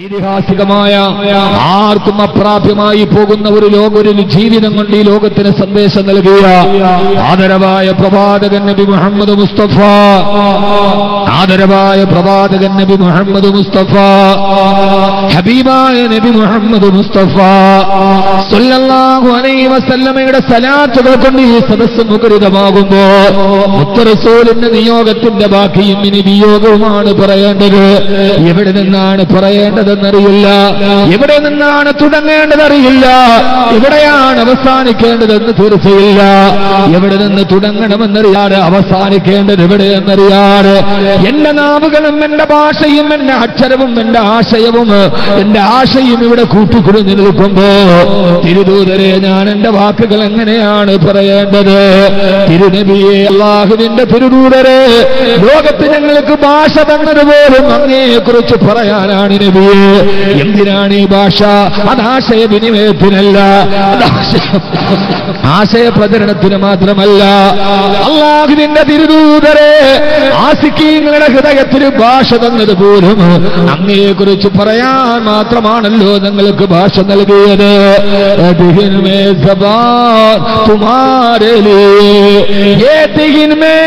ഐതിഹാസികമായ ആർക്കും അപ്രാപ്യമായി പോകുന്ന ഒരു ലോക ഒരു ജീവിതം കൊണ്ട് ഈ ലോകത്തിന് സന്ദേശം നൽകിയ ആദരവായ പ്രവാചകൻ നബി മുഹമ്മദ് മുസ്തഫ ആദരവായ പ്രവാചകൻ നബി മുഹമ്മദ് മുസ്തഫ ഹബീബായ നബി മുഹമ്മദ് മുസ്തഫ സല്ലല്ലാഹു അലൈഹി വസല്ലമയുടെ സലാത്തുകൾ കൊണ്ട് ഈ സദസ്സ് മുഖരിതമാകുമ്പോ മുത്തറസൂലിന്റെ നിയോഗത്തിന്റെ ബാക്കിയും ഇനി വിയോഗവുമാണ് പറയേണ്ടത് എവിടെ നിന്നാണ് പറയേണ്ടതെന്നറിയില്ല എവിടെ നിന്നാണ് തുടങ്ങേണ്ടതറിയില്ല എവിടെയാണ് അവസാനിക്കേണ്ടതെന്ന് തീർച്ചയില്ല എവിടെ നിന്ന് തുടങ്ങണമെന്നറിയാതെ അവസാനിക്കേണ്ടത് എവിടെയെന്നറിയാതെ എന്റെ നാവുകളും എന്റെ ഭാഷയും എന്റെ അക്ഷരവും എന്റെ ആശയവും എന്റെ ആശയും ഇവിടെ കൂട്ടിക്കുറിഞ്ഞു നിൽക്കുമ്പോ തിരുദൂതരെ ഞാൻ എന്റെ വാക്കുകൾ എങ്ങനെയാണ് പറയേണ്ടത് തിരുനബിയെ അള്ളാഹുവിന്റെ തിരുദൂതരെ ലോകത്ത് ഞങ്ങൾക്ക് ഭാഷ തന്നതുപോലും അങ്ങയെ കുറിച്ച് പറയാനാണ് നബിയെ എന്തിനാണ് ഈ ഭാഷ അത് ആശയവിനിമയത്തിനല്ല അത് ആശയ- ആശയ പ്രചരണത്തിന് മാത്രമല്ല അള്ളാഹുവിന്റെ തിരുദൂതരെ ആസിക്കീങ്ങളുടെ ഹൃദയത്തിന് ഭാഷ തന്നത് പോലും അങ്ങയെ കുറിച്ച് പറയാൻ മാത്രമാണല്ലോ ഞങ്ങൾക്ക് ഭാഷ നൽകിയത് ദിഹിൻ മേ സബാൻ തുമാരെ ലിയേ ये दिन में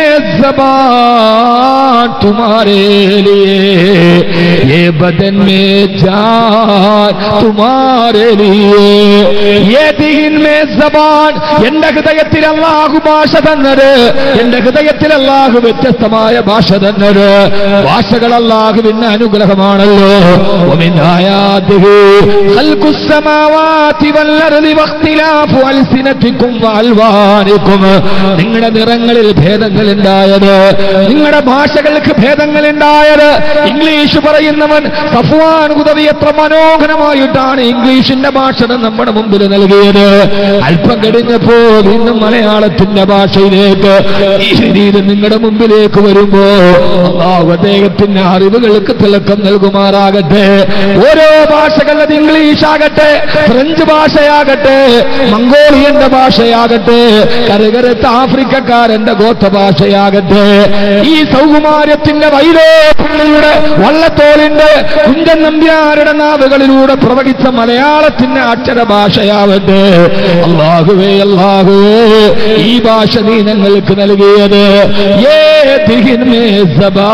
जबान तुम्हारे लिए ये बदन में जान तुम्हारे लिए ये दिन में जबान എന്റെ ഹൃദയത്തിൽ അള്ളാഹു ഭാഷ തന്നത് എന്റെ ഹൃദയത്തിൽ അള്ളാഹു വ്യത്യസ്തമായ ഭാഷ തന്നത് ഭാഷകൾ അള്ളാഹുവിന്റെ അനുഗ്രഹമാണല്ലോ ومن آياته خلق السماوات والأرض واختلاف ألسنتكم وألوانكم നിങ്ങളുടെ നിറങ്ങളിൽ ഭേദങ്ങൾ ഉണ്ടായത് നിങ്ങളുടെ ഭാഷകൾക്ക് ഭേദങ്ങൾ ഉണ്ടായത് ഇംഗ്ലീഷ് പറയുന്നവൻ സഫ്വാൻ ഉദവി എത്ര മനോഹരമായിട്ടാണ് ഇംഗ്ലീഷിന്റെ ഭാഷ നമ്മുടെ മുമ്പിൽ നൽകിയത് അല്പം കഴിഞ്ഞപ്പോ വീണ്ടും മലയാളത്തിന്റെ ഭാഷയിലേക്ക് ഈ രീതി നിങ്ങളുടെ മുമ്പിലേക്ക് വരുമ്പോ അള്ളാഹു അദ്ദേഹത്തിന്റെ അറിവുകൾക്ക് തിളക്കം നൽകുമാറാകട്ടെ ഓരോ ഭാഷകൾ അത് ഇംഗ്ലീഷ് ആകട്ടെ ഫ്രഞ്ച് ഭാഷയാകട്ടെ മംഗോളിയന്റെ ഭാഷയാകട്ടെ കരകരത്ത് ആഫ്രിക്കക്കാരന്റെ ഗോത്ര ഭാഷയാകട്ടെ ഈ സൗകുമാര്യത്തിന്റെ വൈലോപ്പുള്ളിയുടെ വള്ളത്തോളിന്റെ കുഞ്ചൻ നമ്പ്യാരുടെ നാവുകളിലൂടെ പ്രവഹിച്ച മലയാളത്തിന്റെ അക്ഷര ഭാഷയാവട്ടെ അള്ളാഹുവേ അള്ളാഹുവേ ഈ ഭാഷ നീ ഞങ്ങൾക്ക് നൽകിയത് ഏ ദിഹിൻമേ സബാ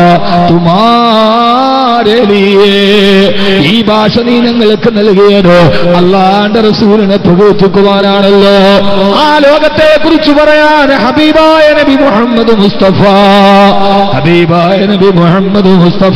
തുമാരെ ലിയേ ഈ ഭാഷ നീ ഞങ്ങൾക്ക് നൽകിയത് അള്ളാന്റെ റസൂലിനെ പുകഴ്ത്തിക്കുവാനാണല്ലോ ആ ലോകത്തെ കുറിച്ച് പറയാൻ ഹബീബായ നബി മുഹമ്മദ് മുസ്തഫ ഹബീബായ നബി മുഹമ്മദ് മുസ്തഫ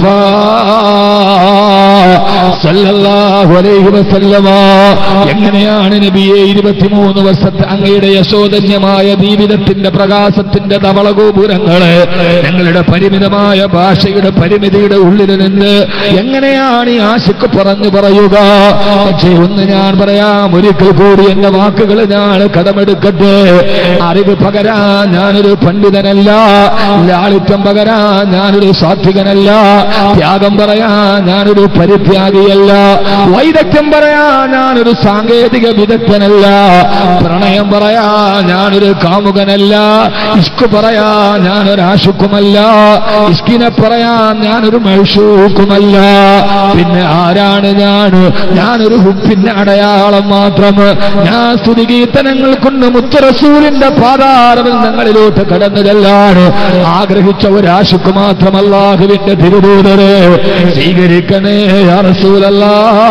സല്ലല്ലാഹു അലൈഹി വസല്ലമ എങ്ങനെയാണ് നബിയെ ഇരുപത്തിമൂന്ന് വർഷത്തെ അങ്ങയുടെ യശോധന്യമായ ജീവിതത്തിന്റെ പ്രകാശത്തിന്റെ ധവളഗോപുരങ്ങള് ഞങ്ങളുടെ പരിമിതമായ ഭാഷയുടെ പരിമിതിയുടെ ഉള്ളിൽ നിന്ന് എങ്ങനെയാണ് ഈ ആശിക്ക് പറഞ്ഞു പറയുക പക്ഷേ ഒന്ന് ഞാൻ പറയാം ഒരിക്കൽ കൂടി എന്റെ വാക്കുകൾ ഞാൻ കടമെടുക്കട്ടെ അറിവ് പകരാൻ ഞാനൊരു പണ്ഡിതനല്ല ലാളിത്യം പകരാൻ ഞാനൊരു സാത്വികനല്ല ത്യാഗം പറയാൻ ഞാനൊരു പരിത്യാഗിയല്ല വൈദഗ്ധ്യം പറയാൻ ഞാനൊരു സാങ്കേതിക വിദഗ്ധനല്ല പ്രണയം പറയാൻ ഞാനൊരു കാമുകനല്ല ഇഷ്ക് പറയാൻ ഞാനൊരു ആശുക്കുമല്ല ഇഷ്കിനെ പറയാൻ ഞാനൊരു മഴഷൂക്കുമല്ല പിന്നെ ആരാണ് ഞാൻ ഞാനൊരു ഹുപ്പിന്റെ അടയാളം മാത്രം ഞാൻ സ്തുതികീർത്തനങ്ങൾ കൊണ്ട് മുത്തറസൂലിന്റെ പാതാരബന്ധങ്ങളിലോട്ട് കടന്നു ചെല്ലാണ് ആഗ്രഹിച്ച ഒരാശുക്ക് മാത്രമല്ല അള്ളാഹുവിന്റെ തിരുദൂതരെ സ്വീകരിക്കണേ യാ റസൂലല്ലാ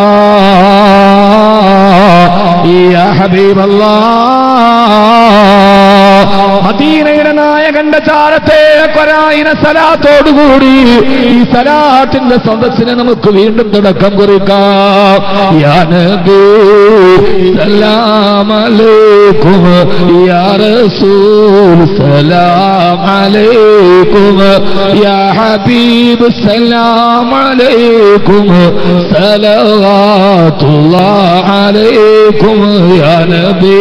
യാ ഹബീബല്ലാ മദീനയുടെ നായകന്റെ ചാരത്തെ കൊരായിന സലാത്തോടുകൂടി ഈ സലാത്തിന്റെ സദസ്സിനെ നമുക്ക് വീണ്ടും തുടക്കം കുറിക്കാം യാ നബി സലാം അലൈക്കും യാ റസൂൽ സലാം അലൈക്കും യാ ഹബീബ് സലാം അലൈക്കും സലവാത്തുല്ലാഹ് അലൈക്കും യാ നബി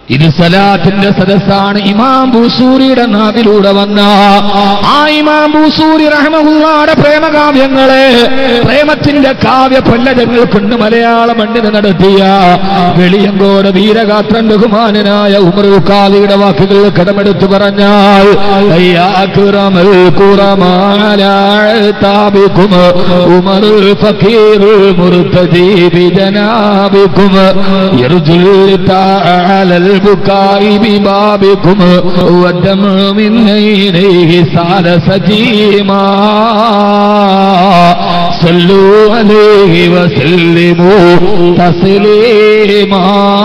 ഇത് സലാത്തിന്റെ സദസ്സാണ് ഇമാം ബൂസൂരിയുടെ നാവിലൂടെ വന്ന ആ ഇമാം ബൂസൂരി റഹ്മഹുള്ളാടെ പ്രേമകാവ്യങ്ങളെ പ്രേമത്തിന്റെ കാവ്യ പല്ലജങ്ങൾ കൊണ്ട് മലയാള മണ്ണിന് നടത്തിയ വെളിയങ്കോട് വീരഗാത്രൻ ബഹുമാനനായ ഉമർ കാലിയുടെ വാക്കുകൾ കടമെടുത്തു പറഞ്ഞാൽ അയ്യാക്കുറമൽ കുറമാലാബിക്കും ഉമർ ഫക്കീർ മുർത്തജി ബിജനാബിക്കും يرجو تعالى البكاء ببابكم والدمع من عينيه سال سجيما صلوا عليه وسلموا تسليما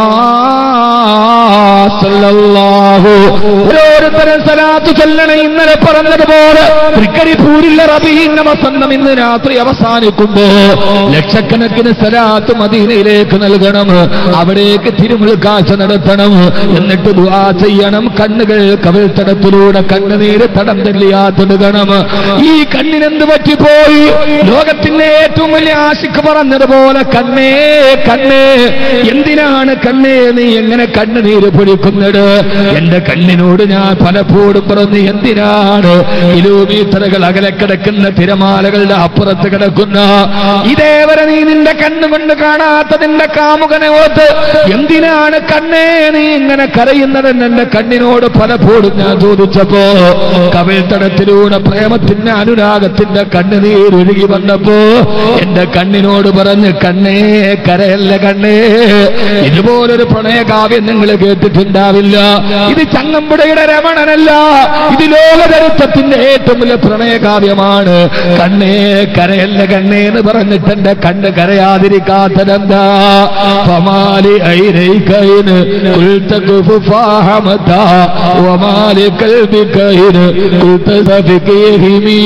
സല്ലല്ലാഹു ഓരോരുത്തരും സലാത്ത് ചൊല്ലണേ ഇന്നലെ പറഞ്ഞതുപോലെ തൃക്കരിപ്പൂരിലെ റബീന്ന വസന്തം ഇന്ന് രാത്രി അവസാനിക്കുമ്പോ ലക്ഷക്കണക്കിന് സലാത്ത് മദീനയിലേക്ക് നൽകണം അവിടേക്ക് തിരുമുൽക്കാഴ്ച നടത്തണം എന്നിട്ട് ദുആ ചെയ്യണം കണ്ണുകൾ കവിൾത്തടത്തിലൂടെ കണ്ണുനീര് തടം തെല്ലിയാത്തെടുക്കണം ഈ കണ്ണിനെന്ത് പറ്റിപ്പോയി ലോകത്തിന്റെ ഏറ്റവും വലിയ ആശിക്ക് പറഞ്ഞതുപോലെ കണ്ണേ കണ്ണേ എന്തിനാണ് കണ്ണേ നീ എങ്ങനെ കണ്ണുനീര് പൊഴിക്കുന്നത് എന്റെ കണ്ണിനോട് ഞാൻ പലപ്പോഴും പറഞ്ഞു എന്തിനാണ് കിലോമീറ്ററുകൾ അകലെ കിടക്കുന്ന തിരമാലകളുടെ അപ്പുറത്ത് കിടക്കുന്ന ഇതേവരെ നീ നിന്റെ കണ്ണുകൊണ്ട് കാണാത്ത നിന്റെ കാമുകനെ ഓർത്ത് എന്തിനാണ് കണ്ണേ നീ ഇങ്ങനെ കരയുന്നതെന്ന് എന്റെ കണ്ണിനോട് പലപ്പോഴും ഞാൻ ചോദിച്ചപ്പോ കവിൾത്തടത്തിലൂടെ പ്രേമത്തിന്റെ അനുരാഗത്തിന്റെ കണ്ണുനീരൊഴുകി വന്നപ്പോ എന്റെ കണ്ണിനോട് പറഞ്ഞ് കണ്ണേ കരയല്ല കണ്ണേ ഇതുപോലൊരു പ്രണയകാവ്യം നിങ്ങൾ കേട്ടിട്ടുണ്ടാവില്ല ഇത് ചങ്ങമ്പുഴയുടെ രമണനല്ല ഇത് ലോകചരിത്രത്തിന്റെ ഏറ്റവും വലിയ പ്രണയകാവ്യമാണ് കണ്ണേ കരയല്ല കണ്ണേ എന്ന് പറഞ്ഞിട്ട് എന്റെ കണ്ണ് കരയാതിരിക്കാത്തതെന്താ ഫമാലി ഐനൈകൈന് കുൽതകുഫ് ഫാഹമത വമാലി കൽബികൈന് കുൽതസഫികഹിമീ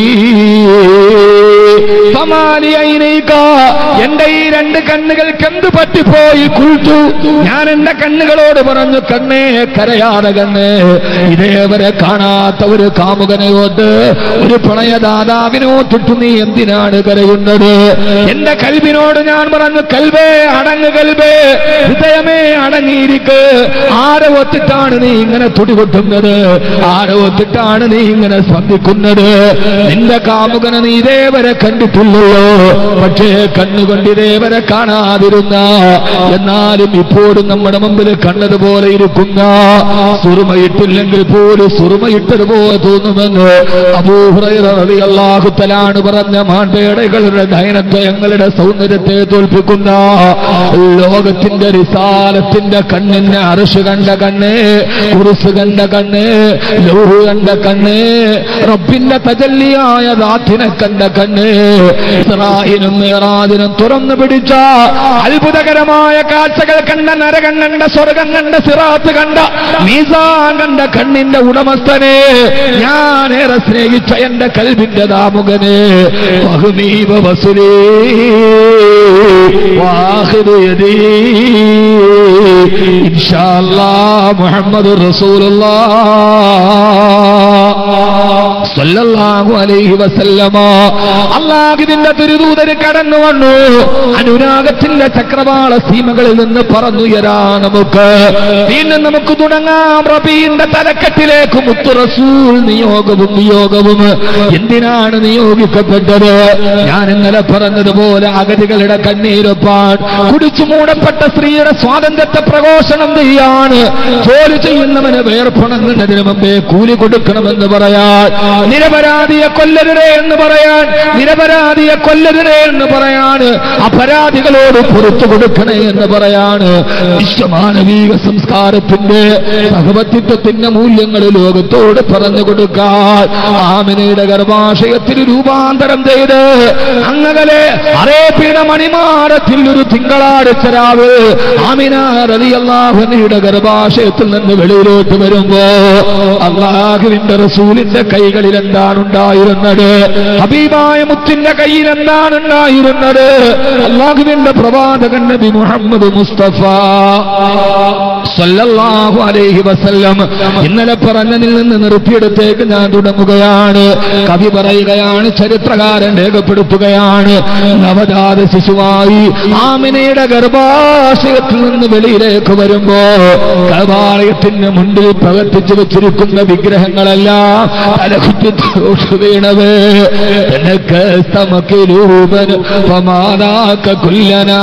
ഫമാലി ഐനൈക എന്റെ ഈ രണ്ട് കണ്ണുകൾക്ക് എന്ത് പറ്റിപ്പോയി കുൽത്തു ഞാൻ എന്റെ കണ്ണുകളോട് പറഞ്ഞു കണ്ണേ കരയാതെ കണ്ണേ ഇതേവരെ കാണാത്ത ഒരു കാമുകനെയോട്ട് ഒരു പ്രണയദാതാവിനോട്ടിട്ട് നീ എന്തിനാണ് കരയുന്നത് എന്റെ കൽബിനോട് ഞാൻ പറഞ്ഞു കൽബേ അടങ്ങ് കൽബേ ഹൃദയമേ അടങ്ങിയിരിക്ക് ആരെ ഒത്തിട്ടാണ് നീ ഇങ്ങനെ തുടികൊട്ടുന്നത് ആരെ ഒത്തിട്ടാണ് നീ ഇങ്ങനെ സ്പന്ദിക്കുന്നത് നിന്റെ കാമുകനെ നീ ഇതേവരെ കണ്ടിട്ടില്ലല്ലോ പക്ഷേ കണ്ണുകൊണ്ട് ഇതേവരെ കാണാതിരുന്ന എന്നാലും ഇപ്പോഴും നമ്മുടെ മുമ്പിൽ കണ്ടതുപോലെ ഇരിക്കുന്ന സുറുമയിട്ടില്ലെങ്കിൽ പോലും സുറുമയിട്ടതുപോലെ തോന്നുമെന്ന് അബൂഹുറൈറിയാഹുത്തലാണ് പറഞ്ഞ മാൻപേടകളുടെ ദൈനത്വയങ്ങളുടെ സൗന്ദര്യത്തെ തോൽപ്പിക്കുന്ന ലോകത്തിന്റെ റിസാലത്തിന്റെ കണ്ണിന് അറുഷ് കണ്ട കണ്ണ് കുറുസ് കണ്ട കണ്ണ് ലൗഹ് കണ്ട കണ്ണ് റബ്ബിന്റെ തജല്ലിയായ ദാത്തിനെ കണ്ട കണ്ണ് ഇസ്രായിനും മേറാദിനും തുറന്നു പിടിച്ച അത്ഭുതകരമായ കാഴ്ചകൾ കണ്ട നരകം കണ്ട സ്വർഗം കണ്ട സിറാത്ത് കണ്ട മീസാൻ കണ്ട കണ്ണിന്റെ ഉടമസ്ഥനെ ഞാൻ ഏറെ സ്നേഹിച്ച എന്റെ കൽബിന്റെ ദാമുകനെ ബഹുമീവ വസുലേ വാഹിദ് യദീ ഇൻഷാല്ലാ മുഹമ്മദ് റസൂലുള്ളാഹ് സല്ലല്ലാഹു അലൈഹി വസല്ലമ അള്ളാഹുവിന്റെ തിരുദൂതര് കടന്നു വന്നു അനുരാഗത്തിന്റെ ചക്രവാള സീമകളിൽ നിന്ന് പറന്നുയരാ നമുക്ക് വീണ്ടും നമുക്ക് തുടങ്ങാം റബീന്റെ തലക്കെട്ടിലേക്ക് മുത്തു റസൂൽ നിയോഗവും നിയോഗവും എന്തിനാണ് നിയോഗിക്കപ്പെട്ടത് ഞാൻ ഇന്നലെ പറഞ്ഞതുപോലെ അഗതികളുടെ കണ്ണീരൊപ്പാൻ കുടിച്ചു മൂടപ്പെട്ട സ്ത്രീയുടെ സ്വാതന്ത്ര്യത്തെ പ്രഘോഷണം ചെയ്യാണ് ജോലി ചെയ്യുന്നവന് വേർപ്പണങ്ങുന്നതിന് മുമ്പേ കൂലി കൊടുക്കണമെന്ന് പറയാൻ നിരപരാധിയെ കൊല്ലരുതേ എന്ന് പറയാൻ നിരപരാധിയെ കൊല്ലരുതേ എന്ന് പറയാൻ അപരാധികളോട് പുറത്തു കൊടുക്കണേ എന്ന് പറയാണ് വിശ്വമാനവീക സംസ്കാരത്തിന്റെ സഹവത്തിത്വത്തിന്റെ മൂല്യങ്ങൾ ലോകത്തോട് പറഞ്ഞു കൊടുക്കാൻ ആമിനയുടെ ഗർഭാശയത്തിൽ രൂപാന്തരം ചെയ്ത് അങ്ങകലെ അറേബ്യയുടെ മണിമാരത്തിൽ ഒരു തിങ്കളാഴ്ച രാവ് ആമിന റളിയല്ലാഹുവിന്റെ ഗർഭാശയത്തിൽ നിന്ന് വെളിയിലോട്ട് വരുമ്പോ അള്ളാഹുവിന്റെ റസൂലിന്റെ കൈകൾ കൈകളിൽ എന്താണ് ഉണ്ടായിരുന്നത് ഹബീബായ മുത്തിന്റെ കയ്യിൽ എന്താണ് ഉണ്ടായിരുന്നത് അള്ളാഹുവിന്റെ പ്രവാചകൻ നബി മുഹമ്മദ് മുസ്തഫ സല്ലല്ലാഹു അലൈഹി വസല്ലം ഇന്നലെ പറഞ്ഞതിൽ നിന്ന് നിർത്തിയെടുത്തേക്ക് ഞാൻ തുടങ്ങുകയാണ് കവി പറയുകയാണ് ചരിത്രകാരൻ രേഖപ്പെടുത്തുകയാണ് നവജാത ശിശുവായി ആമിനയുടെ ഗർഭാശയത്തിൽ നിന്ന് വെളിയിലേക്ക് വരുമ്പോ കവാലയത്തിന്റെ മുണ്ടിൽ പ്രവർത്തിച്ചു വെച്ചിരിക്കുന്ന വിഗ്രഹങ്ങളെല്ലാം തലകുത്തി ദോഷ വീണത് നിനക്ക് സ്തമക്കിലൂപൻ പമാതാക്ക കുല്ലനാ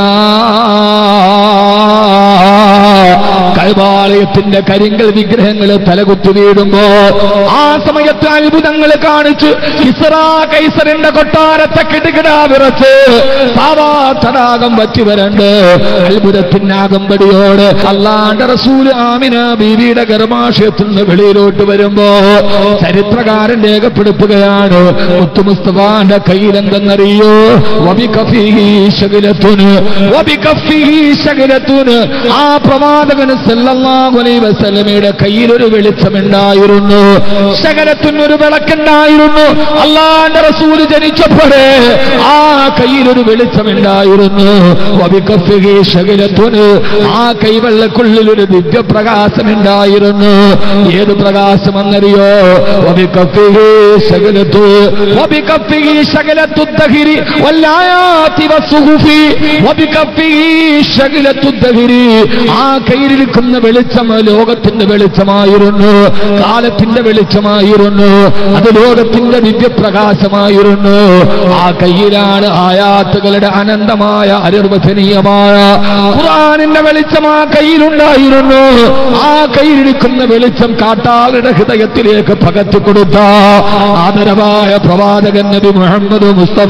കൈവാളയത്തിന്റെ കരിങ്കൽ വിഗ്രഹങ്ങൾ തലകുത്തി വീഴുമ്പോ ആ സമയത്ത് അത്ഭുതങ്ങൾ കാണിച്ച് ഇസ്രാ കൈസറിന്റെ കൊട്ടാരത്തെ കിടുകിടാ വിറച്ച് സാവാ തടാകം വറ്റി വരണ്ട് അത്ഭുതത്തിന്റെ അകമ്പടിയോട് അല്ലാണ്ട് റസൂൽ ആമിന ബീവിയുടെ ഗർഭാശയത്തിൽ നിന്ന് വെളിയിലോട്ട് വരുമ്പോ ചരിത്രകാരൻ രേഖപ്പെടുത്തുകയാണ് മുത്തു മുസ്തഫാന്റെ കയ്യിലെന്തെന്നറിയോ വബികഫിഹി ശകലത്തുന് വബികഫിഹി ശകലത്തുന് ആ പ്രവാചകന് സല്ലല്ലാഹു അലൈഹി വസല്ലമയുടെ കയ്യിൽ ഒരു വെളിച്ചമുണ്ടായിരുന്നു ശകലത്തിന് ഒരു വിളക്കുണ്ടായിരുന്നു അള്ളാന്റെ റസൂല് ജനിച്ചപ്പോഴേ ആ കയ്യിൽ ഒരു വെളിച്ചമുണ്ടായിരുന്നു വബികഫിഹി ശകലത്തുന് ആ കൈവെള്ളക്കുള്ളിൽ ഒരു ദിവ്യപ്രകാശം ഉണ്ടായിരുന്നു ഏത് പ്രകാശമെന്നറിയോ വബികഫിഹി ശകലത്തു വബികഫിഹി ശകലത്തു ദഹിരി വല്ലായാതി വസുഹുഫി വബികഫിഹി ശകലത്തു ദഹിരി ആ കയ്യിലിരിക്കുന്ന വെളിച്ചം ലോകത്തിന്റെ വെളിച്ചമായിരുന്നു കാലത്തിന്റെ വെളിച്ചമായിരുന്നു അത് ലോകത്തിന്റെ ദിവ്യപ്രകാശമായിരുന്നു ആ കയ്യിലാണ് ആയാത്തുകളുടെ അനന്തമായ അനിർവചനീയമായ ഖുറാനിന്റെ വെളിച്ചം ആ കയ്യിലുണ്ടായിരുന്നു ആ കയ്യിലിരിക്കുന്ന വെളിച്ചം കാട്ടാളുടെ ഹൃദയത്തിലേക്ക് പകർത്തി കൊടുത്ത ആദരവായ പ്രവാചകൻ നബി മുഹമ്മദ് മുസ്തഫ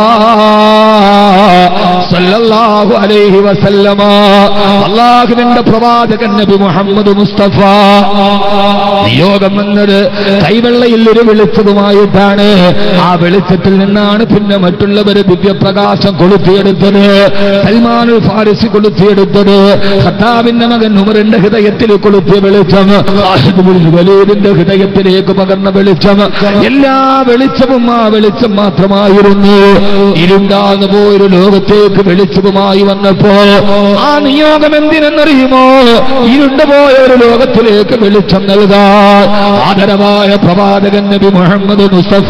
സല്ലല്ലാഹു അലൈഹി വസല്ലമ അള്ളാഹുവിന്റെ പ്രവാചകൻ നബി മുഹമ്മദ് മുസ്തഫ നിയോഗം എന്നത് കൈവെള്ളയിൽ ഒരു വെളിച്ചതുമായിട്ടാണ് ആ വെളിച്ചത്തിൽ നിന്നാണ് പിന്നെ മറ്റുള്ളവർ ദിവ്യപ്രകാശം കൊളുത്തിയെടുത്തത് സൽമാനുൽ ഫാരിസി കൊളുത്തിയെടുത്തത് ഖത്താബിന്റെ മകൻ ഉമറിന്റെ ഹൃദയത്തിൽ കൊളുത്തിയ വെളിച്ചം ഖാലിദ് ബിൻ വലീദിന്റെ ഹൃദയത്തിലേക്ക് പകർന്ന വെളിച്ചം എല്ലാ വെളിച്ചവും ആ വെളിച്ചം മാത്രമായിരുന്നു ഇരുണ്ടാകുന്ന പോയൊരു ലോകത്തേക്ക് വെളിച്ചവുമായി വന്നപ്പോ ആ നിയോഗം എന്തിനെന്നറിയുമോ ഇരുണ്ടു പോയ ഒരു ലോകത്തിലേക്ക് വെളിച്ചം നൽകാൻ ആദരവായ പ്രവാചകൻ നബി മുഹമ്മദ് മുസ്തഫ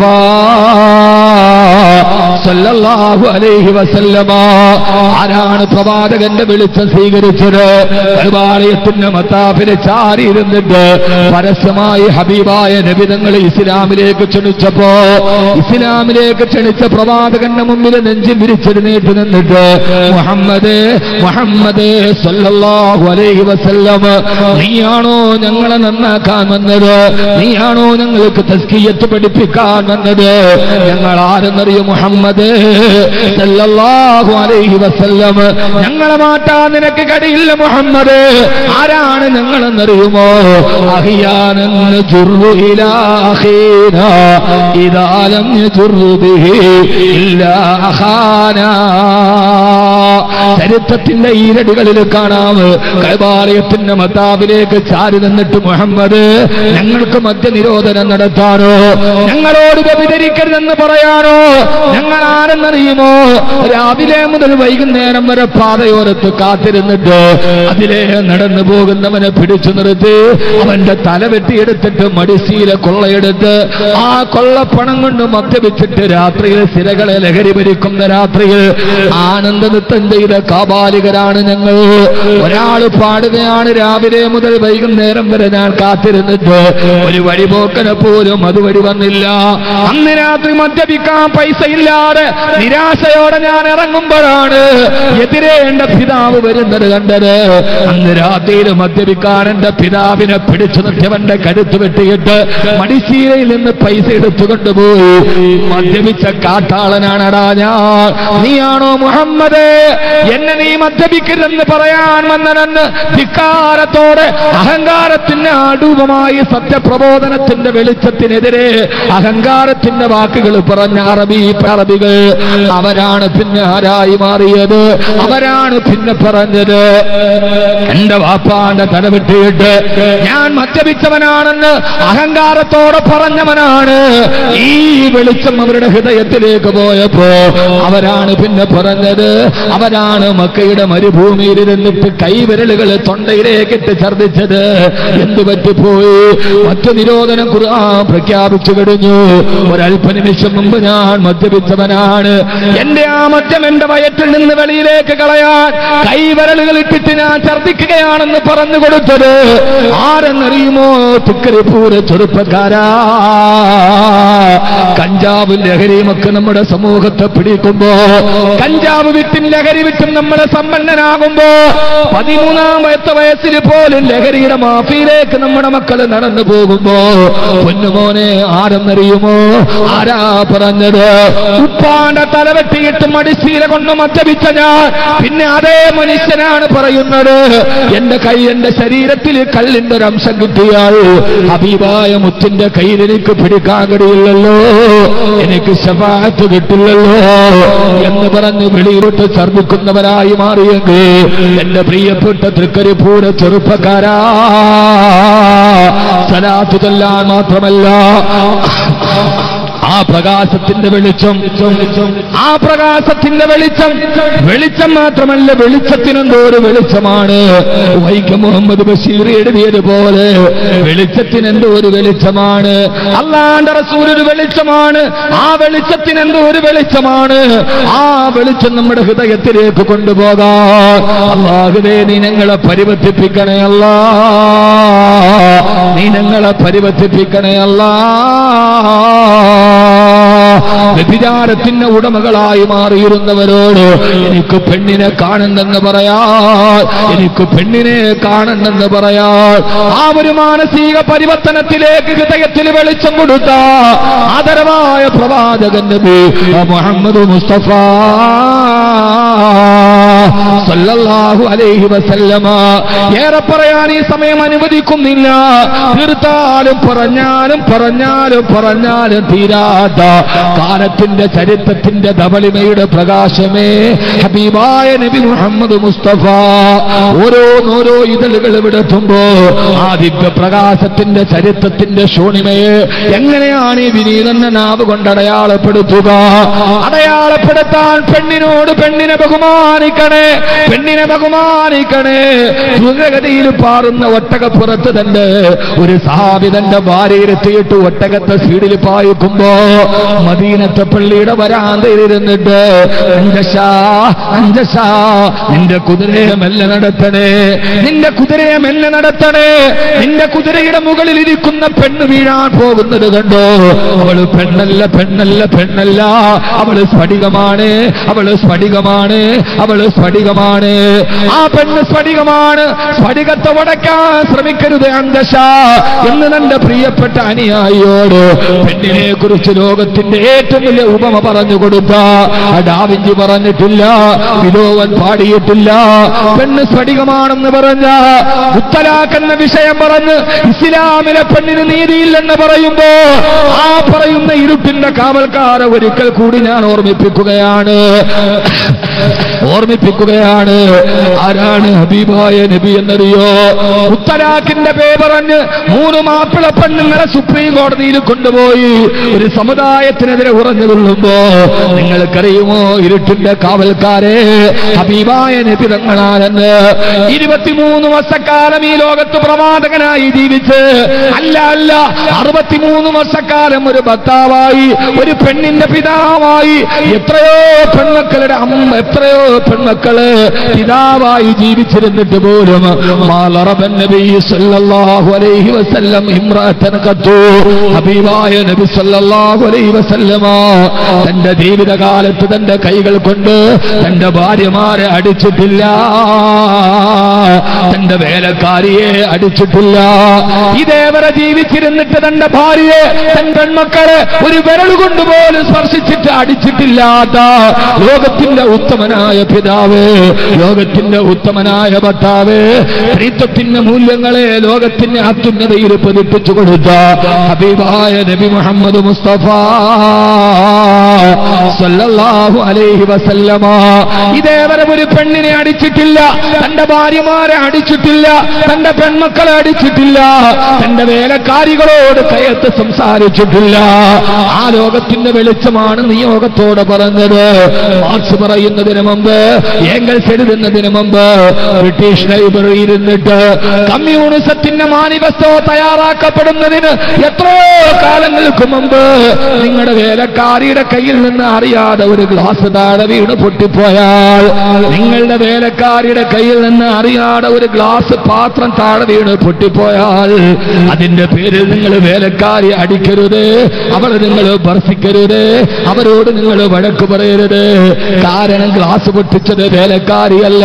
സല്ലല്ലാഹു അലൈഹി വസല്ലമ ആരാണ് പ്രവാചകന്റെ വെളിച്ചം സ്വീകരിച്ചത് കരുവാലയത്തിന്റെ മത്താഫിനെ ചാരി ഇരുന്നിട്ട് പരസ്യമായി ഹബീബായ നബിതങ്ങളെ ഇസ്ലാമിലേക്ക് ക്ഷണിച്ചപ്പോ ഇസ്ലാമിലേക്ക് ക്ഷണിച്ച പ്രവാചകന്റെ മുമ്പിൽ നെഞ്ചിൽ വിരിച്ചെഴുന്നേറ്റ് നിന്നിട്ട് മുഹമ്മദ് മുഹമ്മദ് സല്ലല്ലാഹു അലൈഹി വസല്ലം നീയാണോ ഞങ്ങളെ നന്നാക്കാൻ വന്നത് നീയാണോ ഞങ്ങൾക്ക് തസ്കിയത്ത് പഠിപ്പിക്കാൻ വന്നത് ഞങ്ങൾ ആരെന്നറിയോ മുഹമ്മദ് സല്ലല്ലാഹു അലൈഹി വസല്ലം ഞങ്ങളെ മാറ്റാൻ നിനക്ക് കഴിയില്ല മുഹമ്മദ് ആരാണ് ഞങ്ങളെന്നറിയുമോ അഹിയാനെന്ന് ജുർറു ഇലാഹീന ഇതാലം യജുർറു ബിഹി ഇല്ലാ അഖാനാ ചരിത്രത്തിന്റെ ഈരടികളിൽ കാണാം കൈബാലയത്തിന്റെ മതാവിലേക്ക് ചാരി നിന്നിട്ട് മുഹമ്മദ് ഞങ്ങൾക്ക് മദ്യനിരോധനം നടത്താനോ ഞങ്ങളോട് വ്യഭിചരിക്കരുതെന്ന് പറയാനോ ഞങ്ങൾ ആരെന്നറിയുമോ രാവിലെ മുതൽ വൈകുന്നേരം വരെ പാതയോരത്ത് കാത്തിരുന്നിട്ട് അതിലെ നടന്നു പോകുന്നവനെ പിടിച്ചു നിർത്തി അവന്റെ തല വെട്ടിയെടുത്തിട്ട് മടിശീല കൊള്ളയെടുത്ത് ആ കൊള്ളപ്പണം കൊണ്ട് മദ്യപിച്ചിട്ട് രാത്രിയിൽ സിരകളെ ലഹരി ഭരിക്കുന്ന രാത്രിയിൽ ആനന്ദ നൃത്തം ചെയ്ത കാബാലികരാണ് ഞങ്ങൾ ഒരാൾ പാടുകയാണ് രാവിലെ മുതൽ വൈകുന്നേരം വരെ ഞാൻ കാത്തിരുന്നിട്ട് ഒരു വഴിപോക്കനെ പോലും അതുവഴി വന്നില്ല അന്ന് രാത്രി മദ്യപിക്കാൻ പൈസ ഇല്ലാതെ നിരാശയോടെ ഞാൻ ഇറങ്ങുമ്പോഴാണ് എതിരെ എന്റെ പിതാവ് വരുന്നത് കണ്ടത് അന്ന് രാത്രിയിൽ മദ്യപിക്കാൻ എന്റെ പിതാവിനെ പിടിച്ചു നിർത്തിയവന്റെ കരുത്ത് വെട്ടിയിട്ട് മടിശീലയിൽ നിന്ന് പൈസ എടുത്തു കൊണ്ടുപോയി മദ്യപിച്ച കാട്ടാളനാണടാ ഞാൻ നീയാണോ മുഹമ്മദ് എന്നെ നീ മദ്യപിക്കരുതെന്ന് പറയാൻ വന്നതെന്ന് ധിക്കാരത്തോടെ അഹങ്കാരത്തിന്റെ അടൂപമായി സത്യപ്രബോധനത്തിന്റെ വെളിച്ചത്തിനെതിരെ അഹങ്കാരത്തിന്റെ വാക്കുകൾ പറഞ്ഞ അറബി അറബി ആളുകൾ അവരാണ് പിന്നെ ആരായി മാറിയത് അവരാണ് പിന്നെ പറഞ്ഞത് എന്റെ വാപ്പാന്റെ തല വെട്ടിയിട്ട് ഞാൻ മദ്യപിച്ചവനാണെന്ന് അഹങ്കാരത്തോടെ പറഞ്ഞവനാണ് ഈ വെളിച്ചം അവരുടെ ഹൃദയത്തിലേക്ക് പോയപ്പോ അവരാണ് പിന്നെ പറഞ്ഞത് അവരാണ് മക്കയുടെ മരുഭൂമിയിൽ ഇരുന്നിട്ട് കൈവിരലുകൾ തൊണ്ടയിലേക്കിട്ട് ഛർദിച്ചത് എന്തു പറ്റിപ്പോയി മറ്റു നിരോധനം ഖുർആൻ പ്രഖ്യാപിച്ചു കഴിഞ്ഞു ഒരല്പ നിമിഷം മുമ്പ് ഞാൻ മദ്യപിച്ചവനാണ് എന്റെ ആ മദ്യം എന്റെ വയറ്റിൽ നിന്ന് വെളിയിലേക്ക് കളയാൻ കൈവിരലുകൾ ഇട്ടിട്ട് ഞാൻ ഛർദിക്കുകയാണെന്ന് പറഞ്ഞു കൊടുത്തത് ആരെന്നറിയുമോ തുക്കരിപ്പൂര ചെറുപ്പക്കാരാ കഞ്ചാവും ലഹരിയുമൊക്കെ നമ്മുടെ സമൂഹത്തെ പിടിക്കുമ്പോ കഞ്ചാവ് വിട്ടും ലഹരി വിട്ടും നമ്മളെ സമ്പന്നനാകുമ്പോ പതിമൂന്നാം വയസ്സ് വയസ്സിൽ പോലും ലഹരിയുടെ മാഫിയിലേക്ക് നമ്മുടെ മക്കൾ നടന്നു പോകുമ്പോ പൊന്നുമോനെ ആരെന്നറിയുമോ ആരാ പറഞ്ഞത് ഉപ്പാന്റെ തലവെട്ടിയിട്ട് മടിശീല കൊണ്ട് മദ്യപിച്ച ഞാൻ പിന്നെ അതേ മനുഷ്യനാണ് പറയുന്നത് എന്റെ കൈ എന്റെ ശരീരത്തിൽ കല്ലിന്റെ ഒരു അംശം കിട്ടിയാൽ ഹബീബായ മുത്തിന്റെ കയ്യിൽ എനിക്ക് പിടിക്കാൻ കഴിയില്ലല്ലോ എനിക്ക് ശപാത്ത് കിട്ടില്ലല്ലോ എന്ന് പറഞ്ഞ് വെളിയിലോട്ട് ഛർദിക്കുന്നവരായി മാറിയെങ്കിൽ എന്റെ പ്രിയപ്പെട്ട തൃക്കരിപ്പൂര ചെറുപ്പക്കാരാ സലാത്തു ചൊല്ലാൻ മാത്രമല്ല ആ പ്രകാശത്തിന്റെ വെളിച്ചം ആ പ്രകാശത്തിന്റെ വെളിച്ചം വെളിച്ചം മാത്രമല്ല വെളിച്ചത്തിനെന്തോ ഒരു വെളിച്ചമാണ് വൈക്കം മുഹമ്മദ് ബഷീർ എഴുതിയതുപോലെ വെളിച്ചത്തിനെന്തോ ഒരു വെളിച്ചമാണ് അള്ളാന്റെ റസൂൽ ഒരു വെളിച്ചമാണ് ആ വെളിച്ചത്തിനെന്തോ ഒരു വെളിച്ചമാണ് ആ വെളിച്ചം നമ്മുടെ ഹൃദയത്തിലേക്ക് കൊണ്ടുപോകാം അള്ളാഹുവേ നീ ഞങ്ങളെ പരിവർത്തിപ്പിക്കണേ അല്ല നീ ഞങ്ങളെ പരിവർത്തിപ്പിക്കണേ അല്ല വ്യഭിചാരത്തിന്റെ ഉടമകളായി മാറിയിരുന്നവരോട് എനിക്ക് പെണ്ണിനെ കാണണ്ടെന്ന് പറയാ എനിക്ക് പെണ്ണിനെ കാണണ്ടെന്ന് പറയാ ആ ഒരു മാനസിക പരിവർത്തനത്തിലേക്ക് ഹൃദയത്തിൽ വെളിച്ചം കൊടുത്ത ആദരവായ പ്രവാചകൻ നബി മുഹമ്മദ് മുസ്തഫ സല്ലല്ലാഹു അലൈഹി വസല്ലമ ഏറെ പറയാൻ ഈ സമയം അനുവദിക്കുന്നില്ല തീർത്താലും പറഞ്ഞാലും പറഞ്ഞാലും പറഞ്ഞാലും തീരാത്ത കാലത്തിന്റെ ചരിത്രത്തിന്റെ ധവളിമയുടെ പ്രകാശമേ ഹബീബായ നബി മുഹമ്മദ് മുസ്തഫ ഓരോന്നോരോ ഇതളുകൾ വിടത്തുമ്പോ ആ ദിവ്യ പ്രകാശത്തിന്റെ ചരിത്രത്തിന്റെ ശൂണിമയെ എങ്ങനെയാണ് ഈ വിനീതന്റെ നാവ് കൊണ്ട് അടയാളപ്പെടുത്തുക അടയാളപ്പെടുത്താൻ പെണ്ണിനോട് പെണ്ണിനെ ബഹുമാനിക്കണേ പെണ്ണിനെ ബഹുമാനിക്കണേ ദ്രുതഗതിയിൽ പാറുന്ന ഒട്ടകപ്പുറത്ത് തന്നെ ഒരു സഹാബിതന്റെ ഭാര്യയിലെത്തിയിട്ട് ഒട്ടകത്തെ സ്പീഡിൽ പായിക്കുമ്പോ മദീനത്തെ പള്ളിയുടെ വരാന്തയിലിരുന്നിട്ട് അഞ്ചശാ അഞ്ചശാ നിന്റെ കുതിരയെ മെല്ലെ നടത്തണേ നിന്റെ കുതിരയെ മെല്ലെ നടത്തണേ നിന്റെ കുതിരയുടെ മുകളിൽ ഇരിക്കുന്ന പെണ്ണ് വീഴാൻ പോകുന്നത് കണ്ടോ അവള് പെണ്ണല്ല പെണ്ണല്ല പെണ്ണല്ല അവള് സ്ഫടികമാണ് അവള് സ്ഫടികമാണ് അവള് സ്ഫടികമാണ് ആ പെണ്ണ് സ്ഫടികമാണ് സ്ഫടികത്തെ ഉടയ്ക്കാൻ ശ്രമിക്കരുത് അന്തശ എന്ന് തന്റെ പ്രിയപ്പെട്ട അനുയായിയോട് പെണ്ണിനെ കുറിച്ച് ലോകത്തിന്റെ ഏറ്റവും വലിയ ഉപമ പറഞ്ഞു കൊടുത്ത ഡാവിഞ്ചി പറഞ്ഞിട്ടില്ല വിലോവൻ പാടിയിട്ടില്ല പെണ്ണ് സ്ഫടികമാണെന്ന് പറഞ്ഞ മുത്തലാഖ് എന്ന വിഷയം പറഞ്ഞ് ഇസ്ലാമിലെ പെണ്ണിന് നീതിയില്ലെന്ന് പറയുമ്പോ ആ പറയുന്ന ഇരുട്ടിന്റെ കാവൽക്കാരെ ഒരിക്കൽ കൂടി ഞാൻ ഓർമ്മിപ്പിക്കുകയാണ് ഓർമ്മിപ്പിക്കുകയാണ് ആരാണ് ഹബീബായ നബി എന്നറിയോ മുത്തലാഖിന്റെ പേ പറഞ്ഞ് മൂന്ന് മാപ്പിള പെണ്ണുങ്ങളെ സുപ്രീം കോടതിയിൽ കൊണ്ടുപോയി ഒരു സമുദായത്തിനെതിരെ ഉറഞ്ഞു കൊള്ളുമ്പോ നിങ്ങൾക്കറിയുമോ ഇരുട്ടിന്റെ കാവൽക്കാരെ ഹബീബായ നബി തങ്ങളാണെന്ന് ഇരുപത്തിമൂന്ന് വർഷക്കാലം ഈ ലോകത്ത് പ്രവാചകനായി ജീവിച്ച് അല്ല അല്ല അറുപത്തിമൂന്ന് വർഷക്കാലം ഒരു ഭർത്താവായി ഒരു പെണ്ണിന്റെ പിതാവായി എത്രയോ പെൺമക്കളുടെ അമ്മ എത്രയോ പെൺമക്കള് പിതാവായി ജീവിച്ചിരുന്നിട്ട് പോലും മാലറബൻ നബി സല്ലല്ലാഹു അലൈഹി വസല്ലം ഇമ്രാത്തൻ കത്തു ഹബീബായ നബി സല്ലല്ലാഹു അലൈഹി വസല്ലമ തന്റെ ജീവിതകാലത്ത് തന്റെ കൈകൾ കൊണ്ട് തന്റെ ഭാര്യമാരെ അടിച്ചിട്ടില്ല തന്റെ വേലക്കാരിയെ അടിച്ചിട്ടില്ല ഇതേവരെ ജീവിച്ചിരുന്നിട്ട് തന്റെ ഭാര്യയെ തൻ പെൺമക്കളെ ഒരു വിരൽ കൊണ്ടുപോലും സ്പർശിച്ചിട്ട് അടിച്ചിട്ടില്ലാത്ത ലോകത്തിന്റെ ഉത്തമനായ പിതാവ് ലോകത്തിന്റെ ഉത്തമനായ ഭർത്താവ് സ്ത്രീത്വത്തിന്റെ മൂല്യങ്ങളെ ലോകത്തിന്റെ അത്യുന്നതയിൽ പതിപ്പിച്ചു കൊടുത്ത ഹബീബായ നബി മുഹമ്മദ് മുസ്തഫ സല്ലല്ലാഹു അലൈഹി വസല്ലമ ഇതേവരെ ഒരു പെണ്ണിനെ അടിച്ചിട്ടില്ല തന്റെ ഭാര്യമാരെ അടിച്ചിട്ടില്ല തന്റെ പെൺമക്കളെ അടിച്ചിട്ടില്ല തന്റെ വേലക്കാരികളോട് കയത്ത് സംസാരിച്ചിട്ടില്ല ആ ലോകത്തിന്റെ വെളിച്ചമാണ് നിയോഗത്തോടെ പറഞ്ഞത് മാർക്സ് പറയുന്നതിന് മുമ്പ് ഏങ്കൽസ് എഴുതുന്നതിന് മുമ്പ് ബ്രിട്ടീഷ് ലൈബ്രറി ഇരുന്നിട്ട് കമ്മ്യൂണിസത്തിന്റെ മാനിഫെസ്റ്റോ തയ്യാറാക്കപ്പെടുന്നതിന് എത്രയോ കാലങ്ങൾക്ക് മുമ്പ് നിങ്ങളുടെ വേലക്കാരിയുടെ കയ്യിൽ നിന്ന് അറിയാതെ ഒരു ഗ്ലാസ് താഴെ വീണ് പൊട്ടിപ്പോയാൽ നിങ്ങളുടെ വേലക്കാരിയുടെ കയ്യിൽ നിന്ന് അറിയാതെ ഒരു ഗ്ലാസ് പാത്രം താഴെ വീണ് പൊട്ടിപ്പോയാൽ അതിന്റെ പേരിൽ നിങ്ങൾ വേലക്കാരി അടിക്കരുത് അവളെ നിങ്ങൾ ഭർഷിക്കരുത് അവരോട് നിങ്ങൾ വഴക്ക് പറയരുത് കാരണം ഗ്ലാസ് പൊട്ടിച്ചത് വേലക്കാരിയല്ല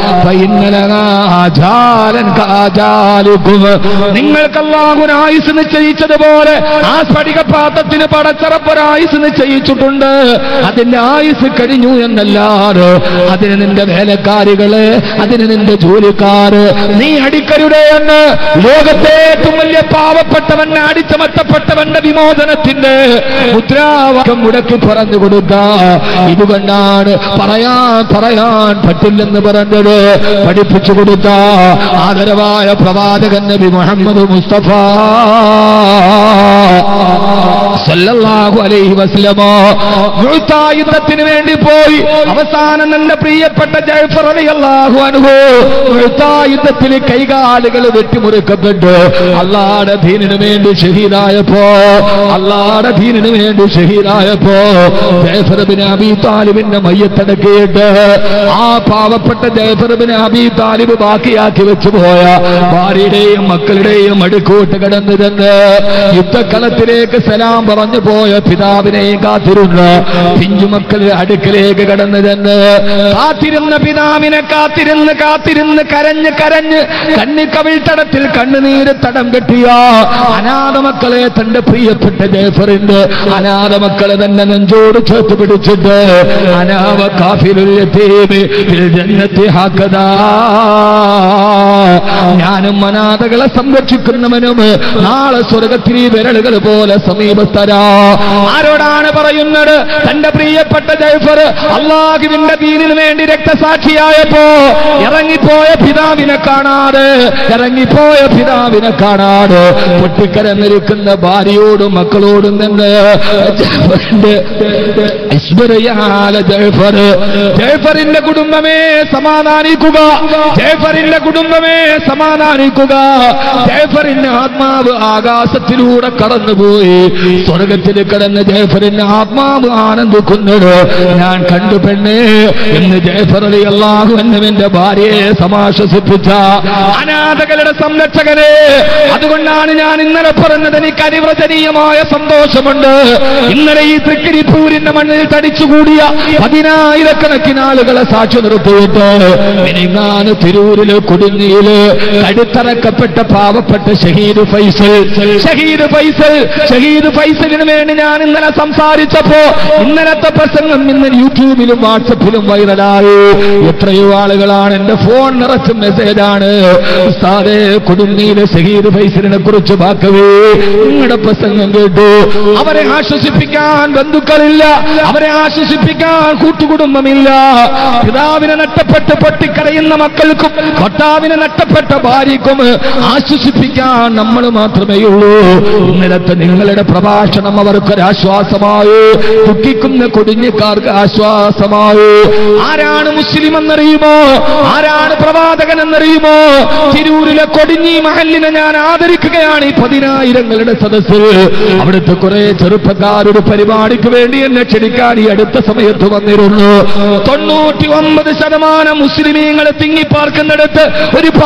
ഫൈന്നലകാജാലൻ കാജാലുക്കും നിങ്ങൾക്കല്ലാഹുൻ ആയുസ് നിശ്ചയിച്ചതുപോലെ ആ സ്ഫടിക പാത്രത്തിന് പടച്ചറപ്പൊരായുസ് നിശ്ചയിച്ചിട്ടുണ്ട് അതിന്റെ ആയുസ് കഴിഞ്ഞു എന്നല്ലാതെ അതിന് നിന്റെ വേലക്കാരികള് അതിന് നിന്റെ ജോലിക്കാര് നീ അടിക്കരുതേ എന്ന് ലോകത്തെ ഏറ്റവും വലിയ പാവപ്പെട്ടവനെ അടിച്ചമർത്തപ്പെട്ടവന്റെ വിമോചനത്തിന്റെ മുദ്രാവാക്യം മുടക്കി പറഞ്ഞു കൊടുക്ക ഇതുകൊണ്ടാണ് പറയാൻ പറയാൻ പറ്റില്ലെന്ന് പറഞ്ഞത് പഠിപ്പിച്ചു കൊടുത്ത ആദരവായ പ്രവാചകൻ നബി മുഹമ്മദ് മുസ്തഫ സല്ലല്ലാഹു അലൈഹി വസല്ലമ മുഅ്താ യുദ്ധത്തിന് വേണ്ടി പോയി അവസാനം എന്റെ പ്രിയപ്പെട്ട ജയ്ഫർ റളിയല്ലാഹു അൻഹു മുഅ്താ യുദ്ധത്തിൽ കൈകാലുകൾ വെട്ടിമുറിക്കപ്പെട്ടു അള്ളാഹുടെ ദീനിനു വേണ്ടി ഷഹീദായപ്പോ അള്ളാഹുടെ ദീനിനു വേണ്ടി ഷഹീദായപ്പോ ജയ്ഫർ ബിൻ അബി താലിബിന്റെ മയ്യത്തടക്കിയിട്ട് ആ പാവപ്പെട്ട ജയ്ഫർ ബിൻ അബി താലിബ് ബാക്കിയാക്കി വെച്ചു പോയ ഭാര്യയുടെയും മക്കളുടെയും അടുക്കൂട്ട് കടന്നു ചെന്ന് യുദ്ധക്കളത്തിലേക്ക് സലാം പറഞ്ഞു പോയ പിതാവിനെയും കാത്തിരുന്ന പിഞ്ചുമക്കളുടെ അടുക്കലേക്ക് കടന്നു ചെന്ന് കാത്തിരുന്ന പിതാവിനെ കാത്തിരുന്ന് കാത്തിരുന്ന് കരഞ്ഞ് കരഞ്ഞ് കണ്ണിക്കവിൾത്തടത്തിൽ കണ്ണുനീര് തടം കെട്ടിയ അനാഥ മക്കളെ തന്റെ പ്രിയപ്പെട്ട ജേഫറിന്റെ അനാഥ മക്കളെ തന്നെ നെഞ്ചോട് ചേർത്ത് പിടിച്ചിട്ട് അനാവ കാഫിലുൽ യതീമി ഫിൽ ജന്നത്തി ഹക്കദാ ഞാനും അനാഥകളെ സംരക്ഷിക്കുന്നവനും നാളെ സ്വർഗത്തിൽ ഈ വിരലുകൾ പോലെ സമീപസ്ഥരാ ആരോടാണ് പറയുന്നത് തന്റെ പ്രിയപ്പെട്ട ജൈഫർ അള്ളാഹുവിന്റെ ദീനിനു വേണ്ടി രക്തസാക്ഷിയായപ്പോ ഇറങ്ങിപ്പോയ പിതാവിനെ കാണാതെ ഇറങ്ങിപ്പോയ പിതാവിനെ കാണാതെ പൊട്ടിക്കരന്നിരിക്കുന്ന ഭാര്യയോടും മക്കളോടും നിന്ന് ജഅഫറിന്റെ ഇസ്ബിറയാല ജഅഫർ. ജഅഫറിന്റെ കുടുംബമേ സമാധാനിക്കുക ജേഫറിന്റെ കുടുംബമേ സമാധാനിക്കുക ജേഫറിന്റെ ആത്മാവ് ആകാശത്തിലൂടെ കടന്നുപോയി സ്വർഗത്തിൽ കടന്ന് ജേഫറിന്റെ ആത്മാവ് ആനന്ദിക്കുന്നത് ഞാൻ കണ്ടു പെണ്ണേ എന്ന് ജേഫർ അലി അള്ളാഹു എന്നുവിന്റെ ഭാര്യയെ സമാശ്വസിപ്പിച്ച അനാഥകളുടെ സംരക്ഷകനെ അതുകൊണ്ടാണ് ഞാൻ ഇന്നലെ പറഞ്ഞത് എനിക്ക് അനിവചനീയമായ സന്തോഷമുണ്ട് ഇന്നലെ ഈ തൃക്കരിപ്പൂരിന്റെ മണ്ണിൽ തടിച്ചുകൂടിയ പതിനായിരക്കണക്കിന് ആളുകളെ സാക്ഷി നിർത്തിയിട്ട് മിനിങ്ങാന് തിരൂരില് കൊടുങ്ങിയില് കടുത്തറക്കപ്പെട്ട പാവപ്പെട്ട ഷഹീദ് ഫൈസൽ ഷഹീദ് ഫൈസൽ ഷഹീദ് ഫൈസലിന് വേണ്ടി ഞാൻ ഇന്നലെ സംസാരിച്ചപ്പോ ഇന്നലത്തെ പ്രസംഗം ഇന്ന് യൂട്യൂബിലും വാട്സപ്പിലും വൈറലായി എത്രയോ ആളുകളാണ് എന്റെ ഫോൺ നിറച്ച മെസ്സേജാണ് ഉസ്താദേ കൊടുങ്ങിയിലെ ഷഹീദ് ഫൈസലിനെ കുറിച്ച് വാക്കവേ നിങ്ങളുടെ പ്രസംഗം കേട്ടു അവരെ ആശ്വസിപ്പിക്കാൻ ബന്ധുക്കളില്ല അവരെ ആശ്വസിപ്പിക്കാൻ കൂട്ടുകുടുംബമില്ല പിതാവിനെ നഷ്ടപ്പെട്ട് പൊട്ടിക്കരയുന്ന മക്കൾക്കും ഭർത്താവിനെ നഷ്ടപ്പെട്ട ഭാര്യക്കും ആശ്വസിപ്പിക്കാൻ നമ്മൾ മാത്രമേ ഉള്ളൂ ഇന്നലത്തെ നിങ്ങളുടെ പ്രഭാഷണം അവർക്കൊരാശ്വാസമായി ദുഃഖിക്കുന്ന കൊടിഞ്ഞക്കാർക്ക് ആശ്വാസമായി ആരാണ് മുസ്ലിം എന്നറിയുമോ ആരാണ് പ്രവാചകൻ എന്നറിയുമോ തിരൂരിലെ കൊടിഞ്ഞി മഹലിനെ ഞാൻ ആദരിക്കുകയാണ് ഈ പതിനായിരങ്ങളുടെ സദസ്സിൽ അവിടുത്തെ കുറെ ചെറുപ്പക്കാരൊരു പരിപാടിക്ക് വേണ്ടി എന്നെ ക്ഷണിക്കാൻ ഈ അടുത്ത സമയത്ത് വന്നിരുന്നു തൊണ്ണൂറ്റി ഒമ്പത് ശതമാനം മുസ്ലിമീങ്ങൾ തിങ്ങിപ്പാർക്കുന്നിടത്ത് ഒരു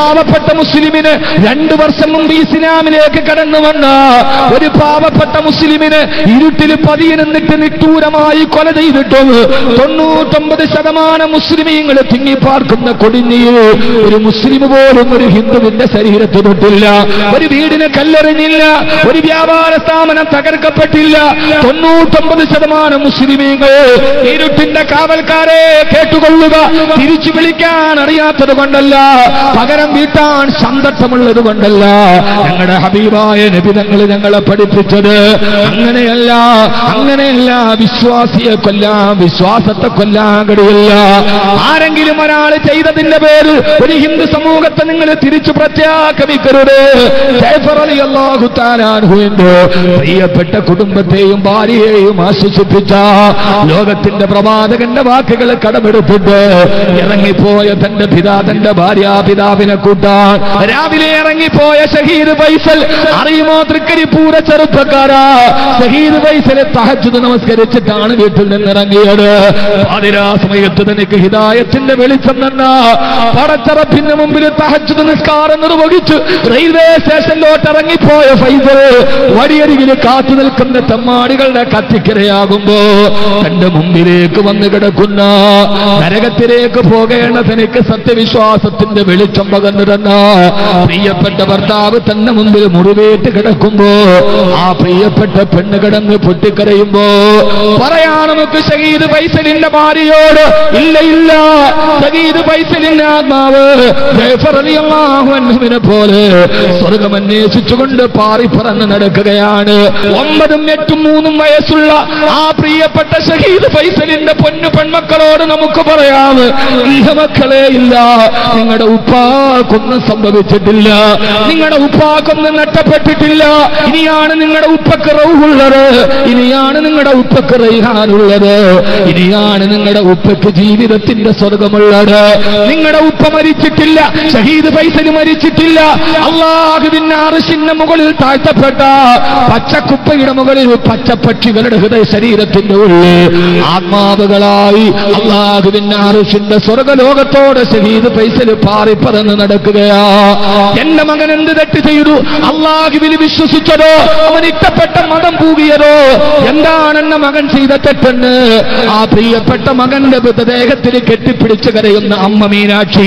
പാവപ്പെട്ട മുസ്ലിമിന് രണ്ടു വർഷം മുമ്പ് ഇസ്ലാമിലേക്ക് കടന്നു വന്ന ഒരു പാവപ്പെട്ട മുസ്ലിമിന് ഇരുട്ടിൽ പതിയിരുന്നിട്ട് നിട്ടൂരമായി കൊല ചെയ്തിട്ടും തൊണ്ണൂറ്റൊമ്പത് ശതമാനം മുസ്ലിമീങ്ങൾ തിങ്ങിപ്പാർക്കുന്ന കൊടിഞ്ഞിയിൽ ഒരു മുസ്ലിം പോലും ഒരു ഹിന്ദുവിന്റെ ശരീരത്ത് തൊട്ടില്ല ഒരു വീടിന് കല്ലെറിഞ്ഞില്ല ഒരു വ്യാപാര സ്ഥാപനം തകർക്കപ്പെട്ടില്ല തൊണ്ണൂറ്റൊമ്പത് ശതമാനം മുസ്ലിമീങ്ങൾ ഇരുട്ടിന്റെ കാവൽക്കാരെ കേട്ടുകൊള്ളുക തിരിച്ചു വിളിക്കാൻ അറിയാത്തത് കൊണ്ടല്ല പകരം വീട്ടാൻ സന്ദർഭമുള്ളത് കൊണ്ടല്ല ഞങ്ങളുടെ ഹബീബായ നബിതങ്ങൾ ഞങ്ങളെ പഠിപ്പിച്ചത് അങ്ങനെയല്ല അങ്ങനെയല്ല വിശ്വാസിയെ കൊല്ലാൻ വിശ്വാസത്തെ കൊല്ലാൻ കഴിയില്ല ആരെങ്കിലും ഒരാൾ ചെയ്തതിന്റെ പേരിൽ ഒരു ഹിന്ദു സമൂഹത്തെ നിങ്ങൾ തിരിച്ചു പ്രത്യാക്രമിക്കരുത് ജയ്ഫർ അലി അള്ളാഹു താലാൻഹുവിന്റെ പ്രിയപ്പെട്ട കുടുംബത്തെയും ഭാര്യയെയും ആശ്വസിപ്പിച്ച ലോകത്തിന്റെ പ്രവാചകന്റെ വാക്കുകൾ കടമെടുത്തിട്ട് ഇറങ്ങിപ്പോയ തന്റെ പിതാ തന്റെ ഭാര്യ പിതാവിനെ കൂട്ടാൻ രാവിലെ ഇറങ്ങിപ്പോയ ഷഹീദ് ഫൈസൽ അറിയുമോ തൃക്കരിപ്പൂര ചെറുപ്പക്കാരാ ഷഹീദ് ഫൈസലെ തഹജുദ് നമസ്കരിച്ചിട്ടാണ് വീട്ടിൽ നിന്നിറങ്ങിയത് പാതിരാ സമയത്ത് തനിക്ക് ഹിദായത്തിന്റെ വെളിച്ചം തന്ന പടച്ചറപ്പിന് മുമ്പിൽ തഹജുദ് നിസ്കാരം നിർവഹിച്ചു റെയിൽവേ സ്റ്റേഷനിലോട്ട് ഇറങ്ങിപ്പോയ ഫൈസൽ വഴിയരികിൽ കാത്തു നിൽക്കുന്ന തെമ്മാടികളുടെ കത്തിക്കരയാകുമ്പോ തന്റെ മുമ്പിലേക്ക് വന്ന് കിടക്കുന്ന നരകത്തിലേക്ക് പോകേണ്ട തനിക്ക് സത്യവിശ്വാസത്തിന്റെ വെളിച്ചം പകർന്നു തന്ന പ്രിയപ്പെട്ട ഭർത്താവ് തന്റെ മുമ്പിൽ മുറിവേറ്റ് കിടക്കുമ്പോ ആ പ്രിയപ്പെട്ട പെണ്ണ് കിടന്ന് പൊട്ടിക്കരയുമ്പോ പറയാ നമുക്ക് ഷഹീദ് ഫൈസലിന്റെ ഭാര്യയോട് ഇല്ല ഇല്ല ഷഹീദ് ഫൈസലിന്റെ ആത്മാവ് ജയ്ഫർ റളിയല്ലാഹു അൻഹുവിനെ പോലെ സ്വർഗം അന്വേഷിച്ചുകൊണ്ട് പാറി പറന്ന് നടക്കുകയാണ് ഒമ്പതും എട്ടും മൂന്നും വയസ്സുള്ള ആ പ്രിയപ്പെട്ട ഷഹീദ് ഫൈസലിന്റെ പൊന്നു പെൺമക്കളോട് നമുക്ക് പറയാം ഇല്ല മക്കളെ ഇല്ല നിങ്ങളുടെ ഉപ്പാക്കൊന്നും സംഭവിച്ചിട്ടില്ല നിങ്ങളുടെ ഉപ്പാക്കൊന്നും നഷ്ടപ്പെട്ടിട്ടില്ല ഇനിയാണ് നിങ്ങളുടെ ഉപ്പക്ക് റൗഹുള്ളത് ഇനിയാണ് നിങ്ങളുടെ ഉപ്പക്ക് റൈഹാനുള്ളത് ഇനിയാണ് നിങ്ങളുടെ ഉപ്പക്ക് ജീവിതത്തിന്റെ സ്വർഗമുള്ളത് നിങ്ങളുടെ ഉപ്പ മരിച്ചിട്ടില്ല ഷഹീദ് ഫൈസല് മരിച്ചിട്ടില്ല അള്ളാഹുവിന്റെ അറിശിന്റെ മുകളിൽ താഴ്ത്തപ്പെട്ട പച്ചക്കുപ്പയുടെ മുകളിൽ പച്ചപ്പക്ഷികളുടെ ഹൃദയ ശരീരത്തിന്റെ ഉള്ളിൽ ആത്മാവുകളായി അള്ളാഹുവിന്റെ അറിശിന്റെ സ്വർഗലോകത്തോടെ ഷഹീദ് ഫൈസല് പാറിപ്പറന്ന് നടക്കുകയാ എന്റെ മകൻ എന്ത് തെറ്റ് ചെയ്തു അള്ളാഹുവിൽ വിശ്വസിച്ചതോ അവൻ ഇഷ്ടപ്പെട്ട മതം പൂകിയതോ എന്താണ് എന്റെ മകൻ ചെയ്ത തെറ്റെന്ന് ആ പ്രിയപ്പെട്ട മകന്റെ മൃതദേഹത്തിൽ കെട്ടിപ്പിടിച്ച് കരയുന്ന അമ്മ മീനാക്ഷി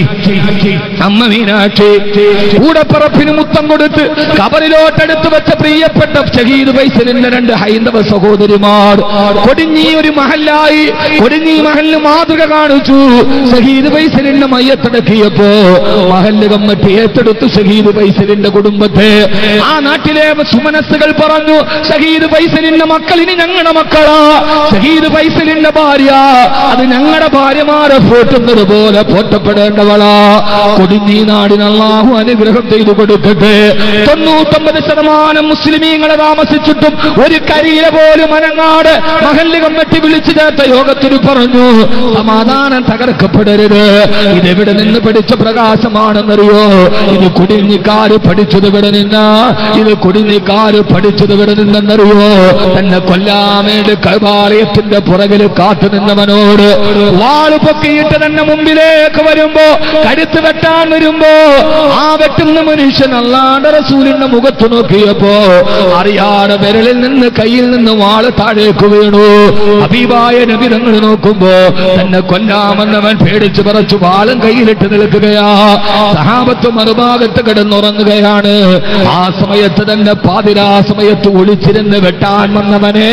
അമ്മ മീനാക്ഷി കൂടപ്പറപ്പിന് മുത്തം കൊടുത്ത് കബറിലോട്ടെടുത്ത് വെച്ച പ്രിയപ്പെട്ട ഷഹീദ് വൈസലിന്റെ രണ്ട് ഹൈന്ദവ സഹോദരിമാർ കൊടിഞ്ഞി ഒരു മഹല്ലായി കൊടിഞ്ഞി മഹലിന് മാതൃക കാണിച്ചു ഷഹീദ് വൈസലിന്റെ മയ്യത്തടക്കിയപ്പോ മഹല്ല് കമ്മിറ്റി ഏറ്റെടുത്തു ഷഹീദ് വൈസലിന്റെ കുടുംബത്തെ ആ നാട്ടിലെ സുമനസ്സുകൾ പറഞ്ഞു ഷഹീദ് ഫൈസലിന്റെ മക്കൾ ഇനി ഞങ്ങളുടെ മക്കളാ ഷഹീദ് ഫൈസലിന്റെ ഭാര്യ അത് ഞങ്ങളുടെ ഭാര്യമാരെ പോറ്റുന്നത് പോലെ പോറ്റപ്പെടേണ്ടവളാ കൊടിഞ്ഞി നാടിന് അള്ളാഹു അനുഗ്രഹം ചെയ്തു കൊടുക്കട്ടെ തൊണ്ണൂറ്റൊമ്പത് ശതമാനം മുസ്ലിമീങ്ങളെ താമസിച്ചിട്ടും ഒരു കരിയില പോലും അനങ്ങാട് മഹല്ല് കമ്മിറ്റി വിളിച്ചു ചേർത്ത യോഗത്തിന് പറഞ്ഞു സമാധാനം തകർക്കപ്പെടരുത് ഇതെവിടെ നിന്ന് പഠിച്ച പ്രകാശമാണെന്നറിയോ ഇത് കുടിഞ്ഞിക്കാര് പഠിച്ചത് ഇവിടെ നിന്നാ ഇത് കുടിഞ്ഞിക്കാര് പഠിച്ചത് ഇവിടെ നിന്നെന്നറിയോ തന്നെ കൊല്ലാമേട് കൈവാലയത്തിന്റെ പുറകിൽ കാത്തു നിന്നവനോട് വാള് പൊക്കിയിട്ട് തന്നെ മുമ്പിലേക്ക് വരുമ്പോ കരുത്ത് വെട്ടാൻ വരുമ്പോ ആ വെട്ടുന്ന മനുഷ്യൻ അല്ലാണ്ട് റസൂലിന്റെ മുഖത്ത് നോക്കിയപ്പോ അറിയാതെ വിരലിൽ നിന്ന് കയ്യിൽ നിന്ന് വാള് താഴേക്ക് വീണു അബീബായ നബി തങ്ങൾ നോക്കുമ്പോ തന്നെ കൊല്ലാമെന്നവൻ പേടിച്ചു പറച്ചു വാളും കയ്യിലിട്ട് നിൽക്കുകയാ സഹാബത്ത് മറുഭാഗത്ത് കിടന്നുറങ്ങുകയാണ് ആ സമയത്ത് തന്നെ പാതിരാ സമയത്ത് ഒളിച്ചിരുന്ന് വെട്ടാൻ വന്നവനെ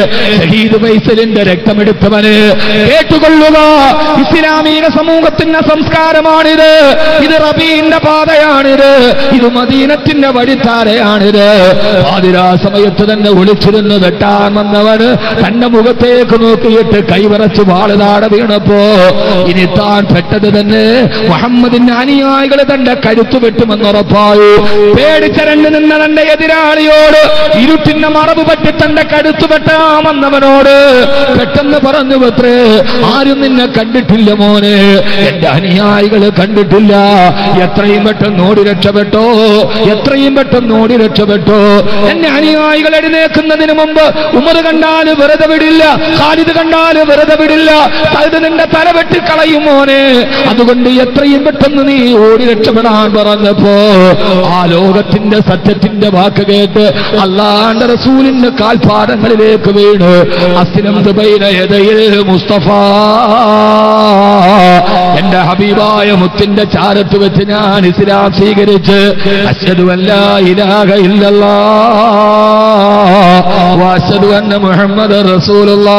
ഷഹീദ് ഫൈസലിന്റെ രക്തമെടുത്തവന് കേട്ടുകൊള്ളുക ഇസ്ലാമിക സമൂഹത്തിന്റെ സംസ്കാരമാണിത് ഇത് റബീന്റെ പാതയാണിത് ഇത് മദീനത്തിന്റെ വഴിത്താരയാണിത് പാതിരാ സമയത്ത് തന്നെ ഒളിച്ചിരുന്ന് വെട്ടാൻ വന്നവന് തന്റെ മുഖത്തേക്ക് നോക്കിയിട്ട് കൈവറച്ച് വാളുതാടെ വീണപ്പോ ഇനി താൻ പെട്ടത് തന്നെ മുഹമ്മദിന്റെ അനുയായികൾ തന്റെ കരുത്തു വെട്ടുമെന്നുറപ്പായി പേടിച്ചരണ്ട് നിന്ന തന്റെ എതിരാളിയോട് ഇരുട്ടിന്റെ മറവ് പറ്റി തന്റെ കരുത്തു വെട്ടാമെന്നവനോട് പെട്ടെന്ന് പറഞ്ഞു പത്രേ ആരും നിന്നെ കണ്ടിട്ടില്ല മോനെ എന്റെ അനുയായികൾ കണ്ടിട്ടില്ല എത്രയും പെട്ടെന്ന് ഓടി രക്ഷപ്പെട്ടോ എത്രയും പെട്ടെന്ന് ഓടി രക്ഷപ്പെട്ടോ എന്റെ അനുയായികൾ എഴുന്നേക്കുന്നതിന് മുമ്പ് ഉമർ കണ്ടാല് വെറുതെ വിടില്ല ഖാലിദ് കണ്ടാല് വെറുതെ വിടില്ല സൈദ് നിന്റെ തല വെട്ടിക്കളയും മോനെ അതുകൊണ്ട് എത്രയും പെട്ടെന്ന് നീ ഓടി ഓടി രക്ഷപ്പെടാൻ പറഞ്ഞപ്പോ ആ ലോകത്തിന്റെ സത്യത്തിന്റെ വാക്ക് കേട്ട് അള്ളാന്റെ റസൂലിന്റെ കാൽപാദങ്ങളിലേക്ക് വീണ് അസ്ലം ദുബൈനയതയിൽ മുസ്തഫ എന്റെ ഹബീബായ മുത്തിന്റെ ചാരത്ത് വെച്ച് ഞാൻ ഇസ്ലാം സ്വീകരിച്ച് അശ്വതു അല്ല ഇലാഹ ഇല്ലല്ലാ വാശതു അന്ന മുഹമ്മദ് റസൂലുള്ളാ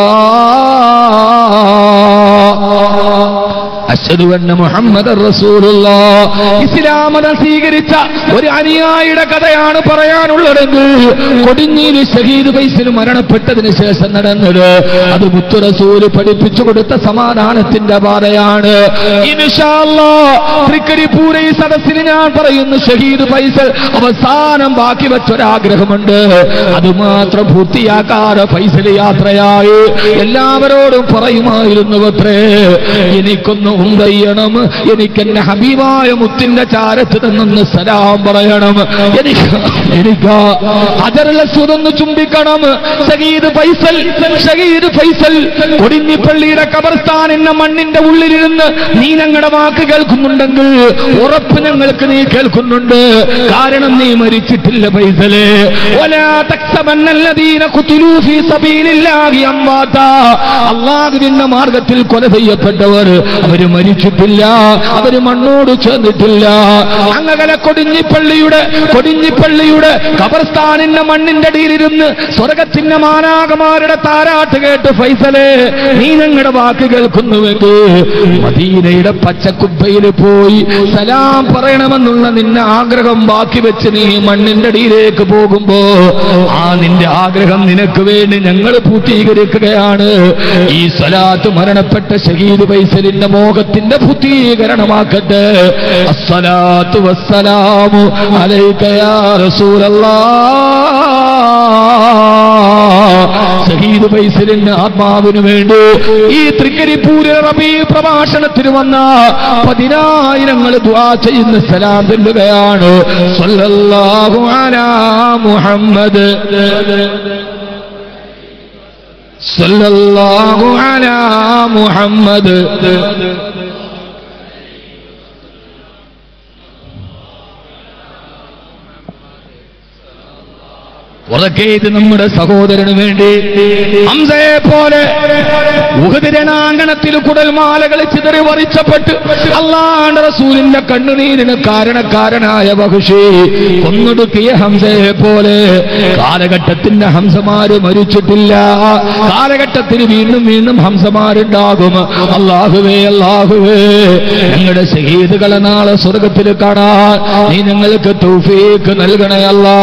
അശ്ഹദു അന്ന മുഹമ്മദ് റസൂലുള്ള ഇസ്ലാം മതം സ്വീകരിച്ച ഒരു അനുയായിയുടെ കഥയാണ് പറയാനുള്ളതെങ്കിൽ കൊടിഞ്ഞീര് ഷഹീദ് ഫൈസിൽ മരണപ്പെട്ടതിന് ശേഷം നടന്നത് അത് മുത്തു റസൂല് പഠിപ്പിച്ചു കൊടുത്ത സമാധാനത്തിന്റെ പാതയാണ് തൃക്കരിപ്പൂര ഈ സദസ്സിന് ഞാൻ പറയുന്നു ഷഹീദ് ഫൈസൽ അവസാനം ബാക്കി വെച്ചൊരാഗ്രഹമുണ്ട് അത് മാത്രം പൂർത്തിയാക്കാതെ ഫൈസൽ യാത്രയായി എല്ലാവരോടും പറയുമായിരുന്നു അത്രേ എനിക്കൊന്ന് ഉന്തയ്യണം എനിക്ക് എന്നെ ഹബീബായ മുത്തിന്റെ ചാരത്ത് നിന്നൊന്ന് സലാം പറയണം എനിക്ക് എനിക്ക് അതരല സുതൊന്ന് ചുംബിക്കണം ഷഹീദ് ഫൈസൽ ഷഹീദ് ഫൈസൽ കൊടിഞ്ഞിപ്പള്ളിയുടെ കബർസ്ഥാൻ എന്ന മണ്ണിന്റെ ഉള്ളിലിരുന്ന് നീ ഞങ്ങളുടെ വാക്ക് കേൾക്കുന്നുണ്ടെങ്കിൽ ഉറപ്പ് ഞങ്ങൾക്ക് നീ കേൾക്കുന്നുണ്ട് കാരണം നീ മരിച്ചിട്ടില്ല ഫൈസലേ ولا تحسبن الذين قتلوا في سبيل الله امواتا അള്ളാഹുവിന്റെ മാർഗത്തിൽ കൊല ചെയ്യപ്പെട്ടവർ അവര് മരിച്ചിട്ടില്ല അവര് മണ്ണോട് ചേർന്നിട്ടില്ല അങ്ങനെ കൊടിഞ്ഞിപ്പള്ളിയുടെ കൊടിഞ്ഞിപ്പള്ളിയുടെ കബർസ്ഥാനിന്റെ മണ്ണിന്റെ അടിയിലിരുന്ന് സ്വർഗത്തിന്റെ മാനാകമാരുടെ താരാട്ട് കേട്ട് ഫൈസലേ നീ ഞങ്ങളുടെ വാക്ക് കേൾക്കുന്നുവെങ്കിൽ മദീനയുടെ പച്ചക്കുപ്പയിൽ പോയി സലാം പറയണമെന്നുള്ള നിന്റെ ആഗ്രഹം ബാക്കി വെച്ച് നീ മണ്ണിന്റെ അടിയിലേക്ക് പോകുമ്പോ ആ നിന്റെ ആഗ്രഹം നിനക്ക് വേണ്ടി ഞങ്ങൾ പൂർത്തീകരിക്കുകയാണ് ഈ സ്വലാത്ത് മരണപ്പെട്ട ഷഹീദ് ഫൈസലിന്റെ മോഹത്തിന്റെ പൂർത്തീകരണമാക്കട്ടെ അസ്സലാത്തു വസ്സലാമു അലൈക യാ റസൂലല്ലാഹ് ഷഹീദ് ഫൈസലിന്റെ ആത്മാവിന് വേണ്ടി ഈ തൃക്കരിപ്പൂര് റബീ പ്രഭാഷണത്തിന് വന്ന പതിനായിരങ്ങൾ ദ്വാ ചെയ്യുന്ന സലാം ചൊല്ലുകയാണ് സല്ലല്ലാഹു അലാ മുഹമ്മദ് സല്ലല്ലാഹു അലാ മുഹമ്മദ് ഉറക്കെ ഇത് നമ്മുടെ സഹോദരന് വേണ്ടി ഹംസയെ പോലെ ഉഹദിരണാങ്കണത്തിൽ കുടൽമാലകൾ ചിതറി വറിച്ചപ്പെട്ട് അള്ളാണ്ട് റസൂലിന്റെ കണ്ണുനീരിന് കാരണക്കാരനായ ബഹുഷി കൊന്നൊടുക്കിയ ഹംസയെ പോലെ കാലഘട്ടത്തിന്റെ ഹംസമാര് മരിച്ചിട്ടില്ല കാലഘട്ടത്തിന് വീണ്ടും വീണ്ടും ഹംസമാരുണ്ടാകും അള്ളാഹുവേ അള്ളാഹുവേ ഞങ്ങളുടെ ഷഹീദുകളെ നാളെ സ്വർഗത്തിൽ കാണാൻ നീ ഞങ്ങൾക്ക് തൗഫീക്ക് നൽകണയല്ലാ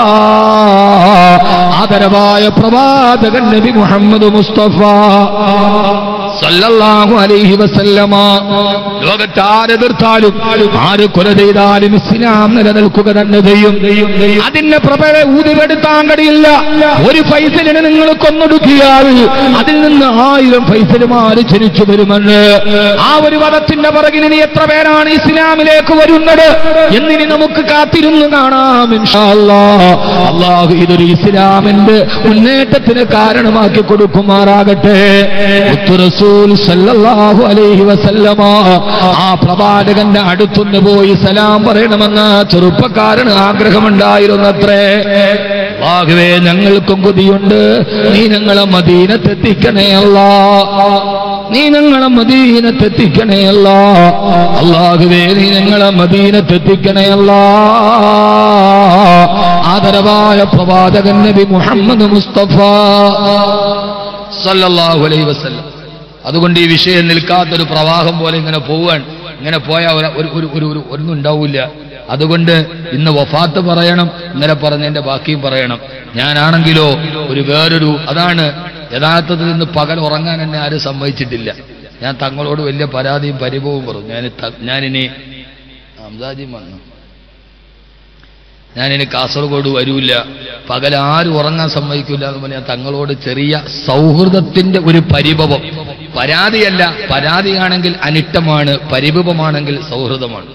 ആദരവായ പ്രവാചകൻ നബി മുഹമ്മദ് മുസ്തഫ സല്ലല്ലാഹു അലൈഹി വസല്ലമ ലോകത്ത് ആരെതിർത്താലും ആര് കൊല ചെയ്താലും ഇസ്ലാം നിലനിൽക്കുക തന്നെ ചെയ്യും അതിന്റെ പ്രഭയെ ഊതിവെടുത്താൻ കഴിയില്ല ഒരു ഫൈസലിനെ നിങ്ങൾ കൊന്നൊടുക്കിയാൽ അതിൽ നിന്ന് ആയിരം ഫൈസലുമാര് ജനിച്ചു വരുമെന്ന് ആ ഒരു വധത്തിന്റെ പുറകിൽ ഇനി എത്ര പേരാണ് ഇസ്ലാമിലേക്ക് വരുന്നത് എന്നിനി നമുക്ക് കാത്തിരുന്നു കാണാം ഇൻഷാ അല്ലാഹ്. അള്ളാഹു ഇതൊരു ഇസ്ലാമിന്റെ മുന്നേറ്റത്തിന് കാരണമാക്കി കൊടുക്കുമാറാകട്ടെ മുത്തു റസൂൽ സല്ലല്ലാഹു അലൈഹി വസല്ലമ ആ പ്രവാചകന്റെ അടുത്തുനിന്ന് പോയി സലാം പറയണമെന്ന് ചെറുപ്പക്കാരന് ആഗ്രഹമുണ്ടായിരുന്നത്രേ അള്ളാഹുവേ ഞങ്ങൾക്കും കൊതിയുണ്ട് നീ ഞങ്ങളെ മദീനത്തെത്തിക്കണേ അല്ലാ നീ ഞങ്ങളെ മദീനത്തെത്തിക്കണേ അല്ലാ അള്ളാഹുവേ നീ ഞങ്ങളെ മദീനത്തെത്തിക്കണേ അല്ലാ ആദരവായ പ്രവാചകൻ നബി മുഹമ്മദ് മുസ്തഫ സല്ലല്ലാഹു അലൈഹി വസല്ലം അതുകൊണ്ട് ഈ വിഷയം നിൽക്കാത്തൊരു പ്രവാഹം പോലെ ഇങ്ങനെ പോവാൻ ഇങ്ങനെ പോയാൽ ഒരു ഒരു ഒരു ഒരു ഒരു ഒന്നും ഉണ്ടാവില്ല അതുകൊണ്ട് ഇന്ന് വഫാത്ത് പറയണം ഇന്നലെ പറഞ്ഞതിന്റെ ബാക്കിയും പറയണം ഞാനാണെങ്കിലോ ഒരു വേറൊരു അതാണ് യഥാർത്ഥത്തിൽ ഇന്ന് പകൽ ഉറങ്ങാൻ എന്നെ ആരും സമ്മതിച്ചിട്ടില്ല ഞാൻ തങ്ങളോട് വലിയ പരാതിയും പരിഭവവും പറഞ്ഞു ഞാൻ ത- ഞാനിനി അംസാജിയും വന്നു ഞാനിനി കാസർഗോഡ് വരൂല പകൽ ആരും ഉറങ്ങാൻ സമ്മതിക്കില്ല എന്ന് പറഞ്ഞാൽ തങ്ങളോട് ചെറിയ സൗഹൃദത്തിന്റെ ഒരു പരിഭവം പരാതിയല്ല പരാതിയാണെങ്കിൽ അനിഷ്ടമാണ് പരിഭവമാണെങ്കിൽ സൗഹൃദമാണ്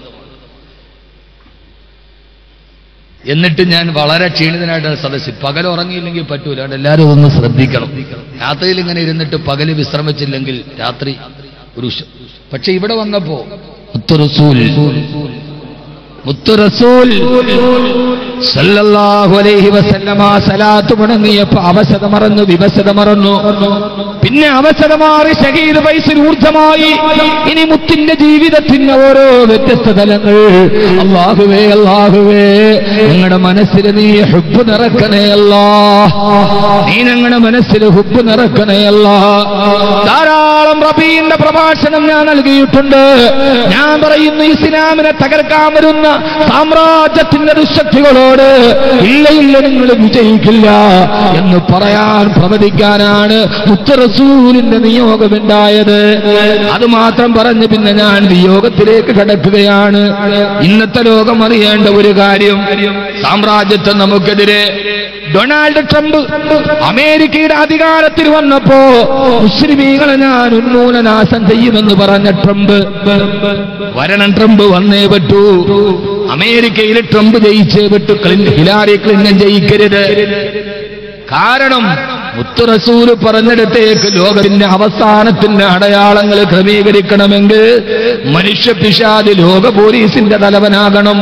എന്നിട്ട് ഞാൻ വളരെ ക്ഷീണിതനായിട്ട് സദസ്സി പകൽ ഉറങ്ങിയില്ലെങ്കിൽ പറ്റൂല അതുകൊണ്ട് എല്ലാവരും ഇതൊന്ന് ശ്രദ്ധിക്കണം രാത്രിയിൽ ഇങ്ങനെ ഇരുന്നിട്ട് പകല് വിശ്രമിച്ചില്ലെങ്കിൽ രാത്രി ഒരു ശ- പക്ഷെ ഇവിടെ വന്നപ്പോ മുത്തുറസൂൽ മുത്തുറസൂൽ സല്ലല്ലാഹു അലൈഹി വസല്ലമ സലാത്ത് മുടങ്ങിയപ്പോ അവശത മറന്നു വിവശത മറന്നു പിന്നെ അവശത മാറി ഷഹീദ് വയസ്സിൽ ഊർജമായി ഇനി മുത്തിന്റെ ജീവിതത്തിന്റെ ഓരോ വ്യത്യസ്ത തലങ്ങൾ അള്ളാഹുവേ അള്ളാഹുവേ ഞങ്ങളുടെ മനസ്സിൽ നീ ഹുബ് നിറക്കണേ അല്ലാ നീ ഞങ്ങളുടെ മനസ്സിൽ ഹുബ് നിറക്കണേ അല്ലാ ധാരാളം റബീന്റെ പ്രഭാഷണം ഞാൻ നൽകിയിട്ടുണ്ട് ഞാൻ പറയുന്നു ഇസ്ലാമിനെ തകർക്കാൻ വരുന്ന സാമ്രാജ്യത്തിന്റെ ദുശക്തികളോട് ഇല്ല ഇല്ല നിങ്ങൾ വിജയിക്കില്ല എന്ന് പറയാൻ പ്രവചിക്കാനാണ് മുത്തറസൂലിന്റെ നിയോഗമുണ്ടായത് അത് മാത്രം പറഞ്ഞ് പിന്നെ ഞാൻ നിയോഗത്തിലേക്ക് കടക്കുകയാണ് ഇന്നത്തെ ലോകം അറിയേണ്ട ഒരു കാര്യം സാമ്രാജ്യത്വം നമുക്കെതിരെ ഡൊണാൾഡ് ട്രംപ് അമേരിക്കയുടെ അധികാരത്തിൽ വന്നപ്പോ മുസ്ലിമീകളെ ഞാൻ ഉന്മൂലനാശം ചെയ്യുമെന്ന് പറഞ്ഞ ട്രംപ് വരണം ട്രംപ് വന്നേ പറ്റൂ അമേരിക്കയിൽ ട്രംപ് ജയിച്ചേ പറ്റൂ ക്ലിൻ- ഹിലാരി ക്ലിന്റൺ ജയിക്കരുത് കാരണം മുത്തുറസൂല് പറഞ്ഞിടത്തേക്ക് ലോകത്തിന്റെ അവസാനത്തിന്റെ അടയാളങ്ങൾ ക്രമീകരിക്കണമെങ്കിൽ മനുഷ്യ പിശാദ് ലോക പോലീസിന്റെ തലവനാകണം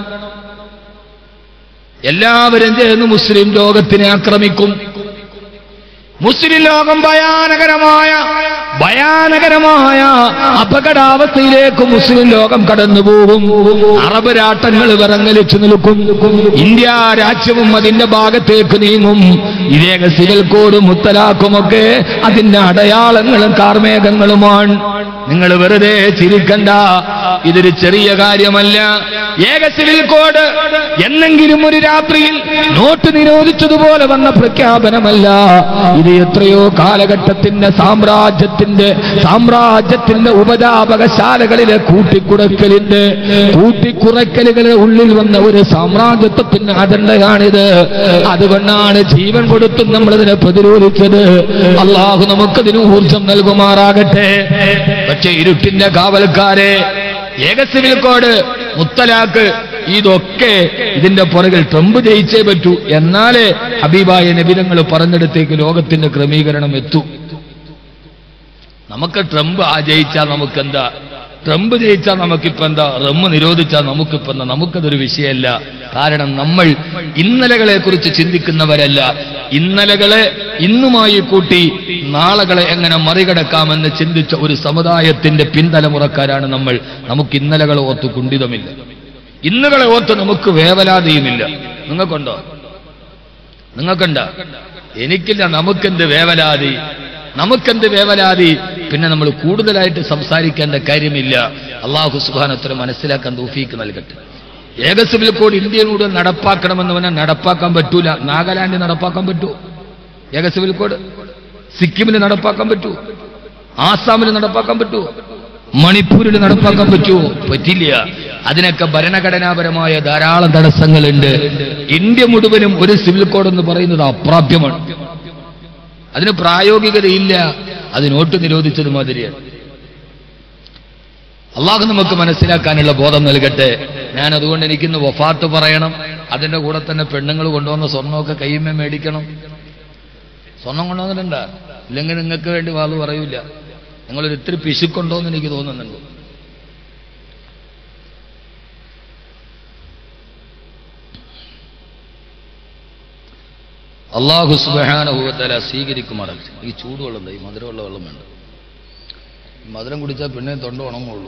എല്ലാവരും ചേർന്ന് മുസ്ലിം ലോകത്തിനെ ആക്രമിക്കും മുസ്ലിം ലോകം ഭയാനകരമായ ഭയാനകരമായ അപകടാവസ്ഥയിലേക്ക് മുസ്ലിം ലോകം കടന്നുപോകും അറബ് രാട്ടങ്ങൾ വിറങ്ങലിച്ചു നിൽക്കും ഇന്ത്യ രാജ്യവും അതിന്റെ ഭാഗത്തേക്ക് നീങ്ങും ഇതേക സിവിൽ കോഡും മുത്തലാക്കുമൊക്കെ അതിന്റെ അടയാളങ്ങളും കാർമേഘങ്ങളുമാണ് നിങ്ങൾ വെറുതെ ചിരിക്കണ്ട ഇതൊരു ചെറിയ കാര്യമല്ല ഏക സിവിൽ കോഡ് എന്നെങ്കിലും ഒരു രാത്രിയിൽ നോട്ട് നിരോധിച്ചതുപോലെ വന്ന പ്രഖ്യാപനമല്ല ഇത് എത്രയോ കാലഘട്ടത്തിന്റെ സാമ്രാജ്യത്തിന്റെ സാമ്രാജ്യത്തിന്റെ ഉപജാപകശാലകളിലെ കൂട്ടിക്കുറക്കലിന്റെ കൂട്ടിക്കുറക്കലുകളുടെ ഉള്ളിൽ വന്ന ഒരു സാമ്രാജ്യത്വത്തിന്റെ അജണ്ടയാണിത് അതുകൊണ്ടാണ് ജീവൻ കൊടുത്തും നമ്മളിതിനെ പ്രതിരോധിച്ചത് അള്ളാഹു നമുക്കതിന് ഊർജം നൽകുമാറാകട്ടെ പക്ഷെ ഇരുട്ടിന്റെ കാവൽക്കാരെ ഏക സിവിൽ കോഡ് മുത്തലാക്ക് ഇതൊക്കെ ഇതിന്റെ പുറകിൽ ട്രംപ് ജയിച്ചേ പറ്റൂ എന്നാലേ ഹബീബായ നബിതങ്ങൾ പറഞ്ഞിടത്തേക്ക് ലോകത്തിന്റെ ക്രമീകരണം എത്തൂ നമുക്ക് ട്രംപ് ആ ജയിച്ചാൽ നമുക്കെന്താ ട്രംപ് ജയിച്ചാൽ നമുക്കിപ്പോ എന്താ റമ്മ് നിരോധിച്ചാൽ നമുക്കിപ്പോ എന്താ നമുക്കതൊരു വിഷയമല്ല കാരണം നമ്മൾ ഇന്നലകളെ കുറിച്ച് ചിന്തിക്കുന്നവരല്ല ഇന്നലകളെ ഇന്നുമായി കൂട്ടി നാളകളെ എങ്ങനെ മറികടക്കാമെന്ന് ചിന്തിച്ച ഒരു സമുദായത്തിന്റെ പിന്തലമുറക്കാരാണ് നമ്മൾ നമുക്ക് ഇന്നലകളെ ഓർത്ത് കുണ്ഠിതമില്ല ഇന്നുകളെ ഓർത്ത് നമുക്ക് വേവലാതിയുമില്ല നിങ്ങൾക്കുണ്ടോ നിങ്ങൾക്കുണ്ട എനിക്കില്ല നമുക്കെന്ത് വേവലാതി നമുക്കെന്ത് വേവലാതി പിന്നെ നമ്മൾ കൂടുതലായിട്ട് സംസാരിക്കേണ്ട കാര്യമില്ല അള്ളാഹു സുബാനത്തിന് മനസ്സിലാക്കാൻ തൗഫീക്ക് നൽകട്ടെ ഏക സിവിൽ കോഡ് ഇന്ത്യയിൽ മുഴുവൻ നടപ്പാക്കണമെന്ന് പറഞ്ഞാൽ നടപ്പാക്കാൻ പറ്റൂല നാഗാലാൻഡ് നടപ്പാക്കാൻ പറ്റൂ ഏക സിവിൽ കോഡ് സിക്കിമിൽ നടപ്പാക്കാൻ പറ്റൂ ആസാമിൽ നടപ്പാക്കാൻ പറ്റൂ മണിപ്പൂരിൽ നടപ്പാക്കാൻ പറ്റുമോ പറ്റില്ല അതിനൊക്കെ ഭരണഘടനാപരമായ ധാരാളം തടസ്സങ്ങളുണ്ട് ഇന്ത്യ മുഴുവനും ഒരു സിവിൽ കോഡ് എന്ന് പറയുന്നത് അപ്രാപ്യമാണ് അതിന് പ്രായോഗികതയില്ല അത് നോട്ട് നിരോധിച്ചത് മാതിരിയാണ് അള്ളാഹു നമുക്ക് മനസ്സിലാക്കാനുള്ള ബോധം നൽകട്ടെ ഞാൻ അതുകൊണ്ട് എനിക്കിന്ന് വഫാത്ത് പറയണം അതിന്റെ കൂടെ തന്നെ പെണ്ണുങ്ങൾ കൊണ്ടുവന്ന സ്വർണ്ണമൊക്കെ കയ്യുമേ മേടിക്കണം സ്വർണം കൊണ്ടുവന്നിട്ടുണ്ട ഇല്ലെങ്കിൽ നിങ്ങൾക്ക് വേണ്ടി വാത് പറയൂല നിങ്ങളൊരു ഇത്തിരി പിശുക്കുണ്ടോന്ന് എനിക്ക് തോന്നുന്നുണ്ട് അള്ളാഹു സുബാനുഭവത്തല സ്വീകരിക്കുമാറാകട്ടെ ഈ ചൂടുവെള്ളം ഈ മധുരമുള്ള വെള്ളം വേണ്ട ഈ മധുരം കുടിച്ചാൽ പിന്നെ തൊണ്ട ഉണങ്ങുള്ളൂ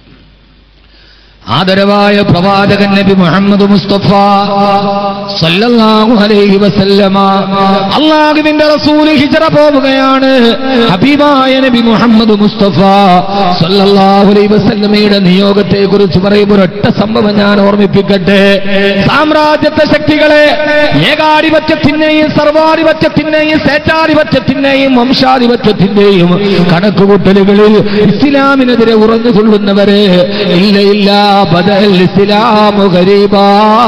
ആദരവായ പ്രവാചകൻ നബി മുഹമ്മദ് മുസ്തഫ സല്ലല്ലാഹു അലൈഹി വസല്ലമ അള്ളാഹുവിന്റെ റസൂൽ ഹിജറ പോവുകയാണ് ഹബീബായ നബി മുഹമ്മദ് മുസ്തഫ സല്ലല്ലാഹു അലൈഹി വസല്ലമയുടെ നിയോഗത്തെ കുറിച്ച് പറയുമ്പോൾ ഒറ്റ സംഭവം ഞാൻ ഓർമ്മിപ്പിക്കട്ടെ സാമ്രാജ്യത്തെ ശക്തികളെ ഏകാധിപത്യത്തിന്റെയും സർവാധിപത്യത്തിന്റെയും സ്വേച്ഛാധിപത്യത്തിന്റെയും വംശാധിപത്യത്തിന്റെയും കണക്കുകൂട്ടലുകളിൽ ഇസ്ലാമിനെതിരെ ഉറഞ്ഞുകൊള്ളുന്നവരെ ഇല്ല ഇല്ല ബദൽ ഇസ്ലാമു ഗരീബാ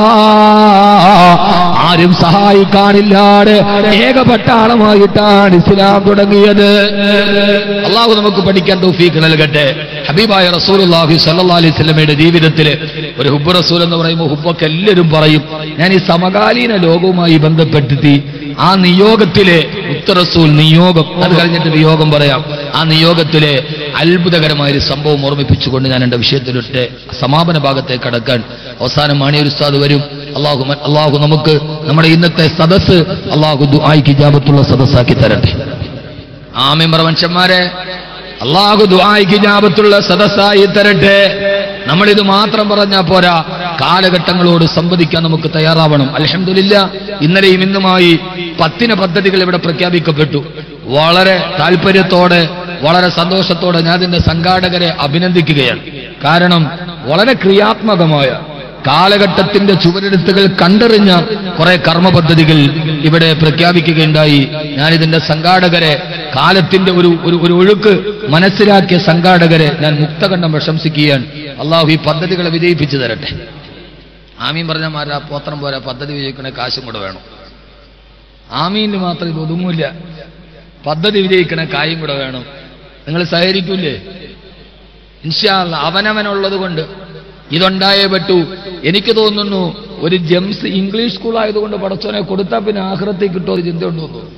ആരും സഹായിക്കാനില്ലാതെ ഏകപട്ടാളമായിട്ടാണ് ഇസ്ലാം തുടങ്ങിയത് അള്ളാഹു നമുക്ക് പഠിക്കാൻ തൗഫീഖ് നൽകട്ടെ ഹബീബായ റസൂലുള്ളാഹി സ്വല്ലല്ലാഹി അലൈഹി വസല്ലമയുടെ ജീവിതത്തിൽ ഒരു ഹുബ്ബ് റസൂൽ എന്ന് പറയുമ്പോൾ ഹുബ്ബൊക്കെ എല്ലാവരും പറയും ഞാൻ ഈ സമകാലീന ലോകവുമായി ബന്ധപ്പെടുത്തി ആ നിയോഗത്തിലെ ഉത്തറസൂൽ നിയോഗം അത് കഴിഞ്ഞിട്ട് നിയോഗം പറയാം ആ നിയോഗത്തിലെ അത്ഭുതകരമായ ഒരു സംഭവം ഓർമ്മിപ്പിച്ചുകൊണ്ട് ഞാൻ എന്റെ വിഷയത്തിലൊട്ട് സമാപന ഭാഗത്തേക്ക് കടക്കാൻ അവസാനം മാണിയൊരു ഉസ്താദ് വരും അള്ളാഹു മ- അള്ളാഹു നമുക്ക് നമ്മുടെ ഇന്നത്തെ സദസ്സ് അള്ളാഹു ദുആയ്ക്ക് ജാപത്തുള്ള സദസ്സാക്കി തരട്ടെ ആമിമർ മനുഷ്യന്മാരെ അള്ളാഹു ദുആയ്ക്ക് ജാപത്തുള്ള സദസ്സായി തരട്ടെ നമ്മളിത് മാത്രം പറഞ്ഞാൽ പോരാ കാലഘട്ടങ്ങളോട് സംവദിക്കാൻ നമുക്ക് തയ്യാറാവണം അലഹമില്ല ഇന്നലെയും ഇന്നുമായി പത്തിന് പദ്ധതികൾ ഇവിടെ പ്രഖ്യാപിക്കപ്പെട്ടു വളരെ താല്പര്യത്തോടെ വളരെ സന്തോഷത്തോടെ ഞാൻ ഇതിന്റെ സംഘാടകരെ അഭിനന്ദിക്കുകയാണ് കാരണം വളരെ ക്രിയാത്മകമായ കാലഘട്ടത്തിന്റെ ചുവരെഴുത്തുകൾ കണ്ടെറിഞ്ഞ കുറെ കർമ്മ പദ്ധതികൾ ഇവിടെ പ്രഖ്യാപിക്കുകയുണ്ടായി ഞാനിതിന്റെ സംഘാടകരെ കാലത്തിന്റെ ഒരു ഒരു ഒരു ഒഴുക്ക് മനസ്സിലാക്കിയ സംഘാടകരെ ഞാൻ മുക്തകണ്ഠം പ്രശംസിക്കുകയാണ് അള്ളാഹു ഈ പദ്ധതികളെ വിജയിപ്പിച്ചു തരട്ടെ ആമീൻ പറഞ്ഞ മാരാ പോത്രം പോരാ പദ്ധതി വിജയിക്കണ കാശും കൂടെ വേണം ആമീന് മാത്രം ഇത് ഒതുങ്ങൂല പദ്ധതി വിജയിക്കണ കായും കൂടെ വേണം നിങ്ങൾ സഹകരിക്കൂലേ ഇൻഷാല്ല അവനവനുള്ളത് കൊണ്ട് ഇതുണ്ടായേ പറ്റൂ എനിക്ക് തോന്നുന്നു ഒരു ജെംസ് ഇംഗ്ലീഷ് സ്കൂൾ ആയതുകൊണ്ട് പടച്ചോനെ കൊടുത്താൽ പിന്നെ ആഹ്റത്തേക്ക് കിട്ടുമോ ഒരു ചിന്ത ഉണ്ടോ എന്ന് തോന്നുന്നു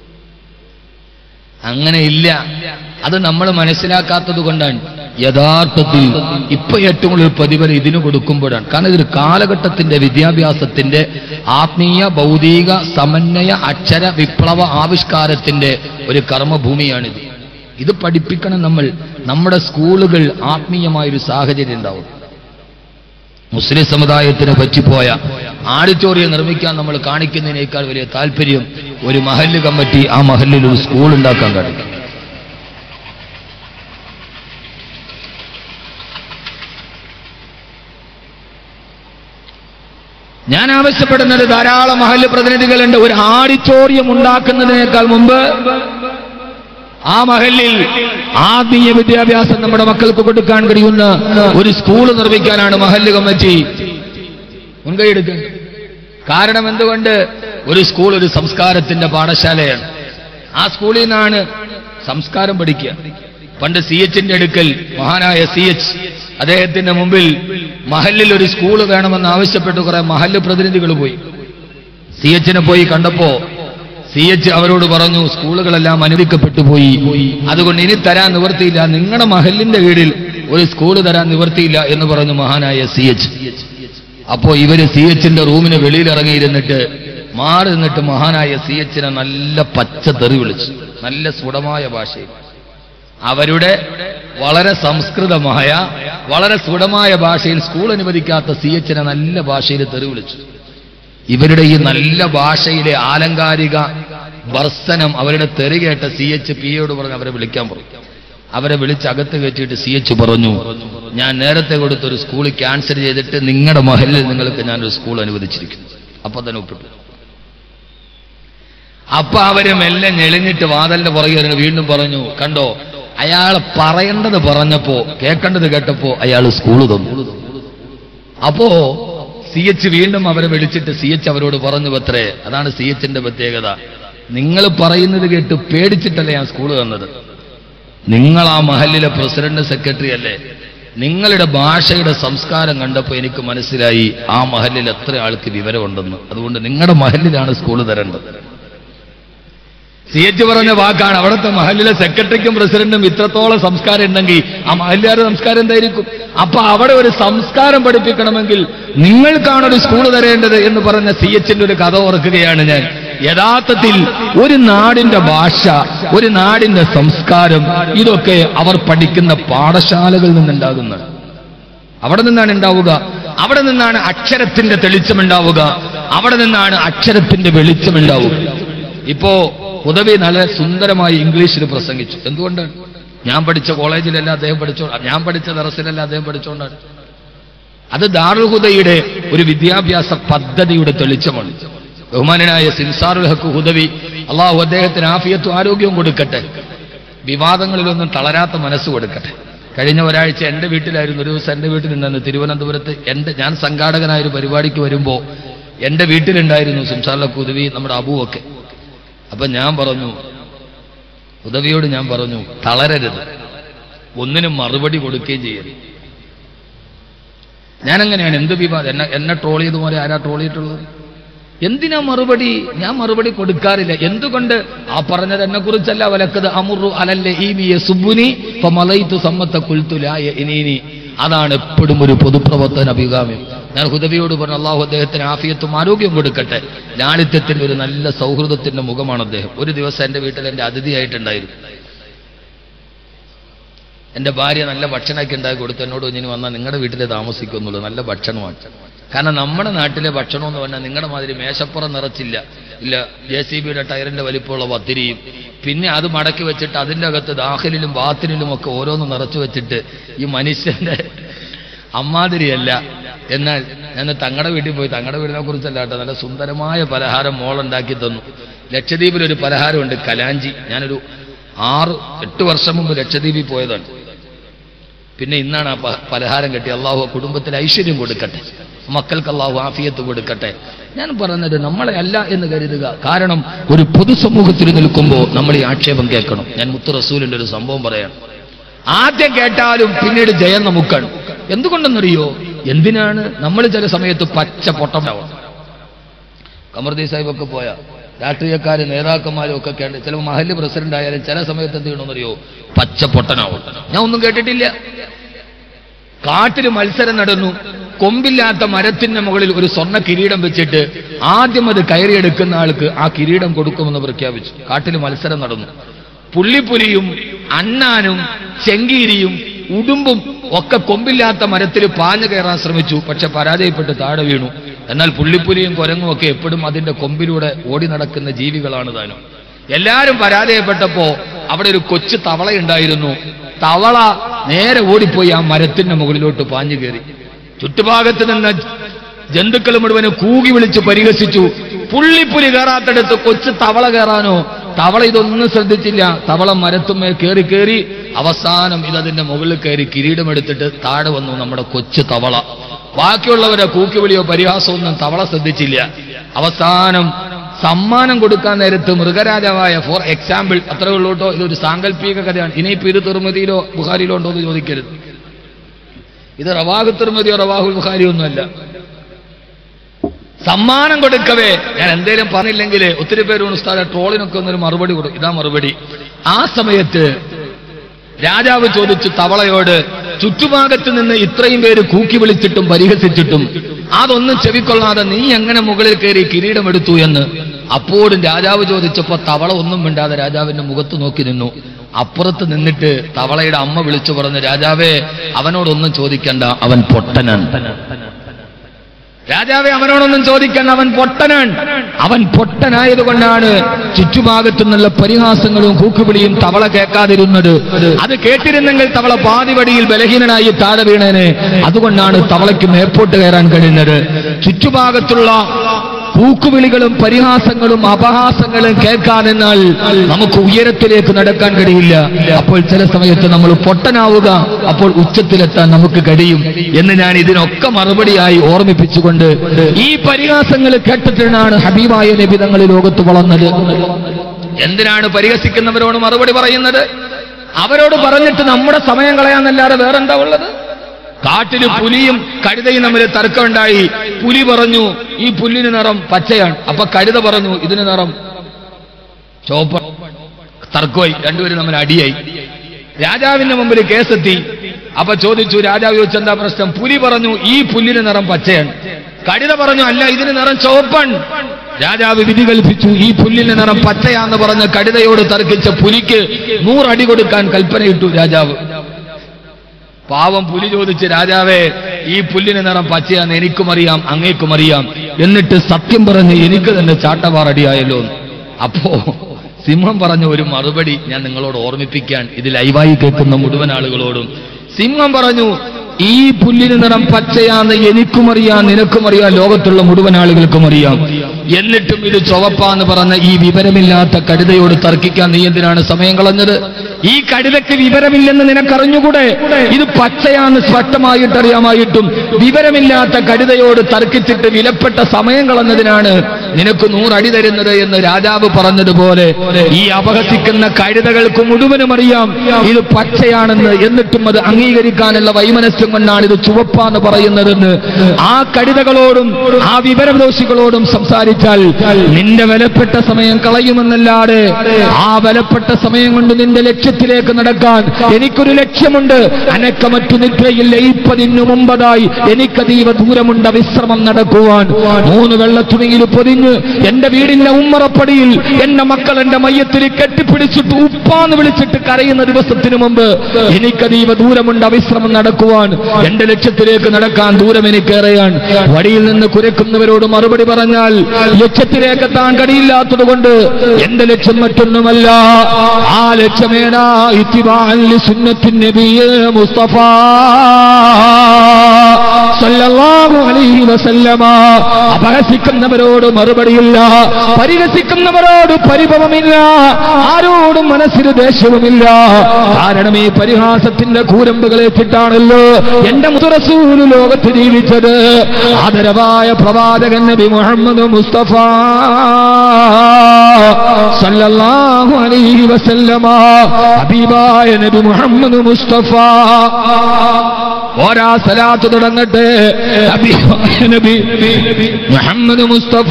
അങ്ങനെ ഇല്ല അത് നമ്മൾ മനസ്സിലാക്കാത്തത് കൊണ്ടാണ് യഥാർത്ഥത്തിൽ ഇപ്പൊ ഏറ്റവും കൂടുതൽ പ്രതിഫലം ഇതിന് കൊടുക്കുമ്പോഴാണ് കാരണം ഇതൊരു കാലഘട്ടത്തിന്റെ വിദ്യാഭ്യാസത്തിന്റെ ആത്മീയ ഭൗതിക സമന്വയ അക്ഷര വിപ്ലവ ആവിഷ്കാരത്തിന്റെ ഒരു കർമ്മഭൂമിയാണിത് ഇത് പഠിപ്പിക്കണം നമ്മൾ നമ്മുടെ സ്കൂളുകൾ ആത്മീയമായൊരു സാഹചര്യം ഉണ്ടാവും മുസ്ലിം സമുദായത്തിന് പറ്റിപ്പോയ ആഡിറ്റോറിയം നിർമ്മിക്കാൻ നമ്മൾ കാണിക്കുന്നതിനേക്കാൾ വലിയ താല്പര്യം ഒരു മഹല്ല് കമ്മിറ്റി ആ മഹല്ലിൽ ഒരു സ്കൂൾ ഉണ്ടാക്കാൻ കാണിക്കും ഞാൻ ആവശ്യപ്പെടുന്നത് ധാരാളം മഹല്ല് പ്രതിനിധികളുണ്ട് ഒരു ആഡിറ്റോറിയം ഉണ്ടാക്കുന്നതിനേക്കാൾ മുമ്പ് ആ മഹലിൽ ആത്മീയ വിദ്യാഭ്യാസം നമ്മുടെ മക്കൾക്ക് കൊടുക്കാൻ കഴിയുന്ന ഒരു സ്കൂൾ നിർമ്മിക്കാനാണ് മഹല്ല് കമ്മിറ്റി മുൻകൈയെടുക്കുന്നത് കാരണം എന്തുകൊണ്ട് ഒരു സ്കൂൾ ഒരു സംസ്കാരത്തിന്റെ പാഠശാലയാണ് ആ സ്കൂളിൽ നിന്നാണ് സംസ്കാരം പഠിക്കുക പണ്ട് സി എച്ചിന്റെ അടുക്കൽ മഹാനായ സി എച്ച് അദ്ദേഹത്തിന്റെ മുമ്പിൽ മഹലിൽ ഒരു സ്കൂൾ വേണമെന്ന് ആവശ്യപ്പെട്ട് കുറെ മഹല്ല് പ്രതിനിധികൾ പോയി സി എച്ചിനെ പോയി കണ്ടപ്പോ സി എച്ച് അവരോട് പറഞ്ഞു സ്കൂളുകളെല്ലാം അനുവദിക്കപ്പെട്ടു പോയി അതുകൊണ്ട് ഇനി തരാൻ നിവർത്തിയില്ല നിങ്ങളുടെ മഹലിന്റെ കീഴിൽ ഒരു സ്കൂൾ തരാൻ നിവർത്തിയില്ല എന്ന് പറഞ്ഞു മഹാനായ സി എച്ച് അപ്പോ ഇവര് സി എച്ചിന്റെ റൂമിന് വെളിയിൽ ഇറങ്ങിയിരുന്നിട്ട് മാറി നിന്നിട്ട് മഹാനായ സി എച്ചിനെ നല്ല പച്ച തെറി വിളിച്ചു നല്ല സുടമായ ഭാഷയിൽ അവരുടെ വളരെ സംസ്കൃതമായ വളരെ സുടമായ ഭാഷയിൽ സ്കൂൾ അനുവദിക്കാത്ത സി എച്ചിനെ നല്ല ഭാഷയിൽ തെറി വിളിച്ചു ഇവരുടെ ഈ നല്ല ഭാഷയിലെ ആലങ്കാരിക വർസനം അവരുടെ തെറി കേട്ട സി എച്ച് പി എയോട് പറഞ്ഞ് അവരെ വിളിക്കാൻ പറഞ്ഞു അവരെ വിളിച്ച് അകത്ത് കയറ്റിയിട്ട് സി എച്ച് പറഞ്ഞു ഞാൻ നേരത്തെ കൊടുത്തൊരു സ്കൂൾ ക്യാൻസൽ ചെയ്തിട്ട് നിങ്ങളുടെ മഹലിൽ നിങ്ങൾക്ക് ഞാനൊരു സ്കൂൾ അനുവദിച്ചിരിക്കുന്നു അപ്പൊ തന്നെ ഒപ്പിട്ടു അപ്പൊ അവര് മെല്ലെ ഞെളിഞ്ഞിട്ട് വാതലിന്റെ പുറകെ ഇരുന്ന് വീണ്ടും പറഞ്ഞു കണ്ടോ അയാൾ പറയേണ്ടത് പറഞ്ഞപ്പോ കേൾക്കേണ്ടത് കേട്ടപ്പോ അയാൾ സ്കൂള് തന്നു അപ്പോ സി എച്ച് വീണ്ടും അവരെ വിളിച്ചിട്ട് സി എച്ച് അവരോട് പറഞ്ഞു പത്രേ അതാണ് സി എച്ചിന്റെ പ്രത്യേകത നിങ്ങൾ പറയുന്നത് കേട്ട് പേടിച്ചിട്ടല്ല ഞാൻ സ്കൂള് തന്നത് നിങ്ങൾ ആ മഹലിലെ പ്രസിഡന്റ് സെക്രട്ടറി അല്ലേ നിങ്ങളുടെ ഭാഷയുടെ സംസ്കാരം കണ്ടപ്പോൾ എനിക്ക് മനസ്സിലായി ആ മഹലിൽ എത്ര ആൾക്ക് വിവരമുണ്ടെന്ന് അതുകൊണ്ട് നിങ്ങളുടെ മഹലിലാണ് സ്കൂള് തരേണ്ടത് സി എച്ച് പറഞ്ഞ വാക്കാണ് അവിടുത്തെ മഹലിലെ സെക്രട്ടറിക്കും പ്രസിഡന്റും ഇത്രത്തോളം സംസ്കാരം ഉണ്ടെങ്കിൽ ആ മഹലിലാരുടെ സംസ്കാരം എന്തായിരിക്കും അപ്പൊ അവിടെ ഒരു സംസ്കാരം പഠിപ്പിക്കണമെങ്കിൽ നിങ്ങൾക്കാണ് ഒരു സ്കൂൾ തരേണ്ടത് എന്ന് പറഞ്ഞ സി എച്ചിന്റെ ഒരു കഥ ഓർക്കുകയാണ് ഞാൻ യഥാർത്ഥത്തിൽ ഒരു നാടിന്റെ ഭാഷ ഒരു നാടിന്റെ സംസ്കാരം ഇതൊക്കെ അവർ പഠിക്കുന്ന പാഠശാലകളിൽ നിന്നുണ്ടാകുന്നത് അവിടെ നിന്നാണ് ഉണ്ടാവുക അവിടെ നിന്നാണ് അക്ഷരത്തിന്റെ തെളിച്ചമുണ്ടാവുക അവിടെ നിന്നാണ് അക്ഷരത്തിന്റെ വെളിച്ചമുണ്ടാവുക ഇപ്പോ ഉദവി നല്ല സുന്ദരമായി ഇംഗ്ലീഷിൽ പ്രസംഗിച്ചു എന്തുകൊണ്ടാണ് ഞാൻ പഠിച്ച കോളേജിലല്ല അദ്ദേഹം പഠിച്ചോ ഞാൻ പഠിച്ച ദറസിലല്ല അദ്ദേഹം പഠിച്ചുകൊണ്ടാണ് അത് ദാറുഹുദയുടെ ഒരു വിദ്യാഭ്യാസ പദ്ധതിയുടെ തെളിച്ചമാണ് ബഹുമാനനായ സിൻസാറുൽ ഹക്ക് ഹുദവി അള്ളാഹു അദ്ദേഹത്തിന് ആഫിയത്തും ആരോഗ്യവും കൊടുക്കട്ടെ വിവാദങ്ങളിലൊന്നും തളരാത്ത മനസ്സ് കൊടുക്കട്ടെ കഴിഞ്ഞ ഒരാഴ്ച എന്റെ വീട്ടിലായിരുന്നു ഒരു ദിവസം എന്റെ വീട്ടിൽ നിന്നു തിരുവനന്തപുരത്ത് എന്റെ ഞാൻ സംഘാടകനായ ഒരു പരിപാടിക്ക് വരുമ്പോ എന്റെ വീട്ടിലുണ്ടായിരുന്നു സിംസാറുൽ ഹക്ക് ഹുദവി നമ്മുടെ അബുവൊക്കെ അപ്പൊ ഞാൻ പറഞ്ഞു ഉദവിയോട് ഞാൻ പറഞ്ഞു തളരരുത് ഒന്നിനും മറുപടി കൊടുക്കുകയും ചെയ്യരുത് ഞാനങ്ങനെയാണ് എന്ത് വിവാദം എന്നെ എന്നെ ട്രോൾ ചെയ്ത പോലെ ആരാ ട്രോൾ ചെയ്തിട്ടുള്ളത് എന്തിനാ മറുപടി ഞാൻ മറുപടി കൊടുക്കാറില്ല എന്തുകൊണ്ട് ആ പറഞ്ഞത് എന്നെ കുറിച്ചല്ല വലക്കത് അമുറു അലല്ലേ ഈ മിയ സുബുനി മലയിത്തു സമ്മത്ത കുൽത്തുലായ ഇനീനി അതാണ് എപ്പോഴും ഒരു പൊതുപ്രവർത്തന അഭികാമ്യം ഞാൻ ഹുദവിയോട് പറഞ്ഞു അള്ളാഹു അദ്ദേഹത്തിന് ആഫിയത്തും ആരോഗ്യവും കൊടുക്കട്ടെ ലാളിത്യത്തിന്റെ ഒരു നല്ല സൗഹൃദത്തിന്റെ മുഖമാണ് അദ്ദേഹം ഒരു ദിവസം എന്റെ വീട്ടിൽ എന്റെ അതിഥിയായിട്ടുണ്ടായിരുന്നു എന്റെ ഭാര്യ നല്ല ഭക്ഷണമൊക്കെ ഉണ്ടാക്കി കൊടുത്തു എന്നോട് ഇനി വന്നാൽ നിങ്ങളുടെ വീട്ടിലെ താമസിക്കുന്നുള്ളൂ നല്ല ഭക്ഷണമാണ് കാരണം നമ്മുടെ നാട്ടിലെ ഭക്ഷണം എന്ന് പറഞ്ഞാൽ നിങ്ങളുടെ മാതിരി മേശപ്പുറം നിറച്ചില്ല ഇല്ല ജെ സി ബിയുടെ ടയറിന്റെ വലിപ്പമുള്ള പത്തിരിയും പിന്നെ അത് മടക്കി വെച്ചിട്ട് അതിൻ്റെ അകത്ത് ദാഖലിലും ബാത്തിനിലും ഒക്കെ ഓരോന്ന് നിറച്ചു വെച്ചിട്ട് ഈ മനുഷ്യന്റെ അമ്മാതിരിയല്ല എന്നാൽ ഞാൻ തങ്ങളുടെ വീട്ടിൽ പോയി തങ്ങളുടെ വീടിനെ കുറിച്ചല്ല കേട്ടോ നല്ല സുന്ദരമായ പലഹാരം മോളുണ്ടാക്കി തന്നു ലക്ഷദ്വീപിലൊരു പലഹാരമുണ്ട് കലാഞ്ചി ഞാനൊരു ആറ് എട്ട് വർഷം മുമ്പ് ലക്ഷദ്വീപിൽ പോയതാണ് പിന്നെ ഇന്നാണ് ആ പ- പലഹാരം കിട്ടി അള്ളാഹു ആ കുടുംബത്തിന് ഐശ്വര്യം കൊടുക്കട്ടെ മക്കൾക്ക് അള്ളാഹു ആഫിയത്ത് കൊടുക്കട്ടെ ഞാൻ പറഞ്ഞത് നമ്മളെ അല്ല എന്ന് കരുതുക കാരണം ഒരു പൊതുസമൂഹത്തിൽ നിൽക്കുമ്പോൾ നമ്മൾ ഈ ആക്ഷേപം കേൾക്കണം ഞാൻ മുത്തു റസൂലിന്റെ ഒരു സംഭവം പറയാം ആദ്യം കേട്ടാലും പിന്നീട് ജയം നമുക്കാണ് എന്തുകൊണ്ടെന്നറിയോ എന്തിനാണ് നമ്മൾ ചില സമയത്ത് പച്ച പൊട്ടമാവും കമർദി സാഹിബൊക്കെ പോയ രാഷ്ട്രീയക്കാര് നേതാക്കന്മാരും ഒക്കെ കേട്ട് ചില മഹല് പ്രസിഡന്റ് ആയാലും ചില സമയത്ത് എന്ത് ചെയ്യണമെന്നറിയോ പച്ച പൊട്ടനാവും ഞാൻ ഒന്നും കേട്ടിട്ടില്ല കാട്ടിൽ മത്സരം നടന്നു കൊമ്പില്ലാത്ത മരത്തിന്റെ മുകളിൽ ഒരു സ്വർണ്ണ കിരീടം വെച്ചിട്ട് ആദ്യം അത് കയറിയെടുക്കുന്ന ആൾക്ക് ആ കിരീടം കൊടുക്കുമെന്ന് പ്രഖ്യാപിച്ചു കാട്ടിൽ മത്സരം നടന്നു പുള്ളിപ്പുലിയും അണ്ണാനും ചെങ്കീരിയും ഉടുമ്പും ഒക്കെ കൊമ്പില്ലാത്ത മരത്തിൽ പാഞ്ഞു കയറാൻ ശ്രമിച്ചു പക്ഷെ പരാജയപ്പെട്ട് താഴെ വീണു എന്നാൽ പുള്ളിപ്പുലിയും കുരങ്ങും ഒക്കെ എപ്പോഴും അതിന്റെ കൊമ്പിലൂടെ ഓടി നടക്കുന്ന ജീവികളാണ് താനും എല്ലാരും പരാജയപ്പെട്ടപ്പോ അവിടെ ഒരു കൊച്ചു തവളയുണ്ടായിരുന്നു തവള നേരെ ഓടിപ്പോയി ആ മരത്തിന്റെ മുകളിലോട്ട് പാഞ്ഞു കയറി ചുറ്റുഭാഗത്ത് നിന്ന് ജന്തുക്കൾ മുഴുവനും കൂകി വിളിച്ച് പരിഹസിച്ചു പുള്ളിപ്പുലി കയറാത്തടുത്ത് കൊച്ചു തവള കയറാനോ തവള ഇതൊന്നും ശ്രദ്ധിച്ചില്ല തവള മരത്തുമേ കയറി കയറി അവസാനം ഇതതിന്റെ മുകളിൽ കയറി കിരീടമെടുത്തിട്ട് താഴെ വന്നു നമ്മുടെ കൊച്ചു തവള ബാക്കിയുള്ളവരെ കൂക്കിവിളിയോ പരിഹാസമോ ഒന്നും തവള ശ്രദ്ധിച്ചില്ല അവസാനം സമ്മാനം കൊടുക്കാൻ നേരത്ത് മൃഗരാജാവായ ഫോർ എക്സാമ്പിൾ അത്രേ ഉള്ളൂ കേട്ടോ ഇതൊരു സാങ്കല്പിക കഥയാണ് ഇനിയിപ്പോ ഇത് തിരുമതിയിലോ ബുഹാരിയിലോ ഉണ്ടോ എന്ന് ചോദിക്കരുത് ഇത് റവാഹു തിരുമതിയോ റവാഹുൽ ബുഖാരിയോ ഒന്നുമല്ല സമ്മാനം കൊടുക്കവേ ഞാൻ എന്തേലും പറഞ്ഞില്ലെങ്കിൽ ഒത്തിരി പേര് ഉസ്താദെ ട്രോളിനൊക്കെ ഒന്നൊരു മറുപടി കൊടുക്കും ഇതാ മറുപടി ആ സമയത്ത് രാജാവ് ചോദിച്ചു തവളയോട് ചുറ്റുഭാഗത്ത് നിന്ന് ഇത്രയും പേര് കൂക്കി വിളിച്ചിട്ടും പരിഹസിച്ചിട്ടും അതൊന്നും ചെവിക്കൊള്ളാതെ നീ എങ്ങനെ മുകളിൽ കയറി കിരീടമെടുത്തു എന്ന് അപ്പോഴും രാജാവ് ചോദിച്ചപ്പോ തവള ഒന്നും മിണ്ടാതെ രാജാവിന്റെ മുഖത്ത് നോക്കി നിന്നു അപ്പുറത്ത് നിന്നിട്ട് തവളയുടെ അമ്മ വിളിച്ചു പറഞ്ഞു രാജാവേ അവനോടൊന്നും ചോദിക്കണ്ട അവൻ പൊട്ടനാണ് രാജാവെ അവനോടൊന്നും ചോദിക്കാൻ അവൻ പൊട്ടനാണ് അവൻ പൊട്ടനായതുകൊണ്ടാണ് ചുറ്റുഭാഗത്തു നിന്നുള്ള പരിഹാസങ്ങളും കൂക്കുവിളിയും തവള കേൾക്കാതിരുന്നത് അത് കേട്ടിരുന്നെങ്കിൽ തവള പാതിവടിയിൽ ബലഹീനനായി താഴെ വീണേനെ അതുകൊണ്ടാണ് തവളയ്ക്ക് മേപ്പോട്ട് കയറാൻ കഴിയുന്നത് ചുറ്റുഭാഗത്തുള്ള കൂക്കുവിളികളും പരിഹാസങ്ങളും അപഹാസങ്ങളും കേൾക്കാതെന്നാൽ നമുക്ക് ഉയരത്തിലേക്ക് നടക്കാൻ കഴിയില്ല അപ്പോൾ ചില സമയത്ത് നമ്മൾ പൊട്ടനാവുക അപ്പോൾ ഉച്ചത്തിലെത്താൻ നമുക്ക് കഴിയും എന്ന് ഞാൻ ഇതിനൊക്കെ മറുപടിയായി ഓർമ്മിപ്പിച്ചുകൊണ്ട് ഈ പരിഹാസങ്ങൾ കേട്ടിട്ടാണ് ഹബീബായ നബി തങ്ങൾ ഈ ലോകത്ത് വളർന്നത് എന്തിനാണ് പരിഹസിക്കുന്നവരോട് മറുപടി പറയുന്നത് അവരോട് പറഞ്ഞിട്ട് നമ്മുടെ സമയം കളയാന്നല്ലാതെ വേറെന്താ ഉള്ളത് കാട്ടില് പുലിയും കഴുതയും തമ്മിൽ തർക്കമുണ്ടായി പുലി പറഞ്ഞു ഈ പുല്ലിന് നിറം പച്ചയാണ് അപ്പൊ കഴുത പറഞ്ഞു ഇതിന് നിറം ചോപ്പ തർക്കമായി രണ്ടുപേരും തമ്മിൽ അടിയായി രാജാവിന്റെ മുമ്പിൽ കേസെത്തി അപ്പൊ ചോദിച്ചു രാജാവ് ചോദിച്ചു എന്താ പ്രശ്നം പുലി പറഞ്ഞു ഈ പുല്ലിന് നിറം പച്ചയാണ് കഴുത പറഞ്ഞു അല്ല ഇതിന് നിറം ചുവപ്പാണ് രാജാവ് വിധി കൽപ്പിച്ചു ഈ പുല്ലിന് നിറം പച്ചയാന്ന് പറഞ്ഞ് കഴുതയോട് തർക്കിച്ച പുലിക്ക് നൂറടി കൊടുക്കാൻ കൽപ്പനയിട്ടു രാജാവ് പാവം പുലി ചോദിച്ച് രാജാവേ ഈ പുല്ലിന് നിറം പച്ചയാന്ന് എനിക്കും അറിയാം അങ്ങേക്കും അറിയാം എന്നിട്ട് സത്യം പറഞ്ഞ് എനിക്ക് തന്നെ ചാട്ടവാറടിയായല്ലോ എന്ന്. അപ്പോ സിംഹം പറഞ്ഞ ഒരു മറുപടി ഞാൻ നിങ്ങളോട് ഓർമ്മിപ്പിക്കാൻ ഇത് ലൈവായി കേൾക്കുന്ന മുഴുവൻ ആളുകളോടും സിംഹം പറഞ്ഞു ഈ പുല്ലിന് നിറം പച്ചയാന്ന് എനിക്കും അറിയാം നിനക്കും അറിയാം ലോകത്തുള്ള മുഴുവൻ ആളുകൾക്കും അറിയാം എന്നിട്ടും ഇത് ചുവപ്പാന്ന് പറഞ്ഞ ഈ വിവരമില്ലാത്ത കഴുതയോട് തർക്കിക്കാൻ നീ എന്തിനാണ് സമയം കളഞ്ഞത് ഈ കഴുതയ്ക്ക് വിവരമില്ലെന്ന് നിനക്കറിഞ്ഞുകൂടെ ഇത് പച്ചയാന്ന് സ്പഷ്ടമായിട്ട് അറിയാമായിട്ടും വിവരമില്ലാത്ത കഴുതയോട് തർക്കിച്ചിട്ട് വിലപ്പെട്ട സമയം കളഞ്ഞതിനാണ് നിനക്ക് നൂറടി തരുന്നത് എന്ന് രാജാവ് പറഞ്ഞതുപോലെ ഈ അപഹസിക്കുന്ന കഴുതകൾക്ക് മുഴുവനും അറിയാം ഇത് പച്ചയാണെന്ന് എന്നിട്ടും അത് അംഗീകരിക്കാനുള്ള വൈമനസ്യം കൊണ്ടാണ് ഇത് ചുവപ്പാന്ന് പറയുന്നതെന്ന് ആ കഴുതകളോടും ആ വിവരദോഷികളോടും സംസാരിച്ചാൽ നിന്റെ വിലപ്പെട്ട സമയം കളയുമെന്നല്ലാതെ ആ വിലപ്പെട്ട സമയം കൊണ്ട് നിന്റെ ലക്ഷ്യത്തിലേക്ക് നടക്കാൻ എനിക്കൊരു ലക്ഷ്യമുണ്ട് അനക്കമറ്റു നിദ്രയിൽ ലയിപ്പതിനു മുമ്പതായി എനിക്കതീവ ദൂരമുണ്ട് വിശ്രമം നടക്കുവാൻ മൂന്ന് വെള്ളത്തുണിയിൽ പൊതിഞ്ഞ് എന്റെ വീടിന്റെ ഉമ്മറപ്പടിയിൽ എന്റെ മക്കൾ എന്റെ മയ്യത്തിൽ കെട്ടിപ്പിടിച്ചിട്ട് ഉപ്പാന്ന് വിളിച്ചിട്ട് കരയുന്ന ദിവസത്തിനു മുമ്പ് എനിക്കതീവ ദൂരമുണ്ട് വിശ്രമം നടക്കുവാൻ എന്റെ ലക്ഷ്യത്തിലേക്ക് നടക്കാൻ ദൂരം എനിക്കേറെയാണ് വടിയിൽ നിന്ന് കുരക്കുന്നവരോട് മറുപടി പറഞ്ഞാൽ ലക്ഷ്യത്തിലേക്ക് എത്താൻ കഴിയില്ലാത്തത് കൊണ്ട് എന്റെ ലക്ഷ്യം മറ്റൊന്നുമല്ല ആ ലക്ഷ്യമേനാ ഇത്തിബാൻ സുന്നത്തിൻ നബിയെ മുസ്തഫ സല്ലല്ലാഹു അലൈഹി വസല്ലമ അപഹസിക്കുന്നവരോട് മറുപടിയില്ല പരിഹസിക്കുന്നവരോട് പരിഭവമില്ല ആരോടും മനസ്സിന് ദേഷ്യവുമില്ല കാരണം ഈ പരിഹാസത്തിന്റെ കൂരമ്പുകളേറ്റിട്ടാണല്ലോ എന്റെ മുതുറസൂല് ലോകത്ത് ജീവിച്ചത് ആദരവായ പ്രവാചകൻ നബി മുഹമ്മദ് മുസ്തഫ സല്ലല്ലാഹു അലൈഹി വസല്ലമ ഹബീബായ നബി മുഹമ്മദ് മുസ്തഫ ഓരാ സലാത്ത് തുടങ്ങട്ടെ ഹബീബായ നബി മുഹമ്മദ് മുസ്തഫ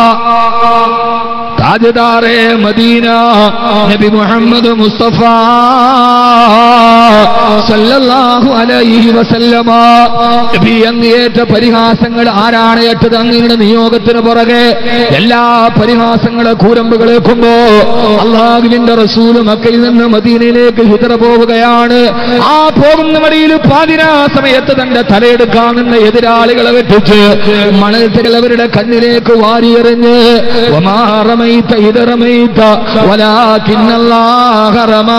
താജദാറെ മദീന നബി മുഹമ്മദ് മുസ്തഫ സല്ലല്ലാഹു അലൈഹി വസല്ലമ നബി അങ്ങേറ്റ പരിഹാസങ്ങൾ ആരാണ് ഏറ്റത് അങ്ങയുടെ നിയോഗത്തിന് പുറകെ എല്ലാ പരിഹാസങ്ങളെ കൂരമ്പുകളേക്കുമ്പോ അള്ളാഹുവിന്റെ റസൂല് മക്കയിൽ നിന്ന് മദീനയിലേക്ക് ഹിതറ പോവുകയാണ് ആ പോകുന്ന വഴിയിൽ പാതിരാ സമയത്ത് തന്റെ തലയെടുക്കാമെന്ന എതിരാളികളെ വെട്ടിച്ച് മണൽത്തികൾ അവരുടെ കണ്ണിലേക്ക് വാരിയെറിഞ്ഞ് ഒമാറമൈത്ത ഇതറമൈത്ത വലാക്കിന്നല്ലാഹറമാ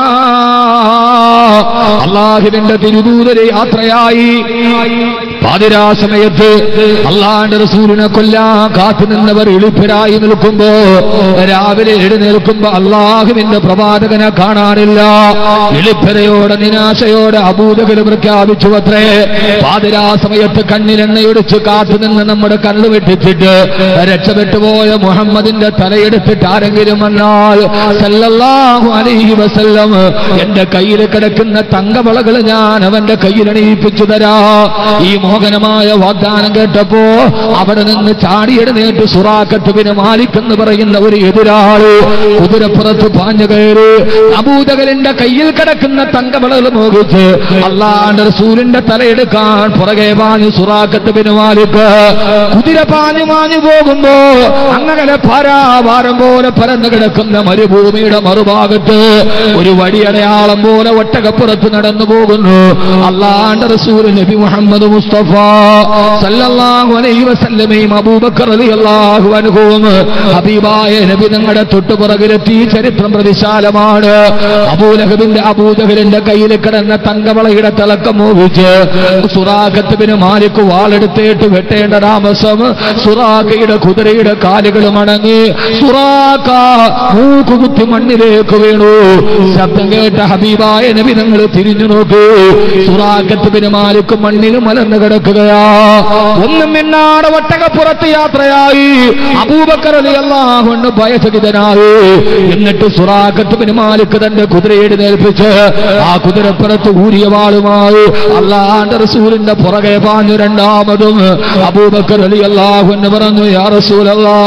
അള്ളാഹുവിന്റെ തിരുദൂതരെ യാത്രയായി പാതിരാ സമയത്ത് അള്ളാന്റെ റസൂലിനെ കൊല്ലാൻ കാത്തു നിന്നവർ എളിപ്പരായി നിൽക്കുമ്പോ രാവിലെ എഴുന്നേൽക്കുമ്പോ അള്ളാഹുവിന്റെ പ്രവാചകനെ കാണാനില്ല എളിപ്പരയോടെ നിരാശയോടെ അബൂദകര് പ്രഖ്യാപിച്ചു അത്രേ പാതിരാ സമയത്ത് കണ്ണിലെണ്ണയൊടിച്ച് കാത്തു നിന്ന് നമ്മുടെ കണ്ണു വെട്ടിച്ചിട്ട് രക്ഷപ്പെട്ടു പോയ മുഹമ്മദിന്റെ തലയെടുത്തിട്ട് ആരെങ്കിലും വന്നാൽ സല്ലല്ലാഹു അലൈഹി വസല്ലം എന്റെ കയ്യിൽ കിടക്കുന്ന തങ്കവളകൾ ഞാൻ അവന്റെ കയ്യിൽ അണിയിപ്പിച്ചു തരാ ഈ മോഹനമായ വാഗ്ദാനം കേട്ടപ്പോ അവിടെ നിന്ന് ചാടിയെടുന്നേറ്റ് സുറാക്കത്ത് പിന്നെ മാലിക് എന്ന് പറയുന്ന ഒരു എതിരാള് കുതിരപ്പുറത്ത് പാഞ്ഞു കയറി അബൂദകലിന്റെ കയ്യിൽ കിടക്കുന്ന തങ്കവളകൾ മോഹിച്ച് അള്ളാന്റെ റസൂലിന്റെ തലയെടുക്കാൻ പുറകെ പാഞ്ഞു സുറാക്കത്ത് പിന്നെ മാലിക് കുതിര പാഞ്ഞു മാഞ്ഞു പോകുമ്പോ അങ്ങനെ പാരാവാരം പോലെ പരന്നു കിടക്കുന്ന മരുഭൂമിയുടെ മറുഭാഗത്ത് ഒരു വടിയടയാളം പോലെ ഒട്ടകപ്പുറത്ത് നടന്നു പോകുന്നു അള്ളാന്റെ റസൂൽ നബി മുഹമ്മദ് മുസ്തഫ സല്ലല്ലാഹു അലൈഹി വസല്ലമയും അബൂബക്കർ റളിയല്ലാഹു അൻഹുവും ഹബീബായ നബി തങ്ങളുടെ തൊട്ടുപുറകിലെത്തി ചരിത്രം പ്രതിശാലമാണ് അബൂലഹബിന്റെ അബൂജഹലിന്റെ കയ്യിൽ കിടന്ന തങ്കവളയുടെ തിളക്കം മോഹിച്ച് സുറാഖത്തുബിന് മാലിക്ക് വാളെടുത്തേട്ട് വെട്ടേണ്ട താമസം സുറാഖയുടെ കുതിരയുടെ കാലുകൾ മടങ്ങി സുറാഖ മൂക്കുകുത്തി മണ്ണിലേക്ക് വീണു ശബ്ദം കേട്ട ഹബീബായ നബി നിങ്ങൾ തിരിഞ്ഞു നോക്കൂ സുറാഖത്തുബിന് മാലിക്ക് മണ്ണിൽ മലർന്നു കിടക്കുകയാ ഒന്നും മിന്നാടെ ഒട്ടകപ്പുറത്ത് യാത്രയായി അബൂബക്കർ അള്ളാഹുണ്ട് ഭയചകിതനായി എന്നിട്ട് സുറാഖത്തുബിന് മാലിക്ക് തന്റെ കുതിരയുടെ നേൽപ്പിച്ച് ആ കുതിരപ്പുറത്ത് ഊരിയ വാളുമായി അള്ളാന്റെ റസൂലിന്റെ പുറകെ പാഞ്ഞു രണ്ടാമതും അബൂബക്കർ അലി അള്ളാഹു എന്ന് പറഞ്ഞു യാ റസൂലല്ലാ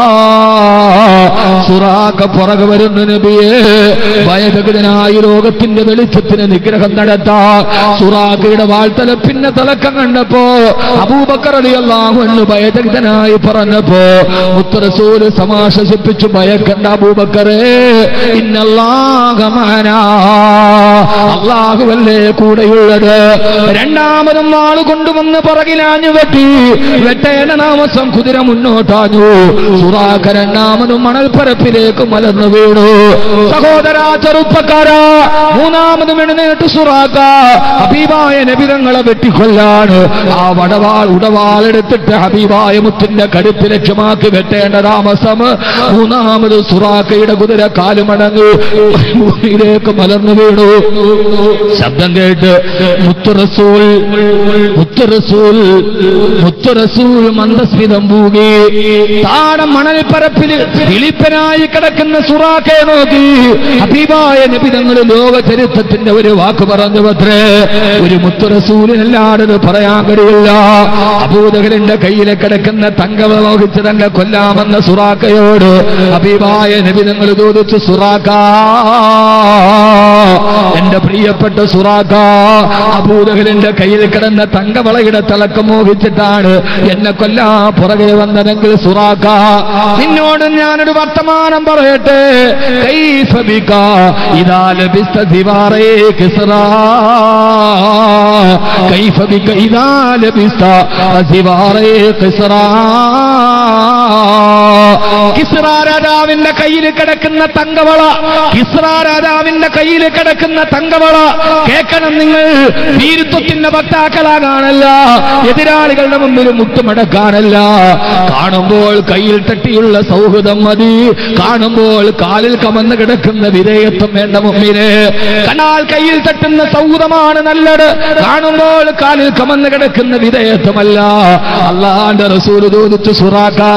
സുറാഖ പുറകെ വരുന്നു നബിയെ ഭയചകിതനായി ലോകത്തിന്റെ വെളിച്ചത്തിന് നിഗ്രഹം നടത്താ സുറാഖയുടെ വാൾത്തല പിന്നെ തിളക്കം കണ്ടപ്പോ അബൂബക്കർ അലി അള്ളാഹു എന്ന് ഭയചകിതനായി പറഞ്ഞപ്പോ മുത്തറസൂല് സമാശ്വസിപ്പിച്ചു ഭയക്കണ്ട അബൂബക്കറേ ഇന്നല്ലാഹമാനാ അള്ളാഹുവല്ലേ കൂടെയുള്ളത് രണ്ടാമതും വാള് കൊണ്ടുവന്ന് പുറകിലാഞ്ഞു വെട്ടി വെട്ടേണ്ട താമസം കുതിര മുന്നോട്ടാഞ്ഞു സുറാഖ രണ്ടാമതും മണൽപ്പരപ്പിലേക്ക് മലർന്നു വീണു സഹോദരാ ചെറുപ്പക്കാരാ മൂന്നാമതും എഴുന്നേറ്റ് സുറാഖ അഭിമായ നബിതങ്ങളെ വെട്ടിക്കൊല്ലാണ് ആ വടവാൾ ഉടവാൾ എടുത്തിട്ട് ഹബീബായ മുത്തിന്റെ കരുത്ത് ലക്ഷ്യമാക്കി വെട്ടേണ്ട താമസം മൂന്നാമത് സുറാക്കയുടെ കുതിര കാലുമടങ്ങ് ഭൂമിയിലേക്ക് മലർന്നു വീണു ശബ്ദം കേട്ട് മുത്തുറസൂൽ മുത്തുറസൂൽ മുത്തുറസൂൽ മന്ദസ്മിതം പൂകി താഴെ മണൽപ്പരപ്പിൽ ദിലീപനായി കിടക്കുന്ന സുറാക്കയെ നോക്കി ഹബീബായ നബിതങ്ങൾ ലോക ചരിത്രത്തിന്റെ ഒരു വാക്ക് പറഞ്ഞു പത്രേ ഒരു മുത്തുറസൂലിനല്ലാതെ പറയാൻ കഴിയില്ല അബൂദകലിന്റെ കയ്യിലെ കിടക്കുന്ന തങ്കവ മോഹിച്ച് തന്നെ കൊല്ലാമെന്ന സുറാക്കയോട് ഹബീബായ നബിതങ്ങൾ ചോദിച്ചു സുറാക്ക എന്റെ പ്രിയപ്പെട്ട സുറാക്ക അബൂദകലിന്റെ കയ്യിൽ കിടന്ന തങ്കവളയുടെ തിളക്കം മോഹിച്ചിട്ടാണ് എന്നെ കൊല്ലാ പുറകെ വന്നതെങ്കിൽ സുറാക്ക നിന്നോട് ഞാനൊരു വർത്തമാനം പറയട്ടെ കൈഫ ബിക ഇദാ ലബിസ്ത ദിവാറേ കിസ്റാ കൈഫ ബിക ഇദാ ലബിസ്ത ദിവാറേ കിസ്റാ കിസ്റ രാജാവിന്റെ കയ്യിൽ കിടക്കുന്ന തങ്കവള കിസ്റ രാജാവിന്റെ കയ്യിൽ കിടക്കുന്ന തങ്കവള കേൾക്കണം നിങ്ങൾ വീരുത്വത്തിന്റെ ഭക്താക്കളാകാനല്ല എതിരാളികളുടെ മുമ്പിൽ മുട്ടുമടക്കാനല്ല കാണുമ്പോൾ കയ്യിൽ തട്ടിയുള്ള സൗഹൃദം മതി കാണുമ്പോൾ കാലിൽ കമന്ന് കിടക്കുന്ന വിധേയത്വം വേണ്ട മുമ്പിന് കണ്ടാൽ കയ്യിൽ തട്ടുന്ന സൗഹൃദമാണ് നല്ലത് കാണുമ്പോൾ കാലിൽ കമന്ന് കിടക്കുന്ന വിധേയത്വമല്ല അള്ളാന്റെ റസൂൽ ചോദിച്ചു സുറാക്കാ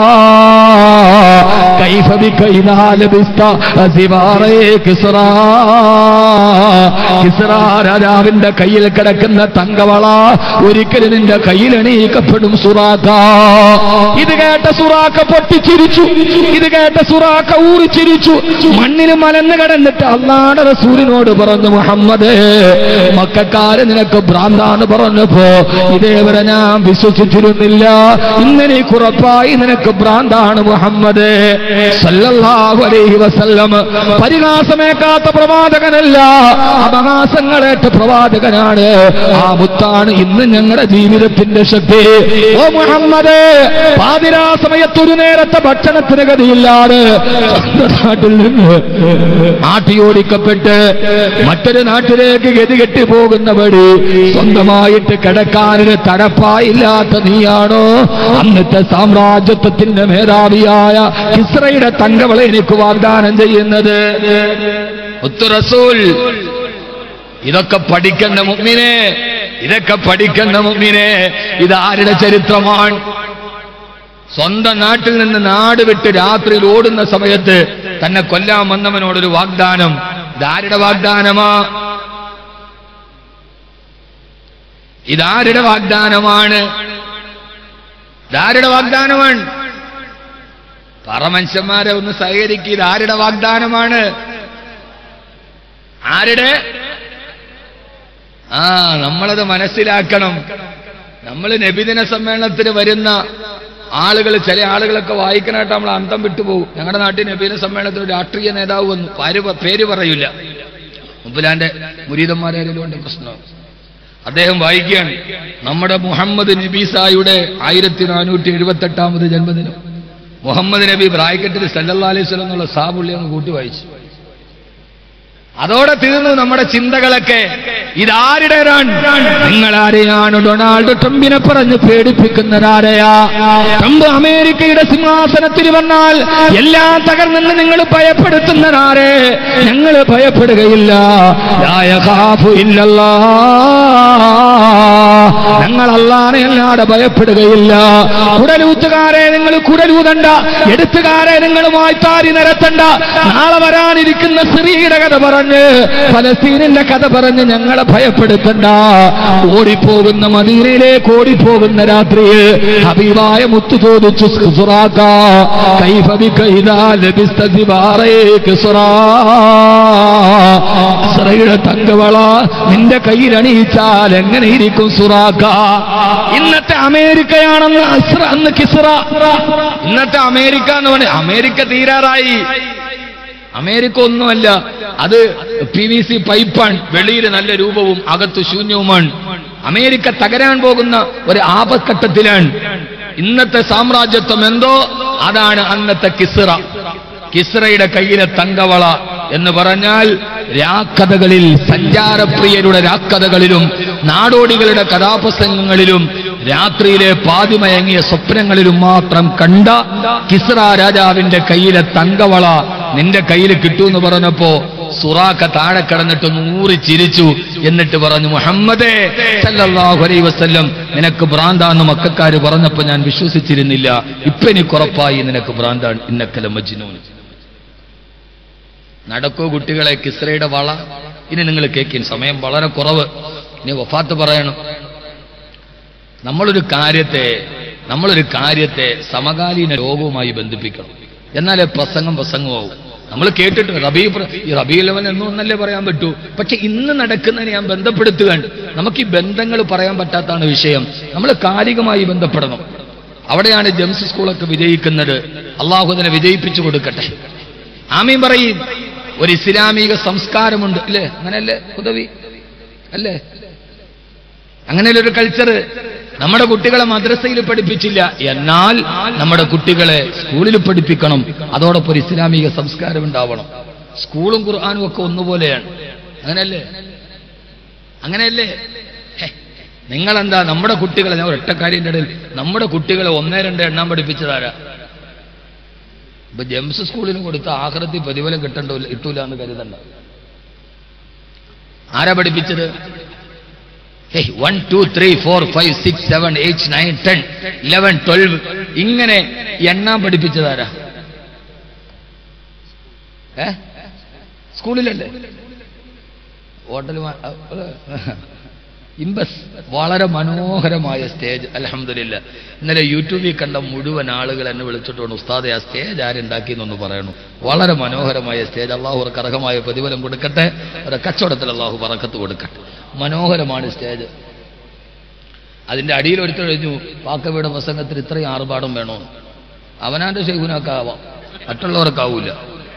كيف بك إذا لبست زباري كسرى കിസ്റ രാജാവിന്റെ കയ്യിൽ കിടക്കുന്ന തങ്കവള ഒരിക്കലും നിന്റെ കയ്യിൽ എണീക്കപ്പെടും സുറാക്ക ഇത് കേട്ട സുറാക്ക പൊട്ടിച്ചിരിച്ചു ഇത് കേട്ട സുറാക്ക ഊറിച്ചിരിച്ചു മണ്ണിൽ മലന്ന് കിടന്നിട്ട് അള്ളാടെ റസൂലിനോട് പറഞ്ഞു മുഹമ്മദ് മക്കാര് നിനക്ക് ഭ്രാന്താന്ന് പറഞ്ഞപ്പോ ഇതേവരെ ഞാൻ വിശ്വസിച്ചിരുന്നില്ല ഇന്നലെ കുറപ്പായി നിനക്ക് ഭ്രാന്താണ് മുഹമ്മദ് സല്ലല്ലാഹു അലൈഹി വസല്ലം പരിഹാസമേക്കാത്ത പ്രവാചകനല്ല അപഹാസങ്ങളേറ്റ പ്രവാചകനാണ് ആ മുത്താണ് ഇന്ന് ഞങ്ങളുടെ ജീവിതത്തിന്റെ ശക്തി ഓ മുഹമ്മദ് പാതിരാ സമയത്ത് ഒരു നേരത്തെ ഭക്ഷണത്തിന് ഗതിയില്ലാതെ സ്വന്തം നാട്ടിൽ നിന്ന് ആട്ടിയോടിക്കപ്പെട്ട് മറ്റൊരു നാട്ടിലേക്ക് ഗതികെട്ടി പോകുന്ന വഴി സ്വന്തമായിട്ട് കിടക്കാനൊരു തടപ്പായില്ലാത്ത നീയാണോ അന്നത്തെ സാമ്രാജ്യത്വത്തിന്റെ മേധാവിയായ കിസ്രയുടെ തങ്കവളെ എനിക്ക് വാഗ്ദാനം ചെയ്യുന്നത് ഉത്തുറസൂൽ ഇതൊക്കെ പഠിക്കേണ്ട മുമ്മിനെ ഇതൊക്കെ പഠിക്കേണ്ട മുമ്മിനെ ഇത് ആരുടെ ചരിത്രമാണ് സ്വന്തം നാട്ടിൽ നിന്ന് നാട് വിട്ട് രാത്രിയിൽ ഓടുന്ന സമയത്ത് തന്നെ കൊല്ലാൻ വന്നവനോടൊരു വാഗ്ദാനം ഇതാരുടെ വാഗ്ദാനമാ ഇതാരുടെ വാഗ്ദാനമാണ് ഇതാരുടെ വാഗ്ദാനമാണ് പറമനുഷ്യന്മാരെ ഒന്ന് സഹകരിക്കുക ഇത് ആരുടെ വാഗ്ദാനമാണ് ആരുടെ ആ നമ്മളത് മനസ്സിലാക്കണം നമ്മൾ നബിദിന സമ്മേളനത്തിന് വരുന്ന ആളുകൾ ചില ആളുകളൊക്കെ വായിക്കാനായിട്ട് നമ്മൾ അന്തം വിട്ടുപോകും ഞങ്ങളുടെ നാട്ടിൽ നബീദിന സമ്മേളനത്തിൽ ഒരു രാഷ്ട്രീയ നേതാവ് വന്നു പേര് പ- പേര് പറയൂല മുപ്പലാന്റെ മുരീതന്മാരായാലും ഉണ്ട് പ്രശ്നം അദ്ദേഹം വായിക്കുകയാണ് നമ്മുടെ മുഹമ്മദ് നബീസായുടെ ആയിരത്തി നാനൂറ്റി എഴുപത്തി എട്ടാമത് ജന്മദിനം മുഹമ്മദ് നബി ബ്രാക്കറ്റിൽ സല്ലല്ലാ അലൈഹി സ്വലം എന്നുള്ള സാബുള്ളി അങ്ങ് കൂട്ടി വായിച്ചു അതോടെ തീർന്നു നമ്മുടെ ചിന്തകളൊക്കെ ഇതാരുടേതാണ് നിങ്ങൾ ആരെയാണ് ഡൊണാൾഡ് ട്രംപിനെ പറഞ്ഞ് പേടിപ്പിക്കുന്നതാരെയാ ട്രംപ് അമേരിക്കയുടെ സിംഹാസനത്തിൽ വന്നാൽ എല്ലാം തകർന്നെന്ന് നിങ്ങൾ ഭയപ്പെടുത്തുന്നതാരെ ഞങ്ങൾ ഭയപ്പെടുകയില്ല ലാ യഖാഫു ഇല്ലല്ലാ. ഞങ്ങൾ അല്ലാതെ അല്ലാതെ ഭയപ്പെടുകയില്ല കുടലൂത്തുകാരെ നിങ്ങൾ കുടലൂതണ്ട എടുത്തുകാരെ നിങ്ങൾ വായ്ത്താരി നിരത്തണ്ട നാളെ വരാനിരിക്കുന്ന സ്ത്രീയുടെ കഥ പറഞ്ഞ് ഫലസ്തീനിന്റെ കഥ പറഞ്ഞ് ഞങ്ങളെ ഭയപ്പെടുത്തണ്ട ഓടിപ്പോകുന്ന മദീനയിലേക്ക് ഓടിപ്പോകുന്ന രാത്രിയിൽ ഹബീബായ മുത്തു ചോദിച്ചു സുറാക്ക കൈഫ ബിക ഇദാ ലബിസ്ത ദിബാറേ കിസ്റാ ഇസ്രയുടെ തങ്കവള നിന്റെ കയ്യിൽ അണിയിച്ചാൽ എങ്ങനെ ഇരിക്കും സുറാക്ക ഇന്നത്തെ അമേരിക്കയാണെന്ന് ഇസ്ര അന്ന് കിസ്റ ഇന്നത്തെ അമേരിക്ക എന്ന് പറഞ്ഞ അമേരിക്ക തീരാറായി അമേരിക്ക ഒന്നുമല്ല അത് പി വി സി പൈപ്പാണ് വെളിയിൽ നല്ല രൂപവും അകത്ത് ശൂന്യവുമാണ് അമേരിക്ക തകരാൻ പോകുന്ന ഒരു ആപത്ഘട്ടത്തിലാണ് ഇന്നത്തെ സാമ്രാജ്യത്വം എന്തോ അതാണ് അന്നത്തെ കിസ്റ കിസ്റയുടെ കയ്യിലെ തങ്കവള എന്ന് പറഞ്ഞാൽ രാക്കഥകളിൽ സഞ്ചാരപ്രിയരുടെ രാക്കഥകളിലും നാടോടികളുടെ കഥാപ്രസംഗങ്ങളിലും രാത്രിയിലെ പാതിമയങ്ങിയ സ്വപ്നങ്ങളിലും മാത്രം കണ്ട കിസ്ര രാജാവിന്റെ കയ്യിലെ തങ്കവള നിന്റെ കയ്യിൽ കിട്ടുമെന്ന് പറഞ്ഞപ്പോ സുറാക്ക താഴെ കിടന്നിട്ട് നൂറി ചിരിച്ചു എന്നിട്ട് പറഞ്ഞു മുഹമ്മദേ സല്ലല്ലാഹു അലൈഹി വസല്ലം നിനക്ക് ഭ്രാന്താന്ന് മക്കാര് പറഞ്ഞപ്പോ ഞാൻ വിശ്വസിച്ചിരുന്നില്ല ഇപ്പൊ എനിക്ക് ഉറപ്പായി നിനക്ക് ഭ്രാന്താണ് ഇന്നക്കല മജ്നൂൻ നടക്കോ കുട്ടികളെ കിസ്രയുടെ വള ഇനി നിങ്ങൾ കേൾക്കും സമയം വളരെ കുറവ് ഇനി വഫാത്ത് പറയണം നമ്മളൊരു കാര്യത്തെ നമ്മളൊരു കാര്യത്തെ സമകാലീന ലോകവുമായി ബന്ധിപ്പിക്കണം എന്നാലേ പ്രസംഗം പ്രസംഗമാവും നമ്മൾ കേട്ടിട്ട് റബീ പ്ര- ഈ റബീ ലെവൽ എന്നും ഒന്നല്ലേ പറയാൻ പറ്റൂ പക്ഷെ ഇന്ന് നടക്കുന്നതിനെ ഞാൻ ബന്ധപ്പെടുത്തുകയാണ് നമുക്ക് ഈ ബന്ധങ്ങൾ പറയാൻ പറ്റാത്താണ് വിഷയം നമ്മൾ കാലികമായി ബന്ധപ്പെടണം അവിടെയാണ് ജംസ് സ്കൂളൊക്കെ വിജയിക്കുന്നത് അള്ളാഹു അതിനെ വിജയിപ്പിച്ചു കൊടുക്കട്ടെ ആമീൻ പറയും ഒരു ഇസ്ലാമിക സംസ്കാരമുണ്ട് അല്ലേ അങ്ങനെയല്ലേ ഉദവി അല്ലേ അങ്ങനെയുള്ള ഒരു കൾച്ചർ നമ്മുടെ കുട്ടികളെ മദ്രസയിൽ പഠിപ്പിച്ചില്ല എന്നാൽ നമ്മുടെ കുട്ടികളെ സ്കൂളിൽ പഠിപ്പിക്കണം അതോടൊപ്പം ഒരു ഇസ്ലാമിക സംസ്കാരം ഉണ്ടാവണം സ്കൂളും ഖുർആാനും ഒക്കെ ഒന്നുപോലെയാണ് അങ്ങനെയല്ലേ അങ്ങനെയല്ലേ ഹെ, നിങ്ങളെന്താ നമ്മുടെ കുട്ടികളെ ഞാൻ ഒറ്റ കാര്യൻ്റെ ഇടയിൽ നമ്മുടെ കുട്ടികളെ ഒന്നേ രണ്ട് എണ്ണം പഠിപ്പിച്ചതാരാ ഇപ്പൊ ജെംസ് സ്കൂളിന് കൊടുത്ത ആഹ്റത്തിൽ പ്രതിഫലം കിട്ടണ്ടോ കിട്ടൂല എന്ന് കരുതണ്ട ആരാ പഠിപ്പിച്ചത് one two three four five six seven eight nine ten eleven twelve ഇങ്ങനെ എണ്ണാൻ പഠിപ്പിച്ചതാരാ ഏ സ്കൂളിലല്ലേ ഹോട്ടൽ ഇമ്പസ് വളരെ മനോഹരമായ സ്റ്റേജ് അലഹമില്ല ഇന്നലെ യൂട്യൂബിൽ കണ്ട മുഴുവൻ ആളുകൾ എന്നെ വിളിച്ചിട്ടുണ്ട് ഉസ്താദെ ആ സ്റ്റേജ് ആരുണ്ടാക്കിയെന്നൊന്ന് പറയണു വളരെ മനോഹരമായ സ്റ്റേജ് അള്ളാഹു അവർക്ക് അർഹമായ പ്രതിഫലം കൊടുക്കട്ടെ അവരുടെ കച്ചവടത്തിൽ അള്ളാഹു പറക്കത്ത് കൊടുക്കട്ടെ മനോഹരമാണ് സ്റ്റേജ് അതിന്റെ അടിയിൽ ഒരുത്തർ കഴിഞ്ഞു പാക്കവയുടെ പ്രസംഗത്തിൽ ഇത്രയും ആർഭാടം വേണോ അവനാന്റെ ഷെയ്ഖുനാക്കാവാം മറ്റുള്ളവർക്കാവൂല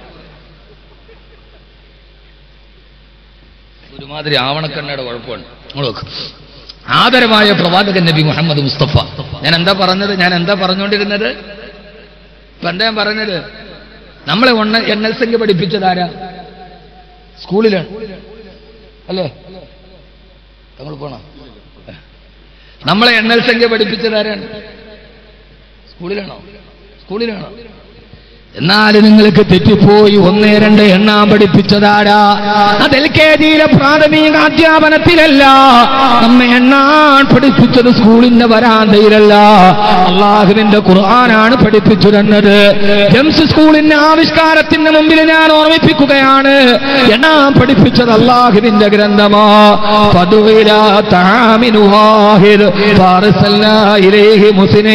ഒരുമാതിരി ആവണക്കണ്ണയുടെ കുഴപ്പമാണ് നിങ്ങൾ നോക്ക് ആദരമായ പ്രവാചകൻ നബി മുഹമ്മദ് മുസ്തഫ ഞാൻ എന്താ പറഞ്ഞത് ഞാൻ എന്താ പറഞ്ഞുകൊണ്ടിരുന്നത് ഇപ്പൊ എന്താ ഞാൻ പറഞ്ഞത് നമ്മളെ ഒന്ന് എൻ എൽ സംഖ്യ പഠിപ്പിച്ചതാരാ സ്കൂളിലാണ് അല്ലേ തങ്ങൾ പോണോ നമ്മളെ എൻ എൽ സംഖ്യ പഠിപ്പിച്ചതാരാണ് സ്കൂളിലാണോ സ്കൂളിലാണോ എന്നാൽ നിങ്ങൾക്ക് തെറ്റിപ്പോയി ഒന്നേ രണ്ട് എണ്ണാൻ പഠിപ്പിച്ചതാരാ അത് എൽ കെ ജിയിലെ പ്രാഥമിക അധ്യാപനത്തിലല്ല നമ്മെ എണ്ണാൻ പഠിപ്പിച്ചത് സ്കൂളിന്റെ വരാന്തയിലല്ല അള്ളാഹുവിന്റെ ഖുർആനാണ് പഠിപ്പിച്ചു തന്നത് ജംസ് സ്കൂളിന്റെ ആവിഷ്കാരത്തിന് മുമ്പിൽ ഞാൻ ഓർമ്മിപ്പിക്കുകയാണ് എണ്ണാൻ പഠിപ്പിച്ചത് അള്ളാഹുവിന്റെ ഗ്രന്ഥമാ ഫതുവില താമിനു വാഹിദ് ഫാർസൽനാ ഇലൈഹി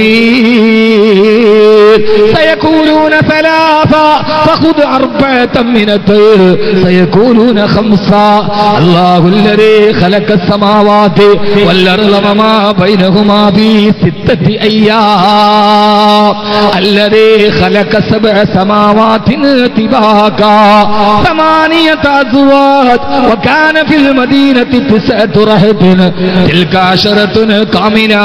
മുസ്നീൻ سيكونون ثلاثة فخذ أربعة من الطير سيكونون خمسة الله الذي خلق السماوات والأرض وما بينهما في ستة أيام الذي خلق سبع سماوات طباقا ثمانية أزواج وكان في المدينة تسعة رهط تلك عشرة كاملة